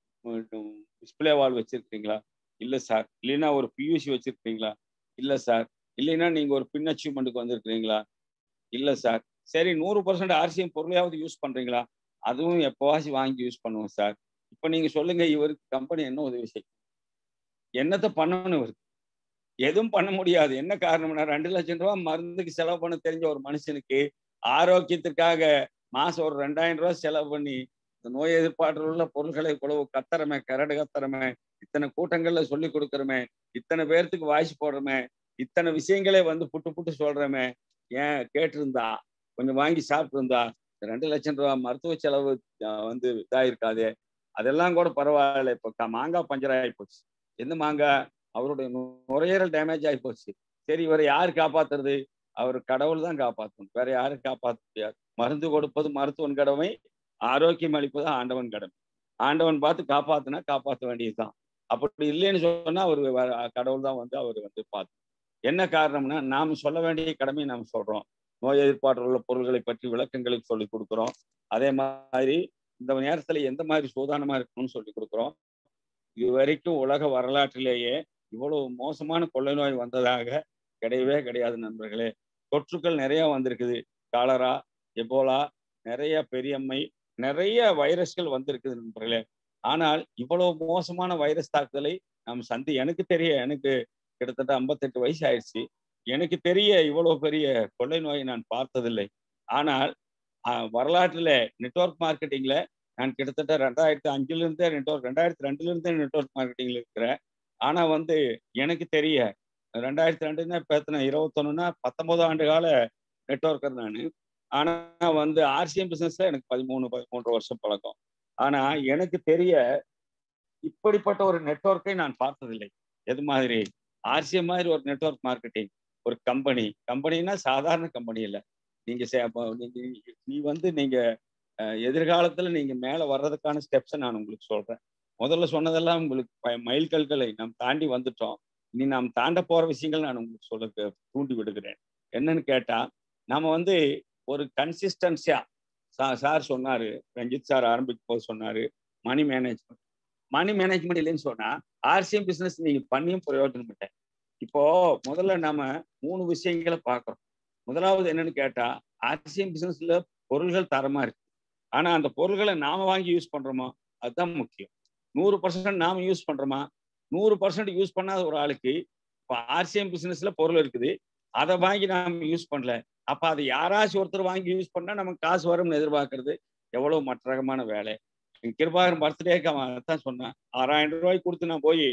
டிஸ்பிளே வால் வச்சிருக்கீங்களா இல்லை சார் இல்லைன்னா ஒரு பியூசி வச்சிருக்கீங்களா இல்லை சார் இல்லைன்னா நீங்கள் ஒரு பின் அச்சீவ்மெண்ட்டுக்கு வந்திருக்கிறீங்களா இல்லை சார் சரி நூறு பர்சன்ட் ஆர்சிஎம் பொருளையாவது யூஸ் பண்ணுறீங்களா அதுவும் எப்போவாசி வாங்கி யூஸ் பண்ணுவோம் சார் இப்போ நீங்கள் சொல்லுங்க இவருக்கு கம்பெனி என்ன உதவி செய்யும் என்னத்தை பண்ணணும் இவருக்கு எதுவும் பண்ண முடியாது என்ன காரணம்னா ரெண்டு லட்சம் ரூபாய் மருந்துக்கு செலவு பண்ண தெரிஞ்ச ஒரு மனுஷனுக்கு ஆரோக்கியத்திற்காக மாசம் ஒரு ரெண்டாயிரம் ரூபாய் செலவு பண்ணி இந்த நோய் எதிர்ப்பாற்றல் உள்ள பொருள்களை குழவு கத்துறமே கரடு கத்துறமே இத்தனை கூட்டங்கள்ல சொல்லி கொடுக்குறமே இத்தனை பேர்த்துக்கு வாய்ஸ் போடுறமே இத்தனை விஷயங்களே வந்து புட்டு புட்டு சொல்றமே ஏன் கேட்டிருந்தா கொஞ்சம் வாங்கி சாப்பிட்டு இருந்தா ரெண்டு லட்சம் ரூபாய் மருத்துவ செலவு வந்து இதாயிருக்காது அதெல்லாம் கூட பரவாயில்ல இப்போ மாங்காய் பஞ்சர் ஆகி போச்சு எந்த மாங்காய் அவருடைய நுரையீரல் டேமேஜ் ஆகி போச்சு சரி இவரை யார் காப்பாத்துறது அவர் கடவுள் தான் காப்பாற்றணும் வேற யாரும் காப்பாற்ற முடியாது மருந்து கொடுப்பது மருத்துவன் கடமை ஆரோக்கியம் அளிப்பது ஆண்டவன் கடமை ஆண்டவன் பார்த்து காப்பாத்துனா காப்பாற்ற வேண்டியதுதான் அப்படி இல்லைன்னு சொன்னா அவர் கடவுள் தான் வந்து அவர் வந்து பார்த்து என்ன காரணம்னா நாம் சொல்ல வேண்டிய கடமையை நாம் சொல்றோம் நோய் எதிர்ப்பாற்றல் உள்ள பொருள்களை பற்றி விளக்கங்களுக்கு சொல்லி கொடுக்குறோம் அதே மாதிரி இந்த நேரத்துல எந்த மாதிரி சூதானமா இருக்கணும்னு சொல்லி கொடுக்குறோம் இது வரைக்கும் உலக வரலாற்றிலேயே இவ்வளவு மோசமான கொள்ளை நோய் வந்ததாக கிடையவே கிடையாது நண்பர்களே தொற்றுக்கள் நிறைய வந்திருக்குது காலரா எபோலா நிறைய பெரியம்மை நிறைய வைரஸ்கள் வந்திருக்குது நண்பர்களே ஆனால் இவ்வளவு மோசமான வைரஸ் தாக்குதலை நாம் சந்தி எனக்கு தெரிய எனக்கு கிட்டத்தட்ட ஐம்பத்தெட்டு வயசு ஆயிடுச்சு எனக்கு தெரிய இவ்வளவு பெரிய கொள்ளை நோயை நான் பார்த்ததில்லை ஆனால் வரலாற்றுல நெட்ஒர்க் மார்க்கெட்டிங்ல நான் கிட்டத்தட்ட ரெண்டாயிரத்தி அஞ்சுல இருந்தே நெட்ஒர்க் ரெண்டாயிரத்தி ரெண்டுல இருந்தே நெட்ஒர்க் மார்க்கெட்டிங்ல இருக்கிறேன் ஆனா வந்து எனக்கு தெரிய ரெண்டாயிரத்தி ரெண்டுன்னா பேத்தின இருபத்தொன்னுனா பத்தொன்பது ஆண்டு கால நெட்ஒர்க்கர் நான் ஆனா வந்து ஆர்சிஎம் பிசினஸ்ல எனக்கு பதிமூணு பதிமூன்று வருஷம் பழக்கம் ஆனா எனக்கு தெரிய இப்படிப்பட்ட ஒரு நெட்ஒர்க்கை நான் பார்த்ததில்லை எது மாதிரி ஆர்சிஎம் மாதிரி ஒரு நெட்ஒர்க் மார்க்கெட்டிங் ஒரு கம்பெனி கம்பெனினா சாதாரண கம்பெனி இல்லை நீங்க நீங்க நீ வந்து நீங்க எதிர்காலத்துல நீங்க மேல வர்றதுக்கான ஸ்டெப்ஸை நான் உங்களுக்கு சொல்றேன் முதல்ல சொன்னதெல்லாம் உங்களுக்கு மைல் கல்களை நாம் தாண்டி வந்துட்டோம் இனி நாம் தாண்ட போற விஷயங்கள் நான் உங்களுக்கு சொல்ல தூண்டி விடுகிறேன் என்னன்னு கேட்டா நாம வந்து ஒரு கன்சிஸ்டன்சியா சா சார் சொன்னாரு ரஞ்சித் சார் ஆரம்பிக்கும் போது சொன்னாரு மணி மேனேஜ்மெண்ட் மணி மேனேஜ்மெண்ட் இல்லைன்னு சொன்னா ஆர்சிஎம் பிசினஸ் நீங்க பண்ணியும் பிரயோஜனம் இல்லை இப்போ முதல்ல நாம மூணு விஷயங்களை பார்க்கறோம் முதலாவது என்னன்னு கேட்டா ஆர்சிஎம் பிசினஸ்ல பொருள்கள் தரமா இருக்கு ஆனா அந்த பொருள்களை நாம வாங்கி யூஸ் பண்றோமா அதுதான் முக்கியம் நூறு பர்சன்ட் நாம யூஸ் பண்றோமா நூறு பர்சன்ட் யூஸ் பண்ணாத ஒரு ஆளுக்கு இப்போ ஆர்சிஎம் பிசினஸ்ல பொருள் இருக்குது அதை வாங்கி நாம யூஸ் பண்ணல அப்ப அதை யாராச்சும் ஒருத்தர் வாங்கி யூஸ் பண்ணா நமக்கு காசு வரும்னு எதிர்பார்க்கறது எவ்வளவு மற்றகமான வேலை கிருபாகரன் பர்த்டேக்கு அவன் தான் சொன்னான் ஆறாயிரம் ரூபாய்க்கு கொடுத்து நான் போய்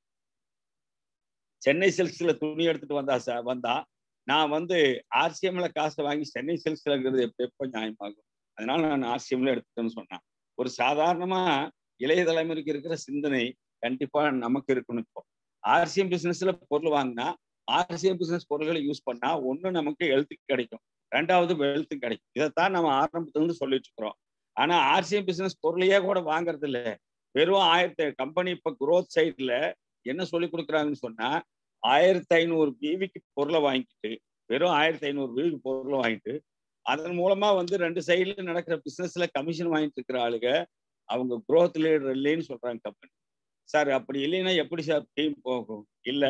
சென்னை சில்க்ஸ்ல துணி எடுத்துட்டு வந்தா சார் வந்தா நான் வந்து ஆர்சிஎம்ல காசை வாங்கி சென்னை சில்க்ஸ்ல இருக்கிறது எப்போ எப்போ நியாயமாகும் அதனால நான் ஆர்சிஎம்ல எடுத்துட்டேன்னு சொன்னேன் ஒரு சாதாரணமா இளைய தலைமுறைக்கு இருக்கிற சிந்தனை கண்டிப்பா நமக்கு இருக்கணும் இப்போ ஆர்சிஎம் பிசினஸ்ல பொருள் வாங்கினா ஆர்சிஎம் பிசினஸ் பொருள்களை யூஸ் பண்ணா ஒண்ணு நமக்கு ஹெல்த்து கிடைக்கும் ரெண்டாவது வெல்த்து கிடைக்கும் இதைத்தான் நம்ம ஆரம்பத்துல சொல்லிட்டு இருக்கிறோம் ஆனா ஆர்சிஎம் பிசினஸ் பொருளையே கூட வாங்குறது இல்லை வெறும் ஆயிரத்தி கம்பெனி இப்ப குரோத் சைட்ல என்ன சொல்லி கொடுக்குறாங்கன்னு சொன்னா ஆயிரத்தி ஐநூறு பிவிக்கு பொருளை வாங்கிட்டு வெறும் ஆயிரத்தி ஐநூறு பிவிக்கு பொருளை வாங்கிட்டு அதன் மூலமா வந்து ரெண்டு சைடுல நடக்கிற பிசினஸ்ல கமிஷன் வாங்கிட்டு இருக்கிற ஆளுங்க அவங்க குரோத் லீடர் இல்லைன்னு சொல்றாங்க கம்பெனி சார் அப்படி இல்லைன்னா எப்படி சார் டீம் போகும் இல்ல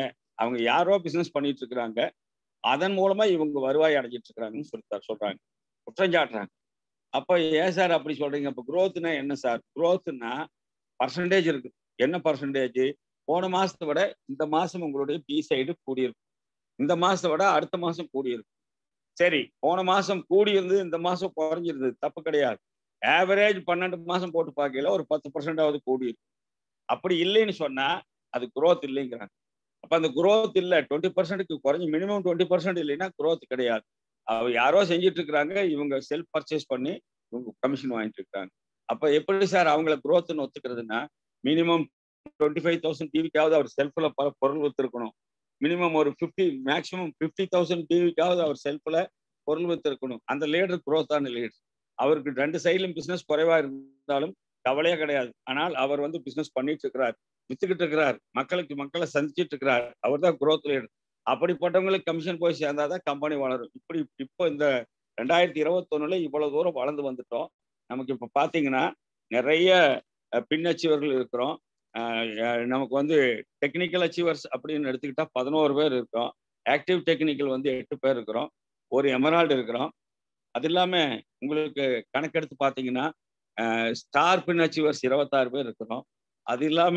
அவங்க யாரோ பிசினஸ் பண்ணிட்டு இருக்கிறாங்க அதன் மூலமா இவங்க வருவாய் அடைஞ்சிட்டு இருக்கிறாங்கன்னு சொல்லி சொல்றாங்க குற்றம் சாட்டுறாங்க அப்ப ஏன் சார் அப்படி சொல்றீங்க அப்ப growthனா என்ன சார் growthனா பர்சன்டேஜ் இருக்கு என்ன பர்சன்டேஜ் போன மாசத்தை விட இந்த மாசம் உங்களுடைய பி சைடு கூடியிருக்கும் இந்த மாசத்தை விட அடுத்த மாசம் கூடியிருக்கும் சரி போன மாசம் கூடியிருந்து இந்த மாசம் குறைஞ்சிருந்தது தப்பு கிடையாது ஆவரேஜ் பன்னெண்டு மாசம் போட்டு பார்க்கல ஒரு பத்து பர்சன்டாவது கூடியிருக்கும் அப்படி இல்லைன்னு சொன்னா அது growth இல்லைங்கிறாங்க அப்ப அந்த growth இல்லை டுவெண்ட்டி பர்சன்ட்டுக்கு குறைஞ்சி மினிமம் டுவெண்ட்டி பர்சன்ட் இல்லைன்னா growth கிடையாது அவ யாரோ செஞ்சுட்டு இருக்கிறாங்க இவங்க செல்ஃப் பர்ச்சேஸ் பண்ணி இவங்க கமிஷன் வாங்கிட்டு இருக்காங்க அப்ப எப்படி சார் அவங்கள growthன்னு ஒத்துக்கிறதுனா மினிமம் டுவெண்ட்டி ஃபைவ் தௌசண்ட் டிவிக்காவது அவர் செல்ஃபில் பல பொருள் வித்துருக்கணும் மினிமம் ஒரு ஃபிஃப்டி மேக்ஸிமம் ஃபிஃப்டி தௌசண்ட் டிவிக்காவது அவர் செல்ஃபில் பொருள் வித்துருக்கணும் அந்த லீடர் குரோத்தான லீடர் அவருக்கு ரெண்டு சைட்லையும் பிசினஸ் குறைவா இருந்தாலும் கவலையே கிடையாது ஆனால் அவர் வந்து பிசினஸ் பண்ணிட்டு இருக்கிறார் வித்துக்கிட்டு இருக்கிறார் மக்களுக்கு மக்களை சந்திச்சிட்டு இருக்கிறார் அவர் தான் குரோத் லீடர் அப்படிப்பட்டவங்களுக்கு கமிஷன் போய் சேர்ந்தாதான் கம்பெனி வளரும் இப்படி இப்போ இந்த ரெண்டாயிரத்தி இருபத்தொன்னுல இவ்வளவு தூரம் வளர்ந்து வந்துட்டோம் நமக்கு இப்போ பார்த்தீங்கன்னா நிறைய அஹ், பின் அச்சீவர்கள் இருக்கிறோம் அஹ், அஹ், நமக்கு வந்து டெக்னிக்கல் அச்சீவர்ஸ் அப்படின்னு எடுத்துக்கிட்டா பதினோரு பேர் இருக்கோம் ஆக்டிவ் டெக்னிக்கல் வந்து எட்டு பேர் இருக்கிறோம் ஒரு எமரால்டு இருக்கிறோம் அது இல்லாம உங்களுக்கு கணக்கெடுத்து பார்த்தீங்கன்னா ஸ்டார் பின் அச்சீவர்ஸ் இருபத்தாறு பேர் இருக்கிறோம் அது இல்லாம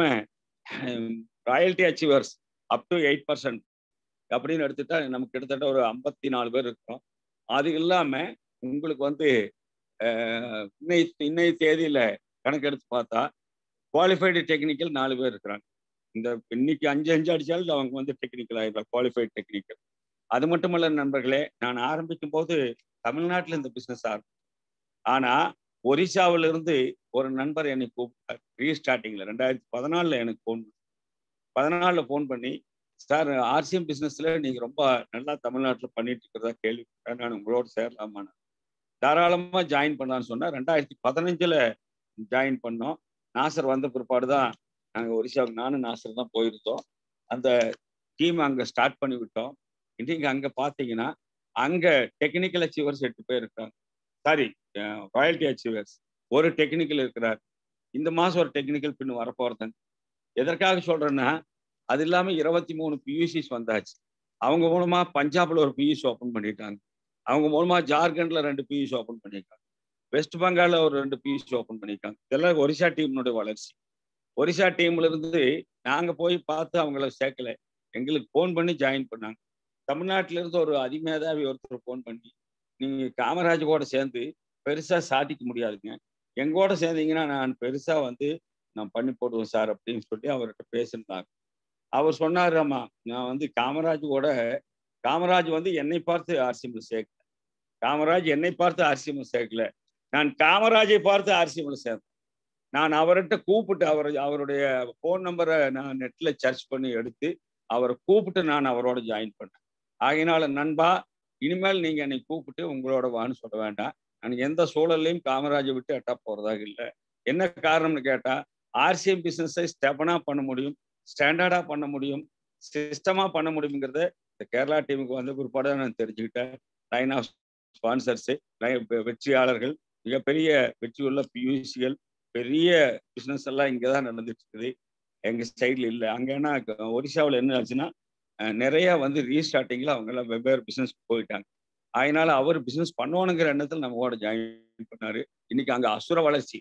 royalty achievers up to eight percent அப்படின்னு எடுத்துட்டா நமக்கு கிட்டத்தட்ட ஒரு ஐம்பத்தி நாலு பேர் இருக்கிறோம் அது இல்லாம உங்களுக்கு வந்து அஹ், இன்னை இன்னைய தேதியில கணக்கெடுத்து பார்த்தா குவாலிஃபைடு டெக்னிக்கல் நாலு பேர் இருக்கிறாங்க இந்த இன்னைக்கு அஞ்சு அஞ்சு அடிச்சாலும் அவங்க வந்து டெக்னிக்கல் ஆயிடுறாங்க குவாலிஃபைடு டெக்னிக்கல் அது மட்டுமல்ல நண்பர்களே நான் ஆரம்பிக்கும் போது தமிழ்நாட்டில் இந்த பிசினஸ் ஆரம்பி ஆனா ஒரிசாவில இருந்து ஒரு நண்பர் என்னை கூப்பிட்டார் ரீஸ்டார்டிங்ல ரெண்டாயிரத்தி பதினாலுல எனக்கு ஃபோன் பதினாலுல ஃபோன் பண்ணி சார் ஆர்சிஎம் பிசினஸ்ல நீங்க ரொம்ப நல்லா தமிழ்நாட்டில் பண்ணிட்டு இருக்கிறதா கேள்விப்பட்டேன் நான் உங்களோட சேரலாமான்னு தாராளமா ஜாயின் பண்ணலான்னு சொன்னா ரெண்டாயிரத்தி பதினஞ்சுல ஜாயின் பண்ணோம் நாசர் வந்த பிற்பாடு தான் நாங்கள் ஒரிசாவுக்கு நானும் நாசர் தான் போயிருந்தோம் அந்த டீம் அங்கே ஸ்டார்ட் பண்ணி விட்டோம் இன்னைக்கு அங்கே பார்த்தீங்கன்னா அங்கே டெக்னிக்கல் அச்சீவர்ஸ் எட்டு பேர் இருக்காங்க சாரி ராயல்டி அச்சீவர்ஸ் ஒரு டெக்னிக்கல் இருக்கிறார் இந்த மாதம் ஒரு டெக்னிக்கல் பின் வரப்போகிறதுங்க எதற்காக சொல்கிறேன்னா அது இல்லாமல் இருபத்தி மூணு பியூசிஸ் வந்தாச்சு அவங்க மூலமா பஞ்சாப்ல ஒரு பியூசி ஓப்பன் பண்ணிட்டாங்க அவங்க மூலமா ஜார்க்கண்ட்ல ரெண்டு பியூசி ஓப்பன் பண்ணியிருக்காங்க வெஸ்ட் பெங்கால்ல ஒரு ரெண்டு பியூசி ஓப்பன் பண்ணியிருக்காங்க இதெல்லாம் ஒரிசா டீம்னுடைய வளர்ச்சி ஒரிசா டீம்ல இருந்து நாங்க போய் பார்த்து அவங்கள சேர்க்கல எங்களுக்கு ஃபோன் பண்ணி ஜாயின் பண்ணாங்க தமிழ்நாட்டில இருந்து ஒரு அதிமேதாவி ஒருத்தர் ஃபோன் பண்ணி நீங்க காமராஜ் கூட சேர்ந்து பெருசா சாதிக்க முடியாதுங்க எங்கூட சேர்ந்தீங்கன்னா நான் பெருசா வந்து நான் பண்ணி போடுவேன் சார் அப்படின்னு சொல்லி அவர்கிட்ட பேசியிருந்தாங்க அவர் சொன்னார் அம்மா நான் வந்து காமராஜ் கூட காமராஜ் வந்து என்னை பார்த்து ஆர்சிஎம்ல சேர்க்கல காமராஜ் என்னை பார்த்து ஆர்சிஎம்ல சேர்க்கல நான் காமராஜை பார்த்து ஆர்சிஎம்ல சேர்ந்தேன் நான் அவர்கிட்ட கூப்பிட்டு அவர் அவருடைய ஃபோன் நம்பரை நான் நெட்ல சர்ச் பண்ணி எடுத்து அவரை கூப்பிட்டு நான் அவரோட ஜாயின் பண்ணேன் ஆகையினால நண்பா இனிமேல் நீங்க என்னை கூப்பிட்டு உங்களோட வான்னு சொல்ல வேண்டாம் நான் எந்த சூழல்லையும் காமராஜை விட்டு எட்டா போறதாக இல்லை என்ன காரணம்னு கேட்டா ஆர்சிஎம் பிசினஸை ஸ்டெபனா பண்ண முடியும் ஸ்டாண்டர்டா பண்ண முடியும் சிஸ்டமா பண்ண முடியுங்கிறத இந்த கேரளா டீமுக்கு வந்த பிற்பாடு தான் நான் தெரிஞ்சுக்கிட்டேன் லைன் ஆஃப் ஸ்பான்சர்ஸ் வெற்றியாளர்கள் மிகப்பெரிய வெற்றியுள்ள பியூசிகள் பெரிய பிசினஸ் எல்லாம் இங்கே தான் நடந்துட்டு இருக்குது எங்க சைடில் இல்லை அங்கன்னா ஒரிசாவில் என்ன ஆச்சுன்னா அஹ், நிறைய வந்து ரீஸ்டார்டிங்ல அவங்க எல்லாம் வெவ்வேறு பிசினஸ் போயிட்டாங்க அதனால அவர் பிசினஸ் பண்ணுவானுங்கிற எண்ணத்தில் நம்ம கூட ஜாயின் பண்ணாரு இன்னைக்கு அங்க அசுர வளர்ச்சி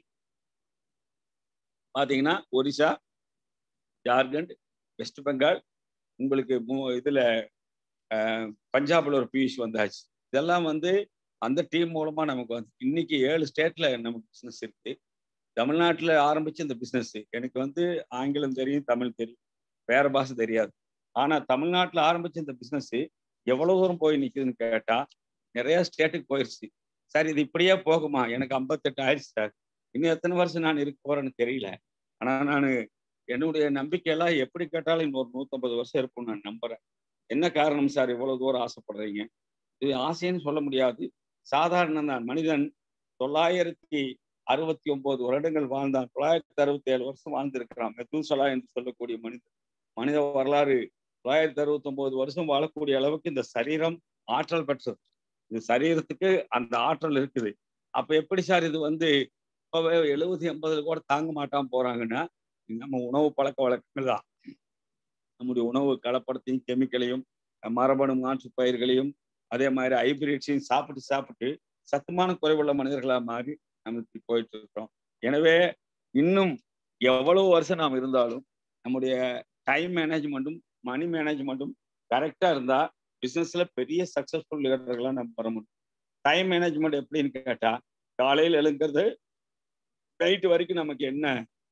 பாத்தீங்கன்னா ஒரிசா ஜார்க்கண்ட் வெஸ்ட் பெங்கால் உங்களுக்கு மூ- இதுல அஹ், பஞ்சாப்ல ஒரு பியூஷ் வந்தாச்சு இதெல்லாம் வந்து அந்த டீம் மூலமா நமக்கு வந்து இன்னைக்கு ஏழு ஸ்டேட்ல நமக்கு பிசினஸ் இருக்கு தமிழ்நாட்டுல ஆரம்பிச்ச இந்த பிசினஸ் எனக்கு வந்து ஆங்கிலம் தெரியும் தமிழ் தெரியும் வேற பாஷை தெரியாது ஆனா தமிழ்நாட்டுல ஆரம்பிச்ச இந்த பிசினஸ் எவ்வளவு தூரம் போய் நிக்குதுன்னு கேட்டா நிறைய ஸ்டேட்டுக்கு போயிருச்சு சார் இது இப்படியே போகுமா எனக்கு ஐம்பத்தெட்டு ஆயிடுச்சு சார் இன்னும் எத்தனை வருஷம் நான் இருக்க போறேன்னு தெரியல ஆனா நான் என்னுடைய நம்பிக்கையெல்லாம் எப்படி கேட்டாலும் இன்னொரு நூத்தம்பது வருஷம் இருக்கும்னு நான் நம்புறேன் என்ன காரணம் சார் இவ்வளவு தூரம் ஆசைப்படுறீங்க இது ஆசைன்னு சொல்ல முடியாது சாதாரண தான் மனிதன் தொள்ளாயிரத்தி அறுபத்தி ஒன்பது வருடங்கள் வாழ்ந்தான் தொள்ளாயிரத்தி அறுபத்தி ஏழு வருஷம் வாழ்ந்திருக்கிறான் மெத்தூசலா என்று சொல்லக்கூடிய மனிதன் மனித வரலாறு தொள்ளாயிரத்தி அறுபத்தி ஒன்பது வருஷம் வாழக்கூடிய அளவுக்கு இந்த சரீரம் ஆற்றல் பெற்றது இந்த சரீரத்துக்கு அந்த ஆற்றல் இருக்குது அப்ப எப்படி சார் இது வந்து இப்பவே எழுபது எண்பதுல கூட தாங்க மாட்டாம போறாங்கன்னா இது நம்ம உணவு பழக்க வழக்கங்கள் தான் நம்முடைய உணவு கலப்படத்தையும் கெமிக்கலையும் மரபணு மாற்று பயிர்களையும் அதே மாதிரி ஹைபிரிட்ஸையும் சாப்பிட்டு சாப்பிட்டு சத்துமான குறைவுள்ள மனிதர்களா மாறி நமக்கு போயிட்டு இருக்கிறோம் எனவே இன்னும் எவ்வளவு வருஷம் நாம் இருந்தாலும் நம்முடைய டைம் மேனேஜ்மெண்ட்டும் மணி மேனேஜ்மெண்ட்டும் கரெக்டா இருந்தா பிசினஸ்ல பெரிய சக்சஸ்ஃபுல் லீடர்களா நம்ம வர முடியும் டைம் மேனேஜ்மெண்ட் எப்படின்னு கேட்டா காலையில் எழுங்கிறது நைட்டு வரைக்கும் நமக்கு என்ன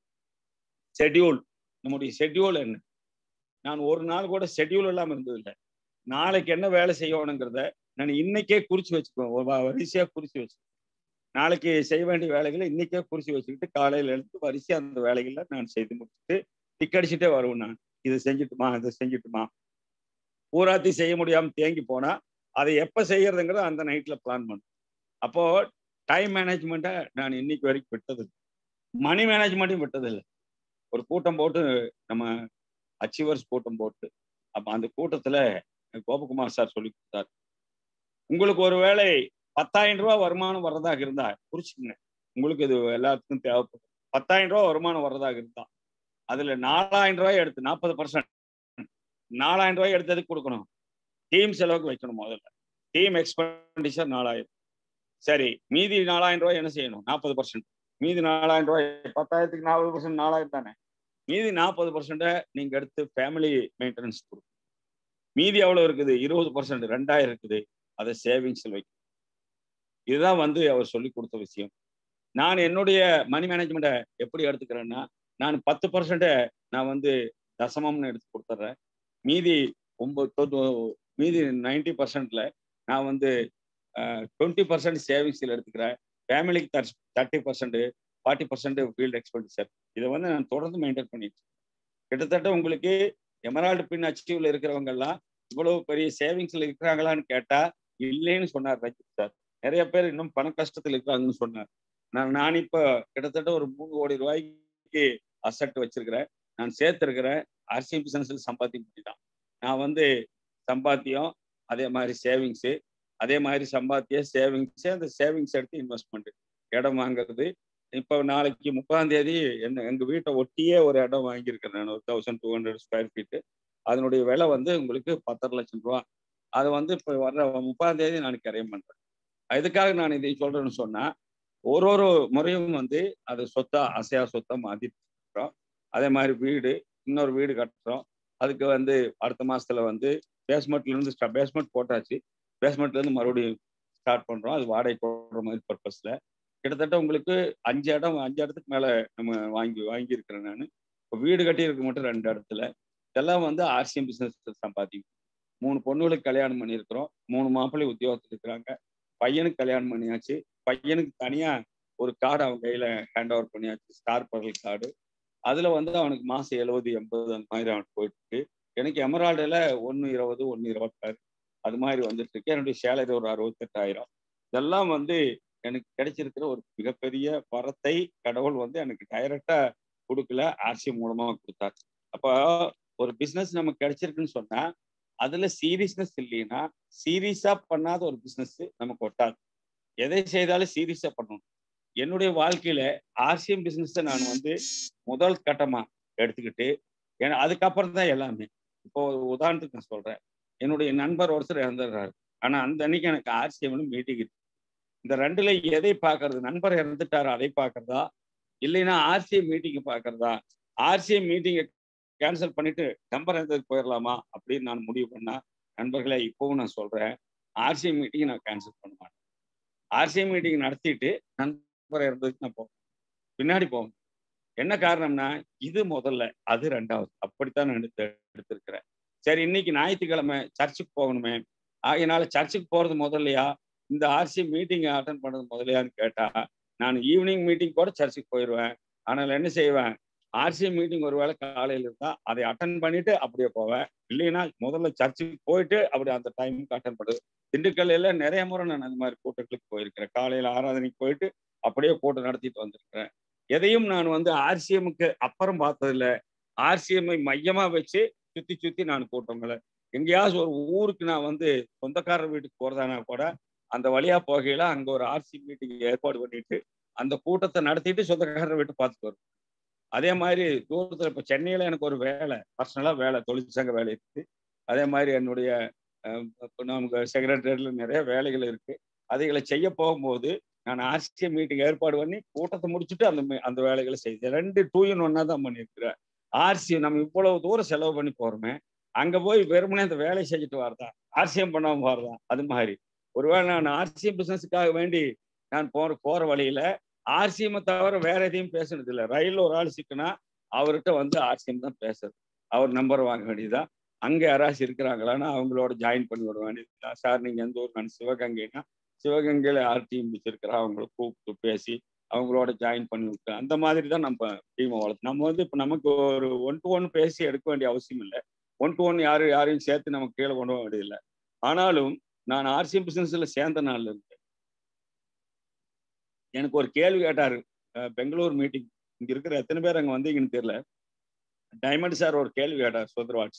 ஷெட்யூல் நம்முடைய ஷெட்யூல் என்ன நான் ஒரு நாள் கூட ஷெட்யூல் இல்லாமல் இருந்ததில்லை நாளைக்கு என்ன வேலை செய்யணுங்கிறத நான் இன்னைக்கே குறிச்சு வச்சுக்குவேன் ஒரு வரிசையா குறிச்சு வச்சு நாளைக்கு செய்ய வேண்டிய வேலைகளை இன்னைக்கே குறிச்சு வச்சுக்கிட்டு காலையில எழுந்து வரிசையா அந்த வேலைகளை நான் செய்து முடிச்சுட்டு டிக்கடிச்சுட்டே வருவேன் நான் இதை செஞ்சுட்டுமா இதை செஞ்சுட்டுமா பூராத்தி செய்ய முடியாம தேங்கி போனா அதை எப்ப செய்யறதுங்கிறத அந்த நைட்ல பிளான் பண்ணும் அப்போ டைம் மேனேஜ்மெண்ட்டை நான் இன்னைக்கு வரைக்கும் விட்டது மணி மேனேஜ்மெண்ட்டையும் விட்டதில்லை ஒரு கூட்டம் போட்டு நம்ம அச்சீவர்ஸ் கூட்டம் போட்டு அப்ப அந்த கூட்டத்துல கோபகுமார் சார் சொல்லி கொடுத்தார் உங்களுக்கு ஒரு வேளை பத்தாயிரம் ரூபாய் வருமானம் வர்றதாக இருந்தா குறிச்சுக்கங்க உங்களுக்கு இது எல்லாத்துக்கும் தேவைப்படும் பத்தாயிரம் ரூபாய் வருமானம் வர்றதாக இருந்தா அதுல நாலாயிரம் ரூபாய் எடுத்து நாற்பது பர்சன்ட் நாலாயிரம் ரூபாய் எடுத்ததுக்கு கொடுக்கணும் டீம் செலவுக்கு வைக்கணும் முதல்ல டீம் எக்ஸ்பெண்டிச்சர் நாலாயிரம் சரி மீதி நாலாயிரம் ரூபாய் என்ன செய்யணும் நாற்பது பர்சன்ட் மீதி நாலாயிரம் ரூபாய் பத்தாயிரத்துக்கு நாற்பது பர்சன்ட் நாலாயிரம் தானே மீதி நாற்பது பர்சன்ட்டை நீங்க எடுத்து ஃபேமிலி மெயின்டெனன்ஸ் கொடுக்கும் மீதி எவ்வளவு இருக்குது இருபது பர்சன்ட் ரெண்டாயிரம் இருக்குது அதை சேவிங்ஸில் வைக்கும் இதுதான் வந்து அவர் சொல்லி கொடுத்த விஷயம் நான் என்னுடைய மணி மேனேஜ்மெண்ட்டை எப்படி எடுத்துக்கிறேன்னா நான் பத்து பர்சன்ட்டை நான் வந்து தசமம்னு எடுத்து கொடுத்துட்றேன் மீதி ஒன்பது மீதி நைன்டி பர்சன்ட்ல நான் வந்து டுவெண்ட்டி பர்சன்ட் சேவிங்ஸில் எடுத்துக்கிறேன் ஃபேமிலிக்கு thirty percent forty percent field expenditure இதை வந்து நான் தொடர்ந்து மெயின்டைன் பண்ணிட்டு கிட்டத்தட்ட உங்களுக்கு எமரால்டு பின் அச்சீவ்ல இருக்கிறவங்க எல்லாம் இவ்வளவு பெரிய சேவிங்ஸ்ல இருக்கிறாங்களான்னு கேட்டா இல்லைன்னு சொன்னார் ரஞ்சித் சார் நிறைய பேர் இன்னும் பண கஷ்டத்தில் இருக்காங்கன்னு சொன்னார் நான் நான் இப்போ கிட்டத்தட்ட ஒரு மூணு கோடி ரூபாய்க்கு அசட் வச்சிருக்கிறேன் நான் சேர்த்திருக்கிறேன் ஆர்சி பிசினஸில் சம்பாத்தியம் பண்ணி தான் நான் வந்து சம்பாத்தியம் அதே மாதிரி சேவிங்ஸு அதே மாதிரி சம்பாத்திய சேவிங்ஸு அந்த சேவிங்ஸ் எடுத்து இன்வெஸ்ட்மெண்ட் இடம் வாங்குறது இப்போ நாளைக்கு முப்பதாம் தேதி என்ன எங்கள் வீட்டை ஒட்டியே ஒரு இடம் வாங்கியிருக்கேன் நான் ஒரு thousand two hundred square feet அதனுடைய விலை வந்து உங்களுக்கு பத்தரை லட்சம் ரூபா அதை வந்து இப்போ வர்ற முப்பதாம் தேதி நான் கரையம் பண்ணுறேன் இதுக்காக நான் இதை சொல்றேன்னு சொன்னா ஒரு ஒரு முறையும் வந்து அது சொத்தா அசையா சொத்தா மாத்திட்டு அதே மாதிரி வீடு இன்னொரு வீடு கட்டுறோம் அதுக்கு வந்து அடுத்த மாசத்துல வந்து பேஸ்மெண்ட்ல இருந்து பேஸ்மெண்ட் போட்டாச்சு பேஸ்மெண்ட்ல இருந்து மறுபடியும் ஸ்டார்ட் பண்றோம் அது வாடகை போடுற மாதிரி பர்பஸ்ல கிட்டத்தட்ட உங்களுக்கு அஞ்சு இடம் அஞ்சு இடத்துக்கு மேல நம்ம வாங்கி வாங்கியிருக்கிறேன் நான் இப்போ வீடு கட்டியிருக்க மட்டும் ரெண்டு இடத்துல இதெல்லாம் வந்து ஆர்சிஎம் பிசினஸ் சம்பாதிக்கும் மூணு பொண்ணுகளுக்கு கல்யாணம் பண்ணியிருக்கிறோம் மூணு மாப்பிள்ளை உத்தியோகத்தில் இருக்கிறாங்க பையனுக்கு கல்யாணம் பண்ணியாச்சு பையனுக்கு தனியா ஒரு கார்டு அவன் கையில ஹேண்ட் ஓவர் பண்ணியாச்சு ஸ்டார் பரல் கார்டு அதுல வந்து அவனுக்கு மாசம் எழுபது எண்பது அந்த மாதிரி அவனுக்கு போயிட்டு இருக்கு எனக்கு எமரால்டுல ஒன்று இருபது ஒன்று இருபத்தாறு அது மாதிரி வந்துட்டு இருக்கு என்னுடைய சேலரி ஒரு அறுபத்தெட்டாயிரம் இதெல்லாம் வந்து எனக்கு கிடைச்சிருக்கிற ஒரு மிகப்பெரிய வரத்தை கடவுள் வந்து எனக்கு டைரக்டா கொடுக்கல ஆர்சி மூலமா கொடுத்தாரு அப்போ ஒரு பிசினஸ் நமக்கு கிடைச்சிருக்குன்னு சொன்னா அதுல சீரியஸ்னஸ் இல்லைன்னா சீரியஸா பண்ணாத ஒரு பிசினஸ் நமக்கு ஒட்டாது எதை செய்தாலும் சீரியஸா பண்ணணும் என்னுடைய வாழ்க்கையில ஆர்சிஎம் பிசினஸ் நான் வந்து முதல் கட்டமா எடுத்துக்கிட்டு ஏன்னா அதுக்கப்புறம் தான் எல்லாமே இப்போ உதாரணத்துக்கு நான் சொல்றேன் என்னுடைய நண்பர் ஒருத்தர் இறந்துடுறாரு ஆனா அந்த அன்னைக்கு எனக்கு ஆர்சிஎம்ல மீட்டிங் இருக்கு இந்த ரெண்டுல எதை பாக்குறது நண்பர் இறந்துட்டாரு அதை பாக்குறதா இல்லைன்னா ஆர்சிஎம் மீட்டிங் பாக்குறதா ஆர்சிஎம் மீட்டிங்கை கேன்சல் பண்ணிட்டு நம்பர் இருந்ததுக்கு போயிடலாமா அப்படின்னு நான் முடிவு பண்ணா நண்பர்களே இப்பவும் நான் சொல்றேன் ஆர்சிஎம் மீட்டிங் நான் கேன்சல் பண்ண மாட்டேன் ஆர்சிஎம் மீட்டிங் நடத்திட்டு நண்பர் இருந்ததுக்கு நான் போவேன் பின்னாடி போவேன் என்ன காரணம்னா இது முதல்ல அது ரெண்டாவது அப்படித்தான் நான் எடுத்து எடுத்திருக்கிறேன் சரி இன்னைக்கு ஞாயிற்றுக்கிழமை சர்ச்சுக்கு போகணுமே ஆகையினால சர்ச்சுக்கு போறது முதல்லையா இந்த ஆர்சி மீட்டிங் அட்டன் பண்ணது முதலையான்னு கேட்டா நான் ஈவினிங் மீட்டிங் கூட சர்ச்சுக்கு போயிடுவேன் ஆனால் என்ன செய்வேன் ஆர்சி மீட்டிங் ஒரு வேளை காலையில் இருந்தா அதை அட்டன் பண்ணிட்டு அப்படியே போவேன் இல்லைன்னா முதல்ல சர்ச்சுக்கு போயிட்டு அப்படி அந்த டைமுக்கு அட்டன் பண்ணுது திண்டுக்கல்ல நிறைய முறை நான் அந்த மாதிரி கூட்டங்களுக்கு போயிருக்கிறேன் காலையில ஆராதனைக்கு போயிட்டு அப்படியே கூட்டம் நடத்திட்டு வந்திருக்கிறேன் எதையும் நான் வந்து ஆர்சிஎம்முக்கு அப்புறம் பார்த்ததில்ல ஆர்சிஎம்ஐ மையமா வச்சு சுத்தி சுத்தி நான் கூட்டங்களை எங்கேயாவது ஒரு ஊருக்கு நான் வந்து சொந்தக்காரர் வீட்டுக்கு போறதானா கூட அந்த வழியா போகையில அங்க ஒரு ஆர்சி மீட்டிங் ஏற்பாடு பண்ணிட்டு அந்த கூட்டத்தை நடத்திட்டு சொந்தக்காரர் வீட்டு பார்த்துட்டு வரும் அதே மாதிரி தூரத்தில் இப்போ சென்னையில் எனக்கு ஒரு வேலை பர்சனலாக வேலை தொழிற்சங்க வேலை இருக்குது அதே மாதிரி என்னுடைய இப்போ நமக்கு செக்ரட்டரியில் நிறைய வேலைகள் இருக்குது அதைகளை செய்ய போகும்போது நான் ஆர்சிஏ மீட்டிங் ஏற்பாடு பண்ணி கூட்டத்தை முடிச்சுட்டு அந்த அந்த வேலைகளை செய்தேன் ரெண்டு டூ இன் ஒன்னா தான் பண்ணியிருக்கிறேன் ஆர்சி நம்ம இவ்வளவு தூரம் செலவு பண்ணி போறோமே அங்க போய் வெறுமனே அந்த வேலையை செஞ்சுட்டு வரதான் ஆர்சிஎம் பண்ணாம வரதான் அது மாதிரி ஒருவேளை நான் ஆர்சிஎம் பிசினஸுக்காக வேண்டி நான் போற போற வழியில ஆர்சிஎம் தவிர வேற எதையும் பேசுனது இல்லை ரயில்ல ஒரு ஆள் சிக்கினா அவர்கிட்ட வந்து ஆர்சிஎம் தான் பேசுறது அவர் நம்பர் வாங்க வேண்டியதுதான் அங்க யாராச்சும் இருக்கிறாங்களான்னு அவங்களோட ஜாயின் பண்ணி விட வேண்டியதுதான் சார் நீங்க எந்த ஊர் நான் சிவகங்கைனா சிவகங்கையில யார் டீம் வச்சிருக்கிறா அவங்கள கூப்பிட்டு பேசி அவங்களோட ஜாயின் பண்ணி விட்டு அந்த மாதிரி தான் நம்ம டீமை வளர்த்து நம்ம வந்து இப்போ நமக்கு ஒரு ஒன் டு ஒன் பேசி எடுக்க வேண்டிய அவசியம் இல்லை ஒன் டு ஒன் யாரும் யாரையும் சேர்த்து நமக்கு கீழே கொண்டு போக வேண்டியதில்லை ஆனாலும் நான் ஆர்சிஎம் பிசினஸ்ல சேர்ந்த நாள்ல இருந்து எனக்கு ஒரு கேள்வி கேட்டாரு பெங்களூர் மீட்டிங் இங்க இருக்கிற எத்தனை பேர் அங்க வந்தீங்கன்னு தெரியல டைமண்ட் சார் ஒரு கேள்வி கேட்டார் சுந்தரவாட்ஸ்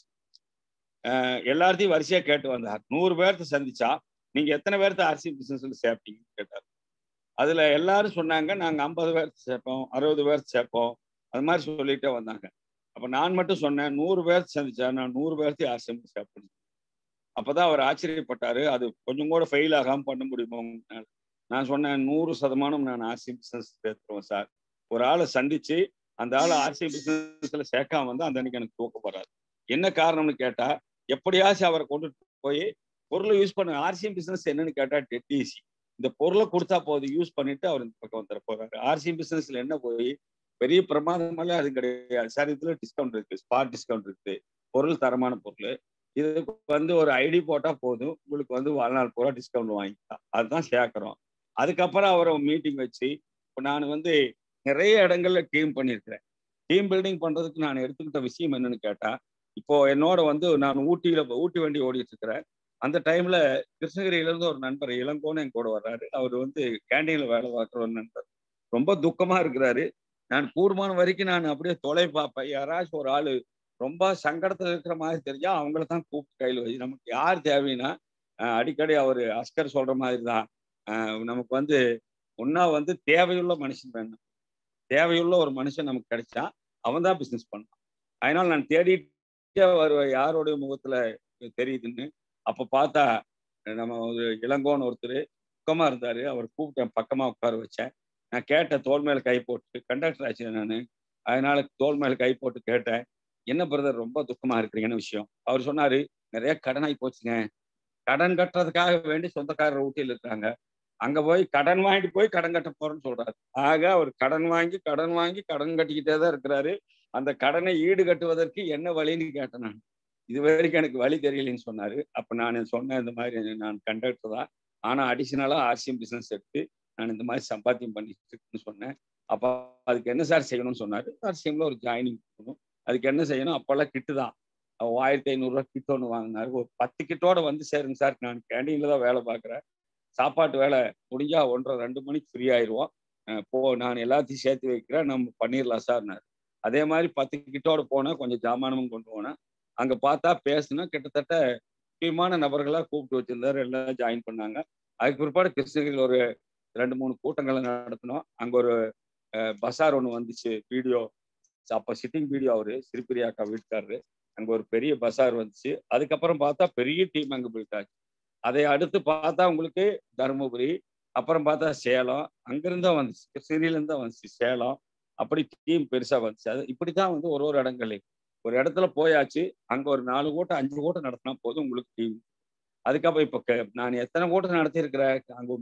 எல்லாத்தையும் வரிசையா கேட்டு வந்தார் நூறு பேர்த்த சந்திச்சா நீங்க எத்தனை பேர்த்த ஆர்சிஎம் பிசினஸ்ல சேர்ப்பீங்கன்னு கேட்டார் அதுல எல்லாரும் சொன்னாங்க நாங்க ஐம்பது பேர்த்து சேர்ப்போம் அறுபது பேர்த்து சேர்ப்போம் அது மாதிரி சொல்லிட்டே வந்தாங்க அப்ப நான் மட்டும் சொன்னேன் நூறு பேர்த்து சந்திச்சா நான் நூறு பேர்த்தையும் ஆர்சிஎம் சேர்ப்பேன் அப்பதான் அவர் ஆச்சரியப்பட்டாரு அது கொஞ்சம் கூட ஃபெயில் ஆகாம பண்ண முடியுமோ நான் சொன்னேன் நூறு சதமானம் நான் ஆர்சிஎம் பிசினஸ் சேர்த்துருவேன் சார் ஒரு ஆளை சந்திச்சு அந்த ஆளை ஆர்சிஎம் பிசினஸ்ல சேர்க்காம வந்து அந்த அன்னைக்கு எனக்கு தூக்க போறாரு என்ன காரணம்னு கேட்டா எப்படியாச்சும் அவரை கொண்டு போய் பொருளை யூஸ் பண்ண ஆர்சிஎம் பிசினஸ் என்னன்னு கேட்டா டெட் ஈஸி இந்த பொருளை கொடுத்தா போதும் யூஸ் பண்ணிட்டு அவர் இந்த பக்கம் வந்துட போறாரு ஆர்சிஎம் பிசினஸ்ல என்ன போய் பெரிய பிரமாதமெல்லாம் அது கிடையாது சார் இதுல டிஸ்கவுண்ட் இருக்கு ஸ்பாட் டிஸ்கவுண்ட் இருக்கு பொருள் தரமான பொருள் இதுக்கு வந்து ஒரு ஐடி போட்டா போதும் உங்களுக்கு வந்து வாழ்நாள் பூரா டிஸ்கவுண்ட் வாங்கிக்கலாம் அதுதான் சேர்க்கிறோம் அதுக்கப்புறம் அவரை மீட்டிங் வச்சு இப்போ நான் வந்து நிறைய இடங்கள்ல டீம் பண்ணியிருக்கிறேன் டீம் பில்டிங் பண்றதுக்கு நான் எடுத்துக்கிட்ட விஷயம் என்னன்னு கேட்டா இப்போ என்னோட வந்து நான் ஊட்டியில ஊட்டி வண்டி ஓடிட்டு இருக்கிறேன் அந்த டைம்ல கிருஷ்ணகிரியில இருந்து ஒரு நண்பர் இளங்கோன்னு என் கூட வர்றாரு அவர் வந்து கேண்டீன்ல வேலை பார்க்குற ஒரு நண்பர் ரொம்ப துக்கமா இருக்கிறாரு நான் கூடுமான வரைக்கும் நான் அப்படியே தொலை பார்ப்பேன் யாராச்சும் ஒரு ஆளு ரொம்ப சங்கடத்துல இருக்கிற மாதிரி தெரிஞ்சா அவங்கள தான் கூப்பிட்டு கையில் வச்சு நமக்கு யார் தேவைன்னா அடிக்கடி அவர் அஸ்கர் சொல்ற மாதிரி தான் நமக்கு வந்து ஒன்னா வந்து தேவையுள்ள மனுஷன் வேணும் தேவையுள்ள ஒரு மனுஷன் நமக்கு கிடைச்சா அவன் தான் பிசினஸ் பண்ணான் அதனால நான் தேடிட்டே வருவேன் யாருடைய முகத்துல தெரியுதுன்னு அப்ப பார்த்தா நம்ம ஒரு இளங்கோன்னு ஒருத்தர் துக்கமா இருந்தாரு அவர் கூப்பிட்டேன் பக்கமா உட்கார வச்சேன் நான் கேட்டேன் தோல் மேல கை போட்டு கண்டக்டர் ஆச்சு நான் அதனால தோல் மேல கை போட்டு கேட்டேன் என்ன பிரதர் ரொம்ப துக்கமா இருக்கிறீங்கன்னு விஷயம் அவர் சொன்னாரு நிறைய கடனாகி போச்சுங்க கடன் கட்டுறதுக்காக வேண்டி சொந்தக்காரர் ஊட்டியில் இருக்காங்க அங்க போய் கடன் வாங்கிட்டு போய் கடன் கட்ட போறேன்னு சொல்றாரு ஆக அவர் கடன் வாங்கி கடன் வாங்கி கடன் கட்டிக்கிட்டே தான் இருக்கிறாரு அந்த கடனை ஈடு கட்டுவதற்கு என்ன வழின்னு கேட்டேன் நான் இது வரைக்கும் எனக்கு வழி தெரியலன்னு சொன்னாரு அப்ப நான் சொன்னேன் இந்த மாதிரி நான் கண்டக்டர் தான் ஆனா அடிஷனலா ஆர்சிஎம் பிசினஸ் எடுத்து நான் இந்த மாதிரி சம்பாத்தியம் பண்ணிட்டு இருக்குன்னு சொன்னேன் அப்ப அதுக்கு என்ன சார் செய்யணும்னு சொன்னாரு ஆர்சிஎம்ல ஒரு ஜாயினிங் பண்ணணும் அதுக்கு என்ன செய்யணும் அப்பெல்லாம் கிட்டு தான் ஆயிரத்தி ஐநூறுரூவா கிட் ஒன்று வாங்கினாரு ஒரு பத்து கிட்டோட வந்து சேருங்க சார் நான் கேண்டீன்ல தான் வேலை பார்க்குறேன் சாப்பாட்டு வேலை முடிஞ்சா ஒன்றரை ரெண்டு மணிக்கு ஃப்ரீ ஆயிடுவோம் போ நான் எல்லாத்தையும் சேர்த்து வைக்கிறேன் நம்ம பண்ணிடலாம் சார்னாரு அதே மாதிரி பத்து கிட்டோட போனேன் கொஞ்சம் ஜாமானமும் கொண்டு போனேன் அங்க பார்த்தா பேசுனா கிட்டத்தட்ட முக்கியமான நபர்களா கூப்பிட்டு வச்சிருந்தாரு எல்லாம் ஜாயின் பண்ணாங்க அதுக்கு பிற்பாடு கிருஷ்ணகிரியில் ஒரு ரெண்டு மூணு கூட்டங்களை நடத்தினோம் அங்க ஒரு பசார் ஒன்று வந்துச்சு வீடியோ அப்ப சிட்டிங் வீடியோ அவரு சிறுபிரியாக்கா வீட்டுக்காரரு அங்க ஒரு பெரிய பசார் வந்துச்சு அதுக்கப்புறம் பார்த்தா பெரிய டீம் அங்க போயிட்டாச்சு அதை அடுத்து பார்த்தா உங்களுக்கு தருமபுரி அப்புறம் பார்த்தா சேலம் அங்கிருந்தா வந்துச்சு கிருஷ்ணகிரியில இருந்தா வந்துச்சு சேலம் அப்படி டீம் பெருசா வந்துச்சு அது இப்படித்தான் வந்து ஒரு ஒரு இடங்கள்லையும் ஒரு இடத்துல போயாச்சு அங்க ஒரு நாலு கூட்டம் அஞ்சு கூட்டம் நடத்தினா போதும் உங்களுக்கு டீம் அதுக்கப்புறம் இப்ப நான் எத்தனை கூட்டம் நடத்தியிருக்கிறேன் அங்க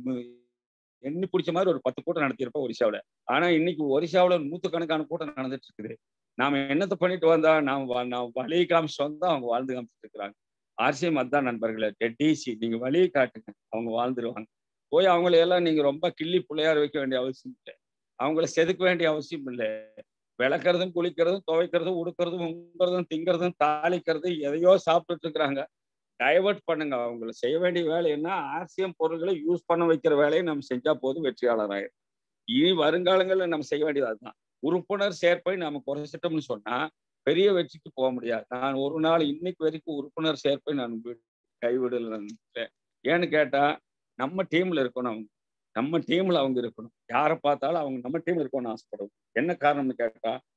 எண்ணி பிடிச்ச மாதிரி ஒரு பத்து கூட்டம் நடத்தியிருப்பேன் ஒரிசாவில் ஆனா இன்னைக்கு ஒரிசாவில் நூற்றுக்கணக்கான கூட்டம் நடந்துட்டு இருக்குது நாம என்னத்தை பண்ணிட்டு வந்தா நாம் நான் வழியை காமிச்சு வந்தா அவங்க வாழ்ந்து காமிச்சிட்டு இருக்கிறாங்க ஆர்சிஎம் அதான் நண்பர்களே டிசி நீங்க வழியை காட்டுங்க அவங்க வாழ்ந்துருவாங்க போய் அவங்கள எல்லாம் நீங்க ரொம்ப கிள்ளி பிள்ளையார் வைக்க வேண்டிய அவசியம் இல்லை அவங்கள செதுக்க வேண்டிய அவசியம் இல்லை விளக்குறதும் குளிக்கிறதும் துவைக்கிறதும் உடுக்கிறதும் உங்கிறதும் திங்கிறதும் தாளிக்கிறதும் எதையோ சாப்பிட்டுட்டு இருக்கிறாங்க டைவர்ட் பண்ணுங்க அவங்கள செய்ய வேண்டிய வேலை என்ன ஆர்சிஎம் பொருட்களை யூஸ் பண்ண வைக்கிற வேலையை நம்ம செஞ்சா போதும் வெற்றியாளர் ஆயிரும் இனி வருங்காலங்களில் நம்ம செய்ய வேண்டியது அதுதான் உறுப்பினர் சேர்ப்பை நாம குறைச்சிட்டோம்னு சொன்னா பெரிய வெற்றிக்கு போக முடியாது நான் ஒரு நாள் இன்னைக்கு வரைக்கும் உறுப்பினர் சேர்ப்பை நான் கைவிடல ஏன்னு கேட்டா நம்ம டீம்ல இருக்கணும் அவங்க நம்ம டீம்ல அவங்க இருக்கணும் யாரை பார்த்தாலும் அவங்க நம்ம டீம் இருக்கணும்னு ஆசைப்படுவோம் என்ன காரணம்னு கேட்டா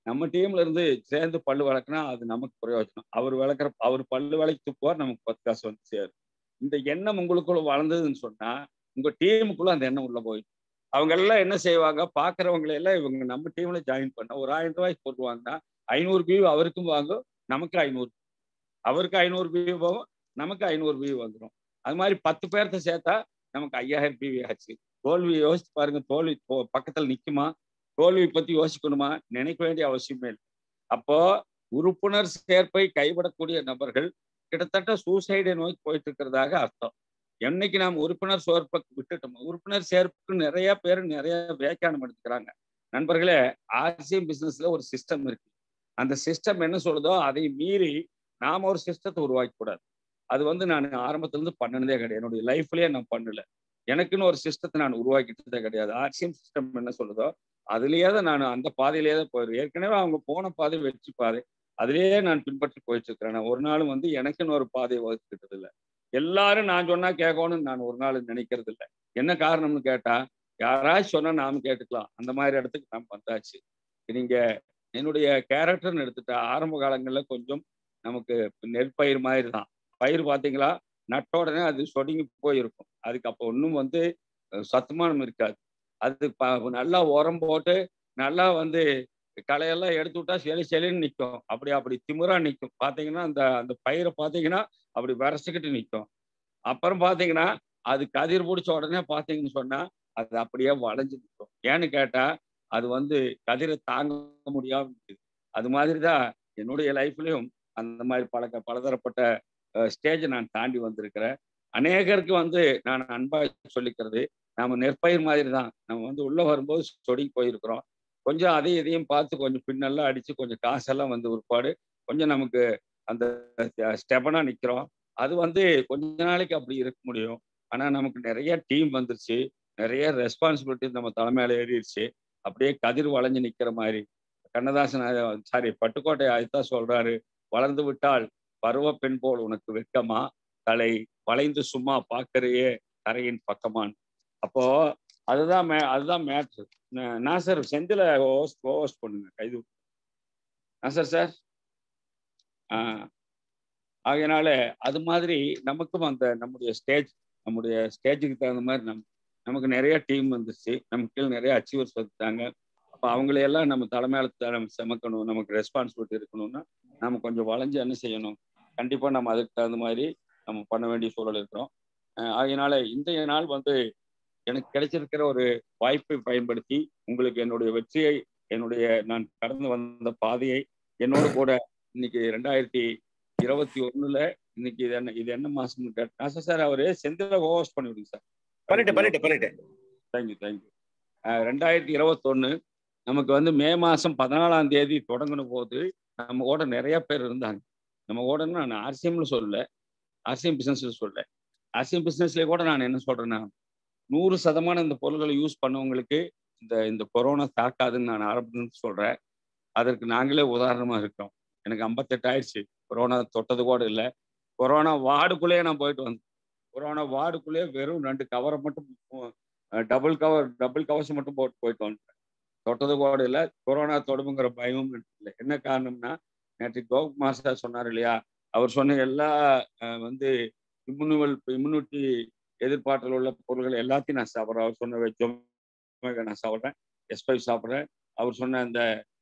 நம்ம டீம்ல இருந்து சேர்ந்து பல்லு வளர்க்கினா அது நமக்கு பிரயோஜனம் அவர் வளர்க்குற அவர் பல்லு விலைக்கு துப்புவார் நமக்கு பத்து காசு வந்து சேரும் இந்த எண்ணம் உங்களுக்குள்ள வளர்ந்ததுன்னு சொன்னா உங்க டீமுக்குள்ள அந்த எண்ணம் உள்ள போயிடும் அவங்க எல்லாம் என்ன செய்வாங்க பாக்குறவங்களை எல்லாம் இவங்க நம்ம டீம்ல ஜாயின் பண்ண ஒரு ஆயிரம் ரூபாய்க்கு போட்டுவாங்கன்னா ஐநூறு வியூ அவருக்கும் வாங்கும் நமக்கு ஐநூறு அவருக்கு ஐநூறு வியூ போகும் நமக்கு ஐநூறு வியூ வந்துடும் அது மாதிரி பத்து பேர்த்த சேர்த்தா நமக்கு ஐயாயிரம் வியூ ஆச்சு தோல்வி யோசிச்சு பாருங்க தோல்வி பக்கத்துல நிக்குமா தோல்வி பத்தி யோசிக்கணுமா நினைக்க வேண்டிய அவசியமே இல்லை அப்போ உறுப்பினர் சேர்ப்பை கைவிடக்கூடிய நபர்கள் கிட்டத்தட்ட சூசைடை நோக்கி போயிட்டு இருக்கிறதாக அர்த்தம் என்னைக்கு நாம் உறுப்பினர் சேர்ப்பை விட்டுட்டோம் உறுப்பினர் சேர்ப்புக்கு நிறைய பேர் நிறைய வியாக்கியானம் எடுத்துக்கிறாங்க நண்பர்களே ஆர்சிஎம் பிசினஸ்ல ஒரு சிஸ்டம் இருக்கு அந்த சிஸ்டம் என்ன சொல்லுதோ அதை மீறி நாம ஒரு சிஸ்டத்தை உருவாக்க கூடாது அது வந்து நான் ஆரம்பத்துல இருந்து பண்ணினதே கிடையாது என்னுடைய லைஃப்லயே நான் பண்ணல எனக்குன்னு ஒரு சிஸ்டத்தை நான் உருவாக்கிட்டதே கிடையாது ஆர்சிஎம் சிஸ்டம் என்ன சொல்லுதோ அதுலயே தான் நான் அந்த பாதையிலேயே தான் போயிடுறேன் ஏற்கனவே அவங்க போன பாதை வெற்றி பாதை அதுலயே நான் பின்பற்றி போயிட்டு இருக்கிறேன் நான் ஒரு நாள் வந்து எனக்குன்னு ஒரு பாதையை வகுத்துக்கிட்டது இல்லை எல்லாரும் நான் சொன்னா கேட்கணும்னு நான் ஒரு நாள் நினைக்கிறது இல்லை என்ன காரணம்னு கேட்டா யாராச்சும் சொன்னா நாம கேட்டுக்கலாம் அந்த மாதிரி இடத்துக்கு நாம் வந்தாச்சு நீங்க என்னுடைய கேரக்டர்னு எடுத்துட்டா ஆரம்ப காலங்களில் கொஞ்சம் நமக்கு நெற்பயிர் மாதிரி தான் பயிர் பார்த்தீங்களா நட்ட உடனே அது சொடுங்கி போயிருக்கும் அதுக்கு அப்போ ஒன்றும் வந்து சத்துமானம் இருக்காது அது நல்லா உரம் போட்டு நல்லா வந்து களையெல்லாம் எடுத்து விட்டா செலி செலின்னு நிற்கும் அப்படி அப்படி திமிரா நிற்கும் பார்த்தீங்கன்னா அந்த அந்த பயிரை பார்த்தீங்கன்னா அப்படி விரசிக்கிட்டு நிற்கும் அப்புறம் பார்த்தீங்கன்னா அது கதிர் பிடிச்ச உடனே பார்த்தீங்கன்னு சொன்னா அது அப்படியே வளைஞ்சு நிற்கும் ஏன்னு கேட்டா அது வந்து கதிரை தாங்க முடியாம இருக்குது அது மாதிரி தான் என்னுடைய லைஃப்லயும் அந்த மாதிரி பல பலதரப்பட்ட ஸ்டேஜை நான் தாண்டி வந்திருக்கிறேன் அநேகருக்கு வந்து நான் அன்பா சொல்லிக்கிறது நம்ம நெற்பயிர் மாதிரி தான் நம்ம வந்து உள்ள வரும்போது சொடி போயிருக்கிறோம் கொஞ்சம் அதையும் இதையும் பார்த்து கொஞ்சம் பின்னெல்லாம் அடிச்சு கொஞ்சம் காசெல்லாம் வந்து ஒருபாடு கொஞ்சம் நமக்கு அந்த ஸ்டெபனா நிற்கிறோம் அது வந்து கொஞ்ச நாளைக்கு அப்படி இருக்க முடியும் ஆனா நமக்கு நிறைய டீம் வந்துருச்சு நிறைய ரெஸ்பான்சிபிலிட்டி நம்ம தலைமையில ஏறிடுச்சு அப்படியே கதிர் வளைஞ்சு நிக்கிற மாதிரி கண்ணதாசன் சாரி பட்டுக்கோட்டை அதுதான் சொல்றாரு வளர்ந்து விட்டால் பருவ பெண் போல் உனக்கு வெட்கமா தலை வளைந்து சும்மா பார்க்கறையே தரையின் பக்கமான் அப்போ அதுதான் மே அதுதான் மேட்ரு நாசர் செந்தில ஹோஸ்ட் ஹோஸ்ட் பண்ணுங்க கைது நாசர் சார் ஆகையினால அது மாதிரி நமக்கும் அந்த நம்முடைய ஸ்டேஜ் நம்முடைய ஸ்டேஜுக்கு தகுந்த மாதிரி நம் நமக்கு நிறைய டீம் வந்துருச்சு நமக்கு கீழே நிறைய அச்சீவர்ஸ் வந்துட்டாங்க அப்போ அவங்களையெல்லாம் நம்ம தலைமையில நம்ம சமக்கணும் நமக்கு ரெஸ்பான்சிபிலிட்டி இருக்கணும்னா நம்ம கொஞ்சம் வளைஞ்சு என்ன செய்யணும் கண்டிப்பா நம்ம அதுக்கு தகுந்த மாதிரி நம்ம பண்ண வேண்டிய சூழல் இருக்கிறோம் ஆகையினால இன்றைய நாள் வந்து எனக்கு கிடைச்சிருக்கிற ஒரு வாய்ப்பை பயன்படுத்தி உங்களுக்கு என்னுடைய வெற்றியை என்னுடைய நான் கடந்து வந்த பாதையை என்னோட கூட இன்னைக்கு ரெண்டாயிரத்தி இருபத்தி ஒண்ணுல இன்னைக்கு இது என்ன இது என்ன மாசம்னு கேட்டேன் சார் அவரு செந்தில ஹோஸ்ட் பண்ணிவிடுங்க சார் பண்ணிட்டேன் பண்ணிட்டேன் பண்ணிட்டேன் தேங்க்யூ தேங்க்யூ ரெண்டாயிரத்தி இருபத்தொன்னு நமக்கு வந்து மே மாசம் பதினாலாம் தேதி தொடங்கின போது நம்ம கூட நிறைய பேர் இருந்தாங்க நம்ம கூட நான் ஆர்சிஎம்ல சொல்லல ஆர்சிஎம் பிசினஸ்ல சொல்லல ஆர்சிஎம் பிசினஸ்ல கூட நான் என்ன சொல்றேன்னா நூறு சதமானம் இந்த பொருள்களை யூஸ் பண்ணவங்களுக்கு இந்த இந்த கொரோனா தாக்காதுன்னு நான் ஆரம்பத்துல சொல்றேன் அதற்கு நாங்களே உதாரணமா இருக்கோம் எனக்கு ஐம்பத்தெட்டு ஆயிடுச்சு கொரோனா தொட்டது கூட இல்லை கொரோனா வார்டுக்குள்ளேயே நான் போயிட்டு வந்தேன் கொரோனா வார்டுக்குள்ளேயே வெறும் ரெண்டு கவரை மட்டும் டபுள் கவர் டபுள் கவர்ஸ் மட்டும் போட்டு போயிட்டு வந்துட்டேன் தொட்டது கூட இல்லை கொரோனா தொடுமுங்கிற பயமும் இல்லை என்ன காரணம்னா நேற்று கோக் மாஸ்டர் சொன்னார் இல்லையா அவர் சொன்ன எல்லா வந்து இம்யூனிவல் இம்யூனிட்டி எதிர்பார்த்தல் உள்ள பொருள்கள் எல்லாத்தையும் நான் சாப்பிட்றேன் அவர் சொன்ன ஜொமேகா நான் சாப்பிட்றேன் எஸ் ஃபைவ் சாப்பிட்றேன் அவர் சொன்ன அந்த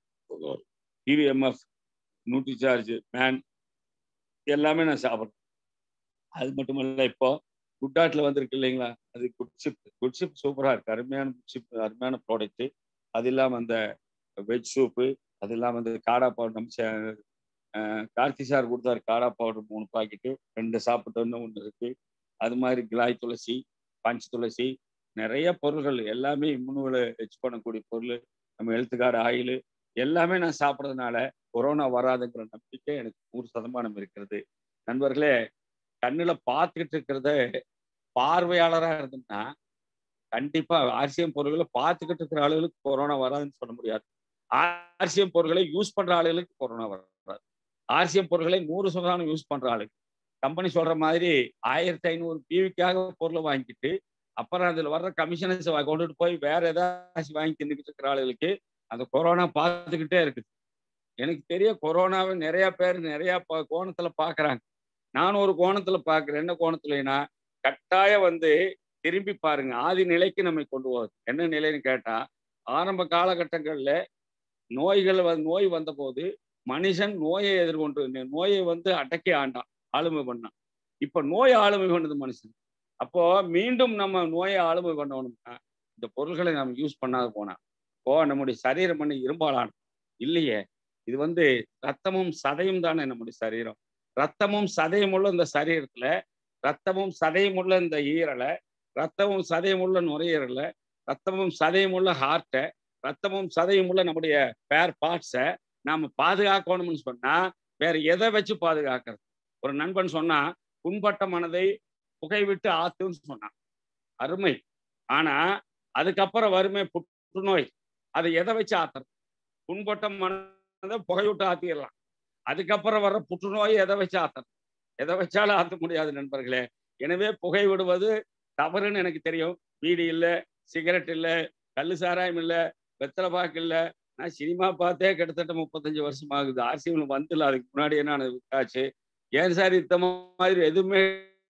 டிவிஎம்எஃப் நியூட்ரி சார்ஜ் மேன் எல்லாமே நான் சாப்பிட்றேன் அது மட்டுமல்ல இப்போ குட்டாட்டில் வந்திருக்கு இல்லைங்களா அது குட் ஷிப் குட் ஷிப் சூப்பராக இருக்கு அருமையான குட் ஷிப் அருமையான ப்ராடக்ட்டு அது இல்லாமல் அந்த வெஜ் சூப்பு அது இல்லாமல் அந்த காடா பவுடர் நம்ம கார்த்தி சார் கொடுத்தாரு காடா பவுடர் மூணு பாக்கெட்டு ரெண்டு சாப்பிட்டோன்னு ஒன்று இருக்கு அது மாதிரி கிலாய் துளசி பஞ்ச் துளசி நிறைய பொருள்கள் எல்லாமே இம்முனுவில் வச்சு பண்ணக்கூடிய பொருள் நம்ம எழுத்துக்காடு ஆயில் எல்லாமே நான் சாப்பிட்றதுனால கொரோனா வராதுங்கிற நம்பிக்கை எனக்கு நூறு சதமானம் இருக்கிறது நண்பர்களே கண்ணுல பார்த்துக்கிட்டு இருக்கிறத பார்வையாளராக இருந்தோம்னா கண்டிப்பா ஆர்சிஎம் பொருள்களை பார்த்துக்கிட்டு இருக்கிற ஆளுகளுக்கு கொரோனா வராதுன்னு சொல்ல முடியாது ஆர்சிஎம் பொருட்களை யூஸ் பண்ற ஆளுகளுக்கு கொரோனா வராது ஆர்சிஎம் பொருட்களை நூறு சதவீதம் யூஸ் பண்ற ஆளுக்கு கம்பெனி சொல்ற மாதிரி ஆயிரத்தி ஐநூறு பிவிக்காக பொருளை வாங்கிட்டு அப்புறம் அதுல வர்ற கமிஷனஸ் கொண்டுட்டு போய் வேற ஏதாச்சும் வாங்கி தின்னுக்கிட்டு இருக்கிற ஆளுகளுக்கு அந்த கொரோனா பார்த்துக்கிட்டே இருக்குது எனக்கு தெரிய கொரோனாவை நிறைய பேர் நிறைய ப- கோணத்துல பாக்குறாங்க நான் ஒரு கோணத்துல பாக்குறேன் என்ன கோணத்துலனா கட்டாயம் வந்து திரும்பி பாருங்க ஆதி நிலைக்கு நம்மை கொண்டு போகுது என்ன நிலைன்னு கேட்டா ஆரம்ப காலகட்டங்கள்ல நோய்கள் வந்து நோய் வந்தபோது மனுஷன் நோயை எதிர்கொண்டு ந- நோயை வந்து அடக்கி ஆண்டான் ஆளுமை பண்ணான் இப்ப நோய் ஆளுமை பண்ணுது மனுஷன் அப்போ மீண்டும் நம்ம நோயை ஆளுமை பண்ணணும்னா இந்த பொருள்களை நம்ம யூஸ் பண்ணாத போனா இப்போ நம்முடைய சரீரம் பண்ணி இரும்பாலான இல்லையே இது வந்து ரத்தமும் சதையும் தானே நம்முடைய சரீரம் ரத்தமும் சதையும் உள்ள இந்த சரீரத்துல ரத்தமும் சதையும் உள்ள இந்த ஈரலை ரத்தமும் சதையும் உள்ள நுரையீரலை ரத்தமும் சதையும் உள்ள ஹார்ட்டை ரத்தமும் சதையும் உள்ள நம்முடைய பேர் பார்ட்ஸை நாம பாதுகாக்கணும்னு சொன்னா வேற எதை வச்சு பாதுகாக்கிறது ஒரு நண்பன் சொன்னா புண்பட்ட மனதை புகை விட்டு ஆத்துன்னு சொன்னான் அருமை ஆனா அதுக்கப்புறம் வறுமை புற்றுநோய் அதை எதை வச்சு ஆத்துறது புண்பட்ட மனதை புகை விட்டு ஆத்திடலாம் அதுக்கப்புறம் வர்ற புற்றுநோய் எதை வச்சு ஆத்துறது எதை வச்சாலும் ஆத்த முடியாது நண்பர்களே எனவே புகை விடுவது தவறுன்னு எனக்கு தெரியும் பீடி இல்லை சிகரெட் இல்லை கள்ளு சாராயம் இல்லை வெத்தலை பாக்கு இல்லை நான் சினிமா பார்த்தே கிட்டத்தட்ட முப்பத்தஞ்சு வருஷம் ஆகுது ஆர்சிஎம்ல வந்துல அதுக்கு முன்னாடியே நான் விட்டாச்சு ஏன் சார் இந்த மாதிரி எதுவுமே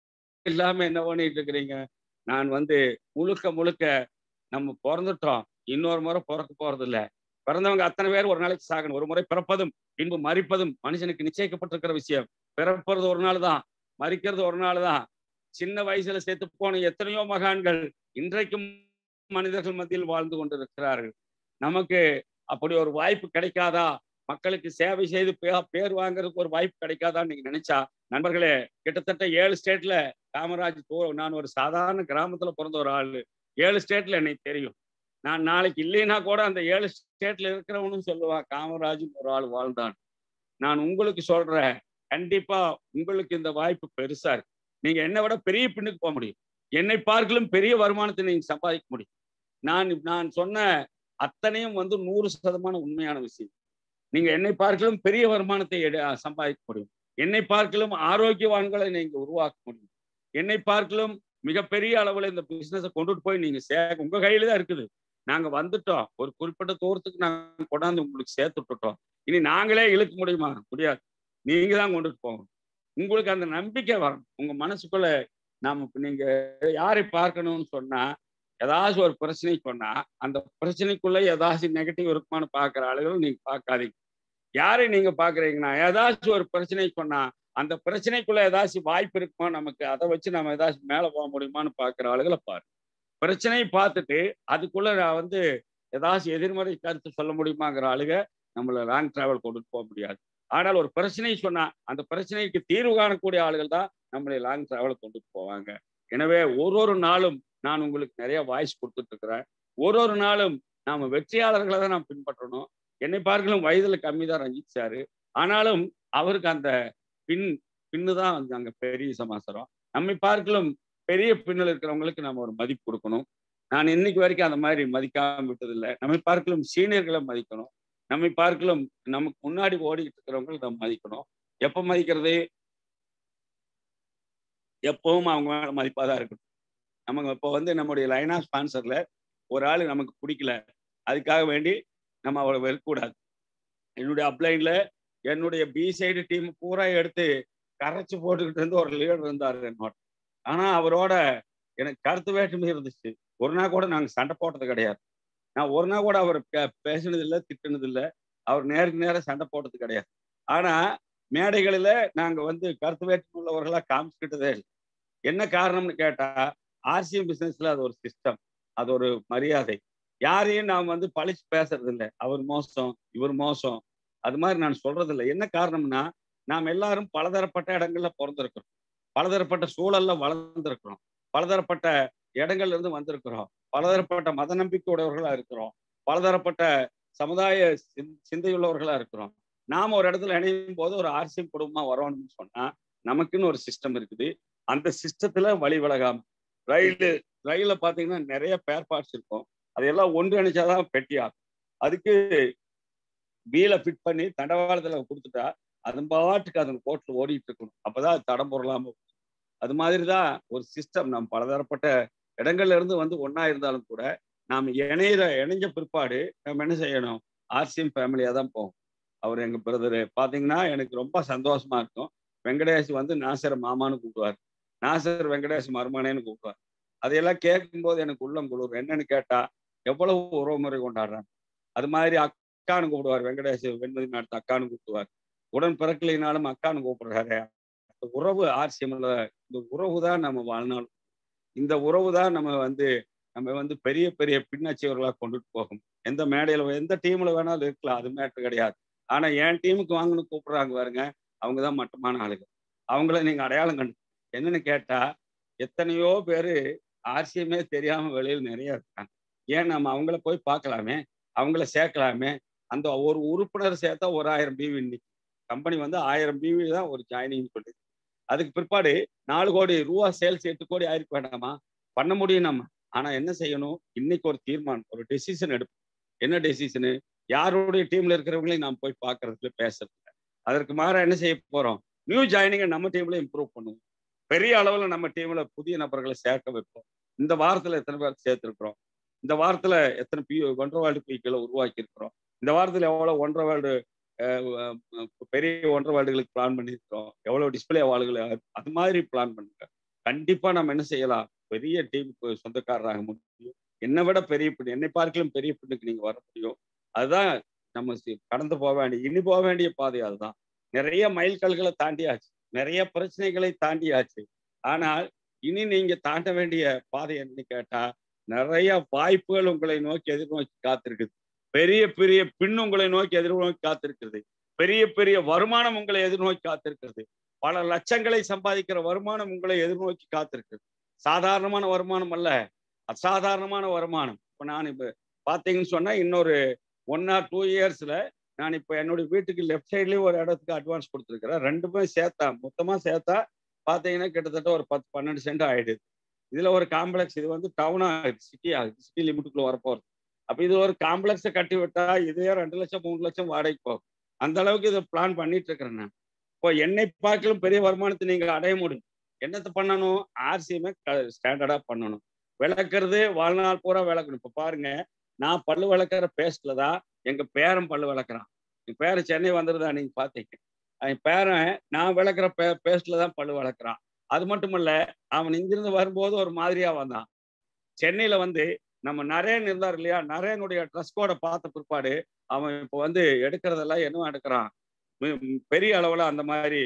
இல்லாம என்ன பண்ணிட்டு இருக்கிறீங்க நான் வந்து முழுக்க முழுக்க நம்ம பிறந்துட்டோம் இன்னொரு முறை பிறக்க போறது இல்ல பிறந்தவங்க அத்தனை பேர் ஒரு நாளைக்கு சாகணும் ஒரு முறை பிறப்பதும் பின்பு மறிப்பதும் மனுஷனுக்கு நிச்சயிக்கப்பட்டிருக்கிற விஷயம் பிறப்பது ஒரு நாள் தான் மறிக்கிறது ஒரு நாள் தான் சின்ன வயசுல செத்து போன எத்தனையோ மகான்கள் இன்றைக்கும் மனிதர்கள் மத்தியில் வாழ்ந்து கொண்டிருக்கிறார்கள் நமக்கு அப்படி ஒரு வாய்ப்பு கிடைக்காதா மக்களுக்கு சேவை செய்து பே- பேர் வாங்குறதுக்கு ஒரு வாய்ப்பு கிடைக்காதான்னு நீங்க நினைச்சா நண்பர்களே கிட்டத்தட்ட ஏழு ஸ்டேட்ல காமராஜ் தோ- நான் ஒரு சாதாரண கிராமத்துல பிறந்த ஒரு ஆளு ஏழு ஸ்டேட்ல எனக்கு தெரியும் நான் நாளைக்கு இல்லைன்னா கூட அந்த ஏழு ஸ்டேட்ல இருக்கிறவனும் சொல்லுவான் காமராஜும் ஒரு ஆள் வாழ்ந்தான் நான் உங்களுக்கு சொல்றேன் கண்டிப்பா உங்களுக்கு இந்த வாய்ப்பு பெருசா இருக்கு நீங்க என்னை விட பெரிய பின்னுக்கு போக முடியும் என்னை பார்க்கலும் பெரிய வருமானத்தை நீங்க சம்பாதிக்க முடியும் நான் நான் சொன்ன அத்தனையும் வந்து நூறு சதமான உண்மையான விஷயம் நீங்க என்னை பார்க்கலும் பெரிய வருமானத்தை எடு- சம்பாதிக்க முடியும் என்னை பார்க்கலும் ஆரோக்கியவான்களை நீங்க உருவாக்க முடியும் என்னை பார்க்கலும் மிகப்பெரிய அளவுல இந்த பிசினஸை கொண்டுட்டு போய் நீங்க சே உங்க கையில தான் இருக்குது நாங்க வந்துட்டோம் ஒரு குறிப்பிட்ட தூரத்துக்கு நாங்க கொண்டாந்து உங்களுக்கு சேர்த்து விட்டுட்டோம் இனி நாங்களே இழுக்க முடியுமா முடியாது நீங்க தான் கொண்டுட்டு போகணும் உங்களுக்கு அந்த நம்பிக்கை வரணும் உங்க மனசுக்குள்ள நாம இப்ப நீங்க யாரை பார்க்கணும்னு சொன்னா ஏதாச்சும் ஒரு பிரச்சனை சொன்னா அந்த பிரச்சனைக்குள்ள ஏதாச்சும் நெகட்டிவ் இருக்குமான்னு பாக்குற ஆளுகள் நீங்க பார்க்காதீங்க யாரை நீங்க பாக்குறீங்கன்னா ஏதாச்சும் ஒரு பிரச்சனை சொன்னா அந்த பிரச்சனைக்குள்ள ஏதாச்சும் வாய்ப்பு இருக்குமா நமக்கு அதை வச்சு நம்ம ஏதாச்சும் மேல போக முடியுமான்னு பாக்குற ஆளுகளை பாரு பிரச்சனையை பார்த்துட்டு அதுக்குள்ள நான் வந்து ஏதாச்சும் எதிர்மறை கருத்து சொல்ல முடியுமாங்கிற ஆளுக நம்மள லாங் டிராவல் கொண்டுட்டு போக முடியாது ஆனால் ஒரு பிரச்சனை சொன்னா அந்த பிரச்சனைக்கு தீர்வு காணக்கூடிய ஆளுகள் தான் நம்மளை லாங் டிராவல் கொண்டுட்டு போவாங்க எனவே ஒரு ஒரு நாளும் நான் உங்களுக்கு நிறைய வாய்ஸ் கொடுத்துட்டு இருக்கிறேன் ஒரு ஒரு நாளும் நாம வெற்றியாளர்களை தான் நாம் பின்பற்றணும் என்னை பார்க்கலும் வயதுல கம்மி தான் ரஞ்சித் சாரு ஆனாலும் அவருக்கு அந்த பின் பின்னு தான் வந்து அங்க பெரிய சமாசாரம் நம்மை பார்க்கலும் பெரிய பின்னல் இருக்கிறவங்களுக்கு நம்ம ஒரு மதிப்பு கொடுக்கணும் நான் இன்னைக்கு வரைக்கும் அந்த மாதிரி மதிக்காம விட்டதில்லை நம்மை பார்க்கலும் சீனியர்களை மதிக்கணும் நம்மை பார்க்கலும் நமக்கு முன்னாடி ஓடிக்கிட்டு இருக்கிறவங்களை நம்ம மதிக்கணும் எப்ப மதிக்கிறது எப்பவும் அவங்க மேல மதிப்பாக தான் இருக்கணும் நமக்கு இப்போ வந்து நம்முடைய லைனா ஸ்பான்சர்ல ஒரு ஆள் நமக்கு பிடிக்கல அதுக்காக வேண்டி நம்ம அவளை வெறுக்கக்கூடாது என்னுடைய அப்ளைன்ல என்னுடைய பி சைடு டீம் பூரா எடுத்து கரைச்சு போட்டுக்கிட்டு இருந்து ஒரு லீடர் இருந்தார் என்னோட ஆனா அவரோட எனக்கு கருத்து வேற்றுமை இருந்துச்சு ஒரு நாள் கூட நாங்க சண்டை போட்டது கிடையாது நான் ஒரு நாள் கூட அவர் பே- பேசினது இல்லை திட்டினது இல்லை அவர் நேருக்கு நேரம் சண்டை போட்டது கிடையாது ஆனா மேடைகளில் நாங்க வந்து கருத்து வேற்றுமை உள்ளவர்களா காமிச்சுக்கிட்டதே இல்லை என்ன காரணம்னு கேட்டா ஆர்சிஎம் பிசினஸ்ல அது ஒரு சிஸ்டம் அது ஒரு மரியாதை யாரையும் நாம் வந்து பழிச்சு பேசுறது இல்லை அவர் மோசம் இவர் மோசம் அது மாதிரி நான் சொல்றது இல்லை என்ன காரணம்னா நாம் எல்லாரும் பலதரப்பட்ட இடங்கள்ல பிறந்திருக்கிறோம் பலதரப்பட்ட சூழல்ல வளர்ந்திருக்கிறோம் பலதரப்பட்ட இடங்கள்ல இருந்து வந்திருக்கிறோம் பலதரப்பட்ட மத நம்பிக்கை உடையவர்களா இருக்கிறோம் பலதரப்பட்ட சமுதாய சிந்- சிந்தையுள்ளவர்களா இருக்கிறோம் நாம ஒரு இடத்துல இணையும் போது ஒரு ஆர்சிஎம் குடும்பமா வரணும்னு சொன்னா நமக்குன்னு ஒரு சிஸ்டம் இருக்குது அந்த சிஸ்டத்துல வழி விலகாம ரயில் ரயில்ல பாத்தீங்கன்னா நிறைய பேர் பார்ட்ஸ் இருக்கும் அதையெல்லாம் ஒன்றிணைச்சாதான் பெட்டி ஆகும் அதுக்கு வீலை ஃபிட் பண்ணி தண்டவாளத்துல கொடுத்துட்டா அது பாட்டுக்கு அதன் கோட்டில் ஓடிட்டு இருக்கணும் அப்பதான் அது தடம் பொருளாம இருக்கும். அது மாதிரிதான் ஒரு சிஸ்டம் நாம் பலதரப்பட்ட இடங்கள்ல இருந்து வந்து ஒண்ணா இருந்தாலும் கூட நாம் இணையிற இணைஞ்ச பிற்பாடு நம்ம என்ன செய்யணும் ஆர்சிஎம் ஃபேமிலியா தான் போகும் அவர் எங்க பிரதரு பாத்தீங்கன்னா எனக்கு ரொம்ப சந்தோஷமா இருக்கும் வெங்கடேஷ் வந்து நாசர் மாமான்னு கூப்பிடுவார் நாசர் வெங்கடேஷ் மருமனேன்னு கூப்பிடுவார் அதையெல்லாம் கேட்கும்போது எனக்கு உள்ளம் குளிர் என்னன்னு கேட்டா எவ்வளவு உறவு முறை கொண்டாடுறாங்க அது மாதிரி அக்கான்னு கூப்பிடுவார் வெங்கடேஷ் வெண்மதி மேடத்தை அக்கான்னு கூப்பிடுவார் உடன் பிறக்கலைனாலும் அக்கான்னு கூப்பிடுறாரு அந்த உறவு ஆர்சியம்ல இந்த உறவு தான் நம்ம வாழ்நாள் இந்த உறவு தான் நம்ம வந்து நம்ம வந்து பெரிய பெரிய பின்னச்சியவர்களாக கொண்டுட்டு போகும் எந்த மேடையில எந்த டீம்ல வேணாலும் இருக்கலாம் அது மேட்ரு கிடையாது ஆனா என் டீமுக்கு வாங்கன்னு கூப்பிடுறாங்க பாருங்க அவங்க தான் மட்டமான ஆளுங்க அவங்கள நீங்க அடையாளம் கண்டு என்னன்னு கேட்டா எத்தனையோ பேரு ஆர்சியமே தெரியாம வெளியில் நிறைய இருக்காங்க ஏன் நம்ம அவங்கள போய் பார்க்கலாமே அவங்கள சேர்க்கலாமே அந்த ஒரு உறுப்பினர் சேர்த்தா ஒரு ஆயிரம் பிவி இன்னைக்கு கம்பெனி வந்து ஆயிரம் பிவி தான் ஒரு ஜாயினிங் சொல்லுது அதுக்கு பிற்பாடு நாலு கோடி ரூபா சேல்ஸ் எட்டு கோடி ஆயிருக்க வேண்டாமா பண்ண முடியும் நம்ம ஆனா என்ன செய்யணும் இன்னைக்கு ஒரு தீர்மானம் ஒரு டெசிஷன் எடுப்போம் என்ன டெசிஷனு யாருடைய டீம்ல இருக்கிறவங்களையும் நாம் போய் பார்க்கறதுல பேசுறது அதற்கு மாற என்ன செய்ய போறோம் நியூ ஜாயினிங்கை நம்ம டீம்ல இம்ப்ரூவ் பண்ணுவோம் பெரிய அளவுல நம்ம டீம்ல புதிய நபர்களை சேர்க்க வைப்போம் இந்த வாரத்துல எத்தனை பேர் சேர்த்திருக்கிறோம் இந்த வாரத்துல எத்தனை பி ஒன்றரை வேர்ல்டு பீக்களை உருவாக்கி இருக்கிறோம் இந்த வாரத்துல எவ்வளவு ஒன்றரை வேர்ல்டு பெரிய ஒன்றரை வேர்ல்டுகளுக்கு பிளான் பண்ணியிருக்கிறோம் எவ்வளவு டிஸ்பிளே வாள்களை அது மாதிரி பிளான் பண்ணுங்க கண்டிப்பா நம்ம என்ன செய்யலாம் பெரிய டீமுக்கு சொந்தக்காரராக முடியும் என்னை விட பெரிய பெண் என்னை பார்க்கலும் பெரிய பெண்ணுக்கு நீங்க வர முடியும் அதுதான் நம்ம கடந்து போக வேண்டிய இனி போக வேண்டிய பாதை அதுதான் நிறைய மைல்கல்களை தாண்டியாச்சு நிறைய பிரச்சனைகளை தாண்டியாச்சு ஆனால் இனி நீங்க தாண்ட வேண்டிய பாதை என்னன்னு கேட்டா நிறைய வாய்ப்புகள் உங்களை நோக்கி எதிர்நோக்கி காத்திருக்குது பெரிய பெரிய பின் உங்களை நோக்கி எதிர்நோக்கி காத்திருக்கிறது பெரிய பெரிய வருமானம் உங்களை எதிர்நோக்கி காத்திருக்கிறது பல லட்சங்களை சம்பாதிக்கிற வருமானம் உங்களை எதிர்நோக்கி காத்திருக்கிறது சாதாரணமான வருமானம் அல்ல அசாதாரணமான வருமானம் இப்போ நான் இப்போ பார்த்தீங்கன்னு சொன்னா இன்னொரு ஒன் ஆர் டூ இயர்ஸ்ல நான் இப்போ என்னுடைய வீட்டுக்கு லெஃப்ட் சைட்லயும் ஒரு இடத்துக்கு அட்வான்ஸ் கொடுத்துருக்கிறேன் ரெண்டுமே சேர்த்தா மொத்தமா சேர்த்தா பார்த்தீங்கன்னா கிட்டத்தட்ட ஒரு பத்து பன்னெண்டு சென்ட் ஆயிடுது இதுல ஒரு காம்ப்ளெக்ஸ் இது வந்து டவுன் ஆகுது சிட்டி ஆகுது சிட்டி லிமிட்டுக்குள்ள வரப்போறது அப்ப இது ஒரு காம்ப்ளெக்ஸை கட்டி விட்டா இதே ரெண்டு லட்சம் மூணு லட்சம் வாடகைக்கு போகும் அந்த அளவுக்கு இதை பிளான் பண்ணிட்டு இருக்கிறேன் நான் இப்போ என்னை பார்க்கலும் பெரிய வருமானத்தை நீங்க அடைய முடியும் என்னத்தை பண்ணணும் ஆர்சிஎம்ஐ ஸ்டாண்டர்டா பண்ணணும் விளக்குறது வாழ்நாள் பூரா விளக்கணும் இப்போ பாருங்க நான் பல்லு விளக்குற பேஸ்ட்ல தான் எங்க பேரன் பல்லு விளக்குறான் என் பேரன் சென்னை வந்துருதா நீங்க பாத்தீங்க என் பேரன் நான் விளக்குற பே பேஸ்ட்ல தான் பல்லு விளக்குறான் அது மட்டும் இல்ல அவன் இங்கிருந்து வரும்போது ஒரு மாதிரியா வந்தான் சென்னையில வந்து நம்ம நரேன் இருந்தார் இல்லையா நரேனுடைய ட்ரெஸ் கோடை பார்த்த பிற்பாடு அவன் இப்போ வந்து எடுக்கிறதெல்லாம் என்ன எடுக்கிறான் பெரிய அளவுல அந்த மாதிரி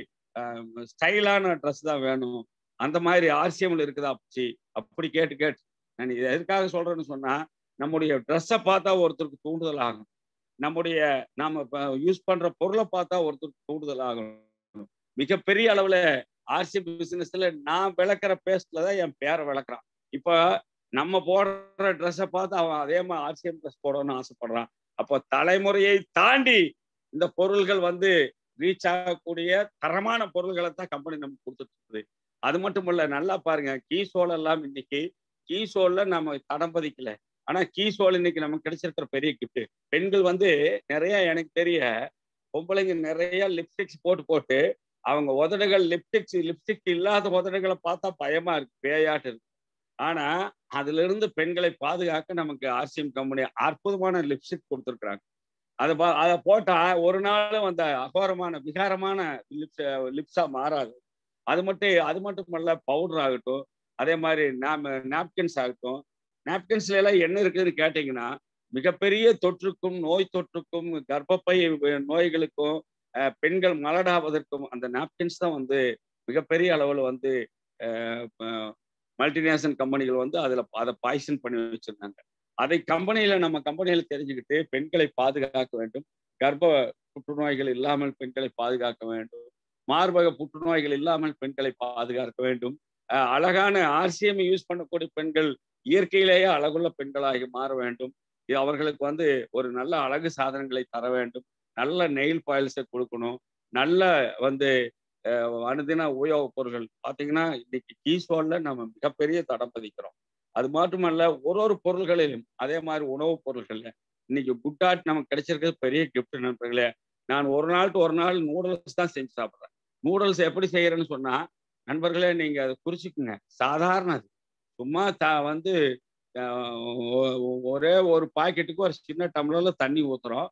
ஸ்டைலான ட்ரெஸ் தான் வேணும் அந்த மாதிரி ஆர்சிஎம்ல இருக்குதா அப்படி அப்படி கேட்டு கேட்டு நான் இது எதுக்காக சொல்றேன்னு சொன்னா நம்முடைய ட்ரெஸ்ஸை பார்த்தா ஒருத்தருக்கு தூண்டுதல் ஆகும் நம்முடைய நாம யூஸ் பண்ற பொருளை பார்த்தா ஒருத்தருக்கு தூண்டுதல் ஆகும் மிகப்பெரிய அளவுல ஆர்சி பிசினஸ்ல நான் விளக்குற பேஸ்ட்ல தான் என் பேரை விளக்குறான் இப்ப நம்ம போடுற ட்ரெஸ்ஸை பார்த்து அவன் அதே மாதிரி ஆர்சிஎம் ட்ரெஸ் போடணும்னு ஆசைப்படுறான் அப்போ தலைமுறையை தாண்டி இந்த பொருள்கள் வந்து ரீச் ஆகக்கூடிய தரமான பொருள்களை தான் கம்பெனி நமக்கு கொடுத்துட்டு இருக்குது அது மட்டும் இல்ல நல்லா பாருங்க கீசோல் எல்லாம் இன்னைக்கு கீசோல்ல நம்ம தடம் பதிக்கல ஆனா கீசோல் இன்னைக்கு நமக்கு கிடைச்சிருக்கிற பெரிய கிஃப்ட் பெண்கள் வந்து நிறைய எனக்கு தெரிய பொம்பளைங்க நிறைய லிப்ஸ்டிக்ஸ் போட்டு போட்டு அவங்க உதடுகள் லிப்ஸ்டிக்ஸ் லிப்ஸ்டிக் இல்லாத உதடுகளை பார்த்தா பயமா இருக்கு பேயாட்டு இருக்கு ஆனா அதுல இருந்து பெண்களை பாதுகாக்க நமக்கு ஆர்சிஎம் கம்பெனி அற்புதமான லிப்ஸ்டிக் கொடுத்துருக்குறாங்க அதை அதை போட்டா ஒரு நாளும் அந்த அகோரமான விகாரமான லிப்ஸ் லிப்ஸா மாறாது அது மட்டும் அது மட்டும் இல்ல பவுடர் ஆகட்டும் அதே மாதிரி நாம நாப்கின்ஸ் ஆகட்டும் நாப்கின்ஸ்ல எல்லாம் என்ன இருக்குதுன்னு கேட்டீங்கன்னா மிகப்பெரிய தொற்றுக்கும் நோய் தொற்றுக்கும் கர்ப்பப்பை நோய்களுக்கும் பெண்கள் மலடாவதற்கும் அந்த நாப்கின்ஸ் தான் வந்து மிகப்பெரிய அளவில் வந்து மல்டிநேஷனல் கம்பெனிகள் வந்து அதில் அதை பாய்சன் பண்ணி வச்சிருந்தாங்க அதை கம்பெனியில நம்ம கம்பெனியில தெரிஞ்சுக்கிட்டு பெண்களை பாதுகாக்க வேண்டும் கர்ப்ப புற்றுநோய்கள் இல்லாமல் பெண்களை பாதுகாக்க வேண்டும் மார்பக புற்றுநோய்கள் இல்லாமல் பெண்களை பாதுகாக்க வேண்டும் அழகான ஆர்சிஎம் யூஸ் பண்ணக்கூடிய பெண்கள் இயற்கையிலேயே அழகுள்ள பெண்களாகி மாற வேண்டும் அவர்களுக்கு வந்து ஒரு நல்ல அழகு சாதனங்களை தர வேண்டும் நல்ல நெயில் பாயில்ஸை கொடுக்கணும் நல்ல வந்து அனுதின உபயோக பொருட்கள் பார்த்தீங்கன்னா இன்னைக்கு கீஸ்வால்ல நம்ம மிகப்பெரிய தடம் பதிக்கிறோம் அது மட்டுமல்ல ஒரு ஒரு பொருள்களிலும் அதே மாதிரி உணவுப் பொருள்கள்ல இன்னைக்கு குட்டாட் நமக்கு கிடைச்சிருக்கிறது பெரிய கிஃப்ட் நண்பர்களே நான் ஒரு நாளுக்கு ஒரு நாள் நூடுல்ஸ் தான் செஞ்சு சாப்பிட்றேன் நூடுல்ஸ் எப்படி செய்யறேன்னு சொன்னா நண்பர்களே நீங்க அதை குறிச்சிக்குங்க சாதாரண அது சும்மா த வந்து ஒரே ஒரு பாக்கெட்டுக்கு ஒரு சின்ன டம்ளர்ல தண்ணி ஊத்துறோம்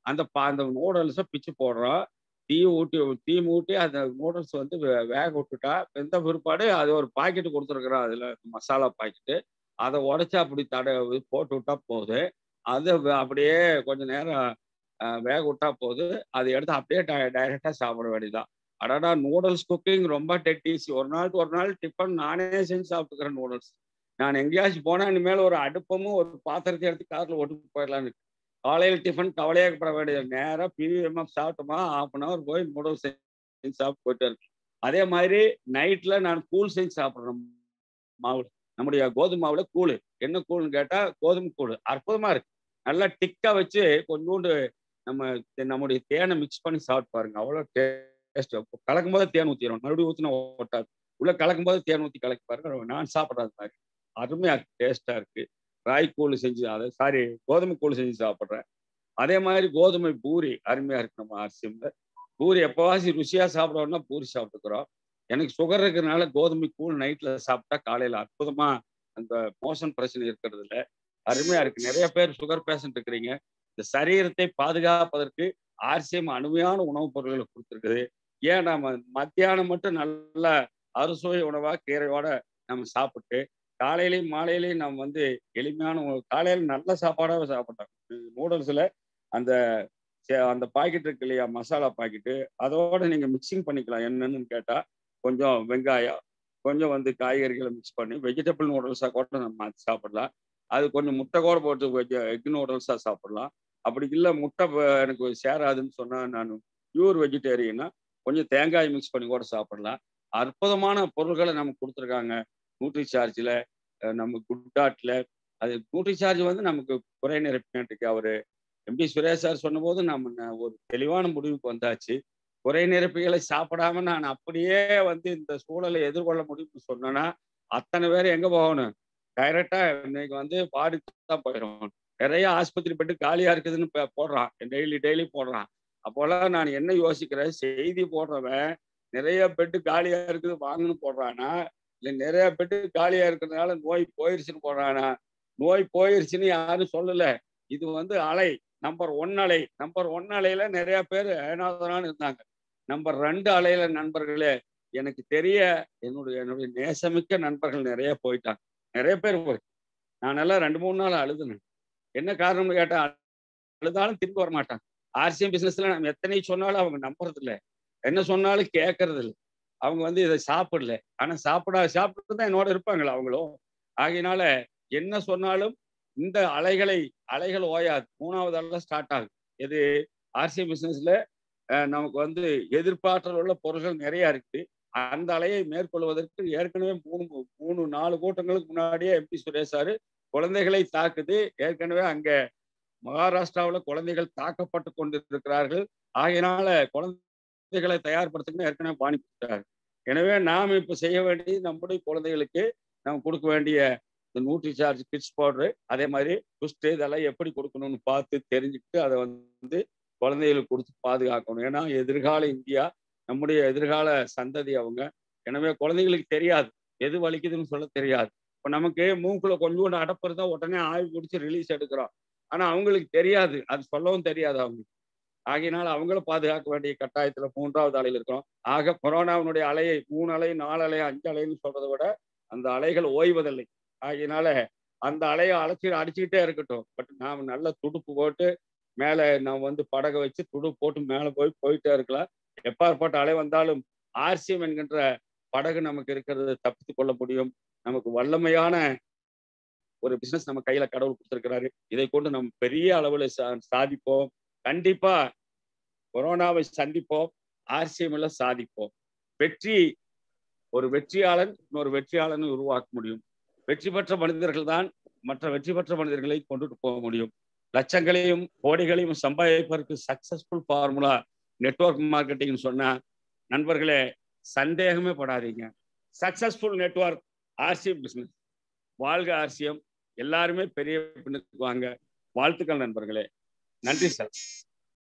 அந்த பா- அந்த நூடுல்ஸை பிச்சு போடுறோம் தீ ஊட்டி தீ ஊட்டி அந்த நூடுல்ஸ் வந்து வே- வேக விட்டுட்டா வெந்த பிற்பாடு அது ஒரு பாக்கெட் கொடுத்துருக்குறோம் அதுல மசாலா பாக்கெட்டு அதை உடைச்சு அப்படி தடை போட்டு விட்டா போகுது அது வ- அப்படியே கொஞ்ச நேரம் அஹ், வேக விட்டா போகுது அதை எடுத்து அப்படியே டைரக்டா சாப்பிட வேண்டியதுதான் அடடா நூடுல்ஸ் குக்கிங் ரொம்ப டெட் ஈஸி ஒரு நாளுக்கு ஒரு நாள் டிஃபன் நானே செஞ்சு சாப்பிட்டுக்கிறேன் நூடுல்ஸ் நான் எங்கேயாச்சும் போனா இனிமேல் ஒரு அடுப்பமும் ஒரு பாத்திரத்தை எடுத்து காரில் ஓட்டு போயிடலான்னு இருக்கு. காலையில் டிஃபன் கவலையாக்கப்பட வேண்டியது நேராக பிரிவியமா சாப்பிட்டோமா ஹாஃப் அன் ஹவர் போய் நூடுல்ஸ் செஞ்சு சாப்பிட்டு போயிட்டு இருக்கு அதே மாதிரி நைட்ல நான் கூழ் செஞ்சு சாப்பிட்றேன் மாவுல நம்முடைய கோதுமை மாவுல கூழ் என்ன கூழ்னு கேட்டா கோதுமை கூழ் அற்புதமா இருக்கு நல்லா டிக்கா வச்சு கொஞ்சோண்டு நம்ம தே- நம்முடைய தேனை மிக்ஸ் பண்ணி சாப்பிட்டு பாருங்க அவ்வளோ டேஸ்ட் கலக்கும் போது தேன் ஊற்றிடும் மறுபடியும் ஊற்றினா ஒட்டாது உள்ள கலக்கும் போது தேன் ஊற்றி கலக்கி பாருங்க நான் சாப்பிட்றது மாதிரி அருமையா டேஸ்டா இருக்கு ராய் கூழ் செஞ்சு அதை சாரி கோதுமை கூழ் செஞ்சு சாப்பிட்றேன் அதே மாதிரி கோதுமை பூரி அருமையா இருக்கு நம்ம அரிசியில் பூரி எப்போவாசி ருசியா சாப்பிடணும்னா பூரி சாப்பிட்டுக்கிறோம் எனக்கு சுகர் இருக்கிறதுனால கோதுமை கூழ் நைட்ல சாப்பிட்டா காலையில அற்புதமா அந்த மோஷன் பிரச்சனை இருக்கிறது இல்ல அருமையா இருக்கு நிறைய பேர் சுகர் பேஷண்ட் இருக்கிறீங்க இந்த சரீரத்தை பாதுகாப்பதற்கு ஆர்சிஎம் அருமையான உணவுப் பொருட்களை கொடுத்துருக்குது ஏன் நம்ம மத்தியானம் மட்டும் நல்ல அறுசுவை உணவா கீரையோட நம்ம சாப்பிட்டு காலையிலையும் மாலையிலையும் நம்ம வந்து எளிமையான உணவு காலையில நல்ல சாப்பாடாவே சாப்பிட்டோம் நூடுல்ஸ்ல அந்த சே- அந்த பாக்கெட் இருக்கு இல்லையா மசாலா பாக்கெட்டு அதோட நீங்க மிக்சிங் பண்ணிக்கலாம் என்னன்னு கேட்டா கொஞ்சம் வெங்காயம் கொஞ்சம் வந்து காய்கறிகளை மிக்ஸ் பண்ணி வெஜிடபிள் நூடுல்ஸாக கூட நம்ம மாத்தி சாப்பிடலாம் அது கொஞ்சம் முட்டை கூட போட்டு வெஜ் எக் நூடுல்ஸாக சாப்பிடலாம் அப்படி இல்லை முட்டை ப- எனக்கு சேராதுன்னு சொன்னா நான் பியூர் வெஜிடேரியனா கொஞ்சம் தேங்காய் மிக்ஸ் பண்ணி கூட சாப்பிடலாம் அற்புதமான பொருள்களை நமக்கு கொடுத்துருக்காங்க நியூட்ரி சார்ஜில் நம்ம குட்டாட்ல அது நியூட்ரி சார்ஜ் வந்து நமக்கு குறை நிரப்பினட்டுக்கு அவரு எம்பி சுரேஷ் சார் சொன்னபோது நம்ம ந- ஒரு தெளிவான முடிவுக்கு வந்தாச்சு குறை நிரப்பிகளை சாப்பிடாம நான் அப்படியே வந்து இந்த சூழலை எதிர்கொள்ள முடியும்னு சொன்னேன்னா அத்தனை பேர் எங்க போகணும் டைரக்டா இன்னைக்கு வந்து பாடிட்டு தான் போயிடும் நிறைய ஆஸ்பத்திரி பெட்டு காலியா இருக்குதுன்னு பே- போடுறான் டெய்லி டெய்லி போடுறான் அப்போல்லாம் நான் என்ன யோசிக்கிறேன் செய்தி போடுறவன் நிறைய பெட்டு காலியா இருக்குது வாங்கன்னு போடுறானா இல்ல நிறைய பெட்டு காலியா இருக்கிறதுனால நோய் போயிருச்சுன்னு போடுறானா நோய் போயிருச்சுன்னு யாரும் சொல்லல இது வந்து அலை நம்பர் ஒன் அலை நம்பர் ஒன் அலையில நிறைய பேர் ஏனாதனான்னு இருந்தாங்க நம்பர் ரெண்டு அலையில நண்பர்களே எனக்கு தெரிய என்னுடைய என்னுடைய நேசமிக்க நண்பர்கள் நிறைய போயிட்டாங்க நிறைய பேர் போய் நான் எல்லாம் ரெண்டு மூணு நாள் அழுதுனேன் என்ன காரணம்னு கேட்டா அழுதாலும் திரும்பி வர மாட்டாங்க ஆர்சிஎம் பிசினஸ்ல நம்ம எத்தனை சொன்னாலும் அவங்க நம்புறது இல்லை என்ன சொன்னாலும் கேட்கறது இல்லை அவங்க வந்து இதை சாப்பிடல ஆனா சாப்பிடா சாப்பிட்டு தான் என்னோட இருப்பாங்களா அவங்களும் ஆகையினால என்ன சொன்னாலும் இந்த அலைகளை அலைகள் ஓயாது மூணாவது அலை ஸ்டார்ட் ஆகுது இது ஆர்சிஎம் பிசினஸ்ல நமக்கு வந்து எதிர்பார்த்தல் உள்ள பொருட்கள் நிறைய இருக்குது அந்த அலையை மேற்கொள்வதற்கு ஏற்கனவே மூணு மூணு நாலு கூட்டங்களுக்கு முன்னாடியே எம்பி சுரேஷ் சாரு குழந்தைகளை தாக்குது ஏற்கனவே அங்க மகாராஷ்டிராவுல குழந்தைகள் தாக்கப்பட்டு கொண்டிருக்கிறார்கள் ஆகையினால குழந்தைகளை தயார்படுத்துக்கு ஏற்கனவே பாணி கொடுத்தாரு எனவே நாம் இப்ப செய்ய வேண்டியது நம்முடைய குழந்தைகளுக்கு நாம் கொடுக்க வேண்டிய இந்த நியூட்ரி சார்ஜ் கிட்ஸ் பவுடரு அதே மாதிரி புஸ்ட் இதெல்லாம் எப்படி கொடுக்கணும்னு பார்த்து தெரிஞ்சுக்கிட்டு அதை வந்து குழந்தைகளுக்கு கொடுத்து பாதுகாக்கணும் ஏன்னா எதிர்கால இந்தியா நம்முடைய எதிர்கால சந்ததி அவங்க எனவே குழந்தைகளுக்கு தெரியாது எது வலிக்குதுன்னு சொல்ல தெரியாது இப்போ நமக்கு மூக்குல கொஞ்சோண்டு அடப்பு இருந்தால் உடனே ஆய்வு பிடிச்சி ரிலீஸ் எடுக்கிறோம் ஆனா அவங்களுக்கு தெரியாது அது சொல்லவும் தெரியாது அவங்க ஆகையினால் அவங்கள பாதுகாக்க வேண்டிய கட்டாயத்துல மூன்றாவது அலையில் இருக்கிறோம் ஆக கொரோனாவினுடைய அலையை மூணு அலை நாலு அலை அஞ்சு அலைன்னு சொல்றதை விட அந்த அலைகள் ஓய்வதில்லை ஆகையினால அந்த அலையை அழைச்சி அடிச்சுக்கிட்டே இருக்கட்டும் பட் நாம் நல்ல துடுப்பு போட்டு மேலே நாம் வந்து படகை வச்சு துடுப்பு போட்டு மேலே போய் போயிட்டே இருக்கலாம் எப்பாற்பட்ட அலை வந்தாலும் ஆர்சிஎம் என்கின்ற படகு நமக்கு இருக்கிறது தப்பித்து கொள்ள முடியும் நமக்கு வல்லமையான ஒரு பிசினஸ் நம்ம கையில கடவுள் கொடுத்திருக்கிறாரு இதை கொண்டு நம்ம பெரிய அளவுல சாதிப்போம் கண்டிப்பா கொரோனாவை சந்திப்போம் ஆர்சிஎம்ல சாதிப்போம் வெற்றி ஒரு வெற்றியாளன் இன்னொரு வெற்றியாளனை உருவாக்க முடியும் வெற்றி பெற்ற மனிதர்கள் தான் மற்ற வெற்றி பெற்ற மனிதர்களை கொண்டுட்டு போக முடியும் லட்சங்களையும் கோடிகளையும் சம்பாதிப்பதற்கு சக்சஸ்ஃபுல் ஃபார்முலா நெட்ஒர்க் மார்க்கெட்டிங் சொன்னா நண்பர்களே சந்தேகமே படாதீங்க சக்சஸ்ஃபுல் நெட்ஒர்க் ஆர்சிஎம் பிசினஸ் வாழ்க ஆர்சிஎம் எல்லாருமே பெரிய பின்னுக்கு வாங்க வாழ்த்துக்கள் நண்பர்களே நன்றி சார்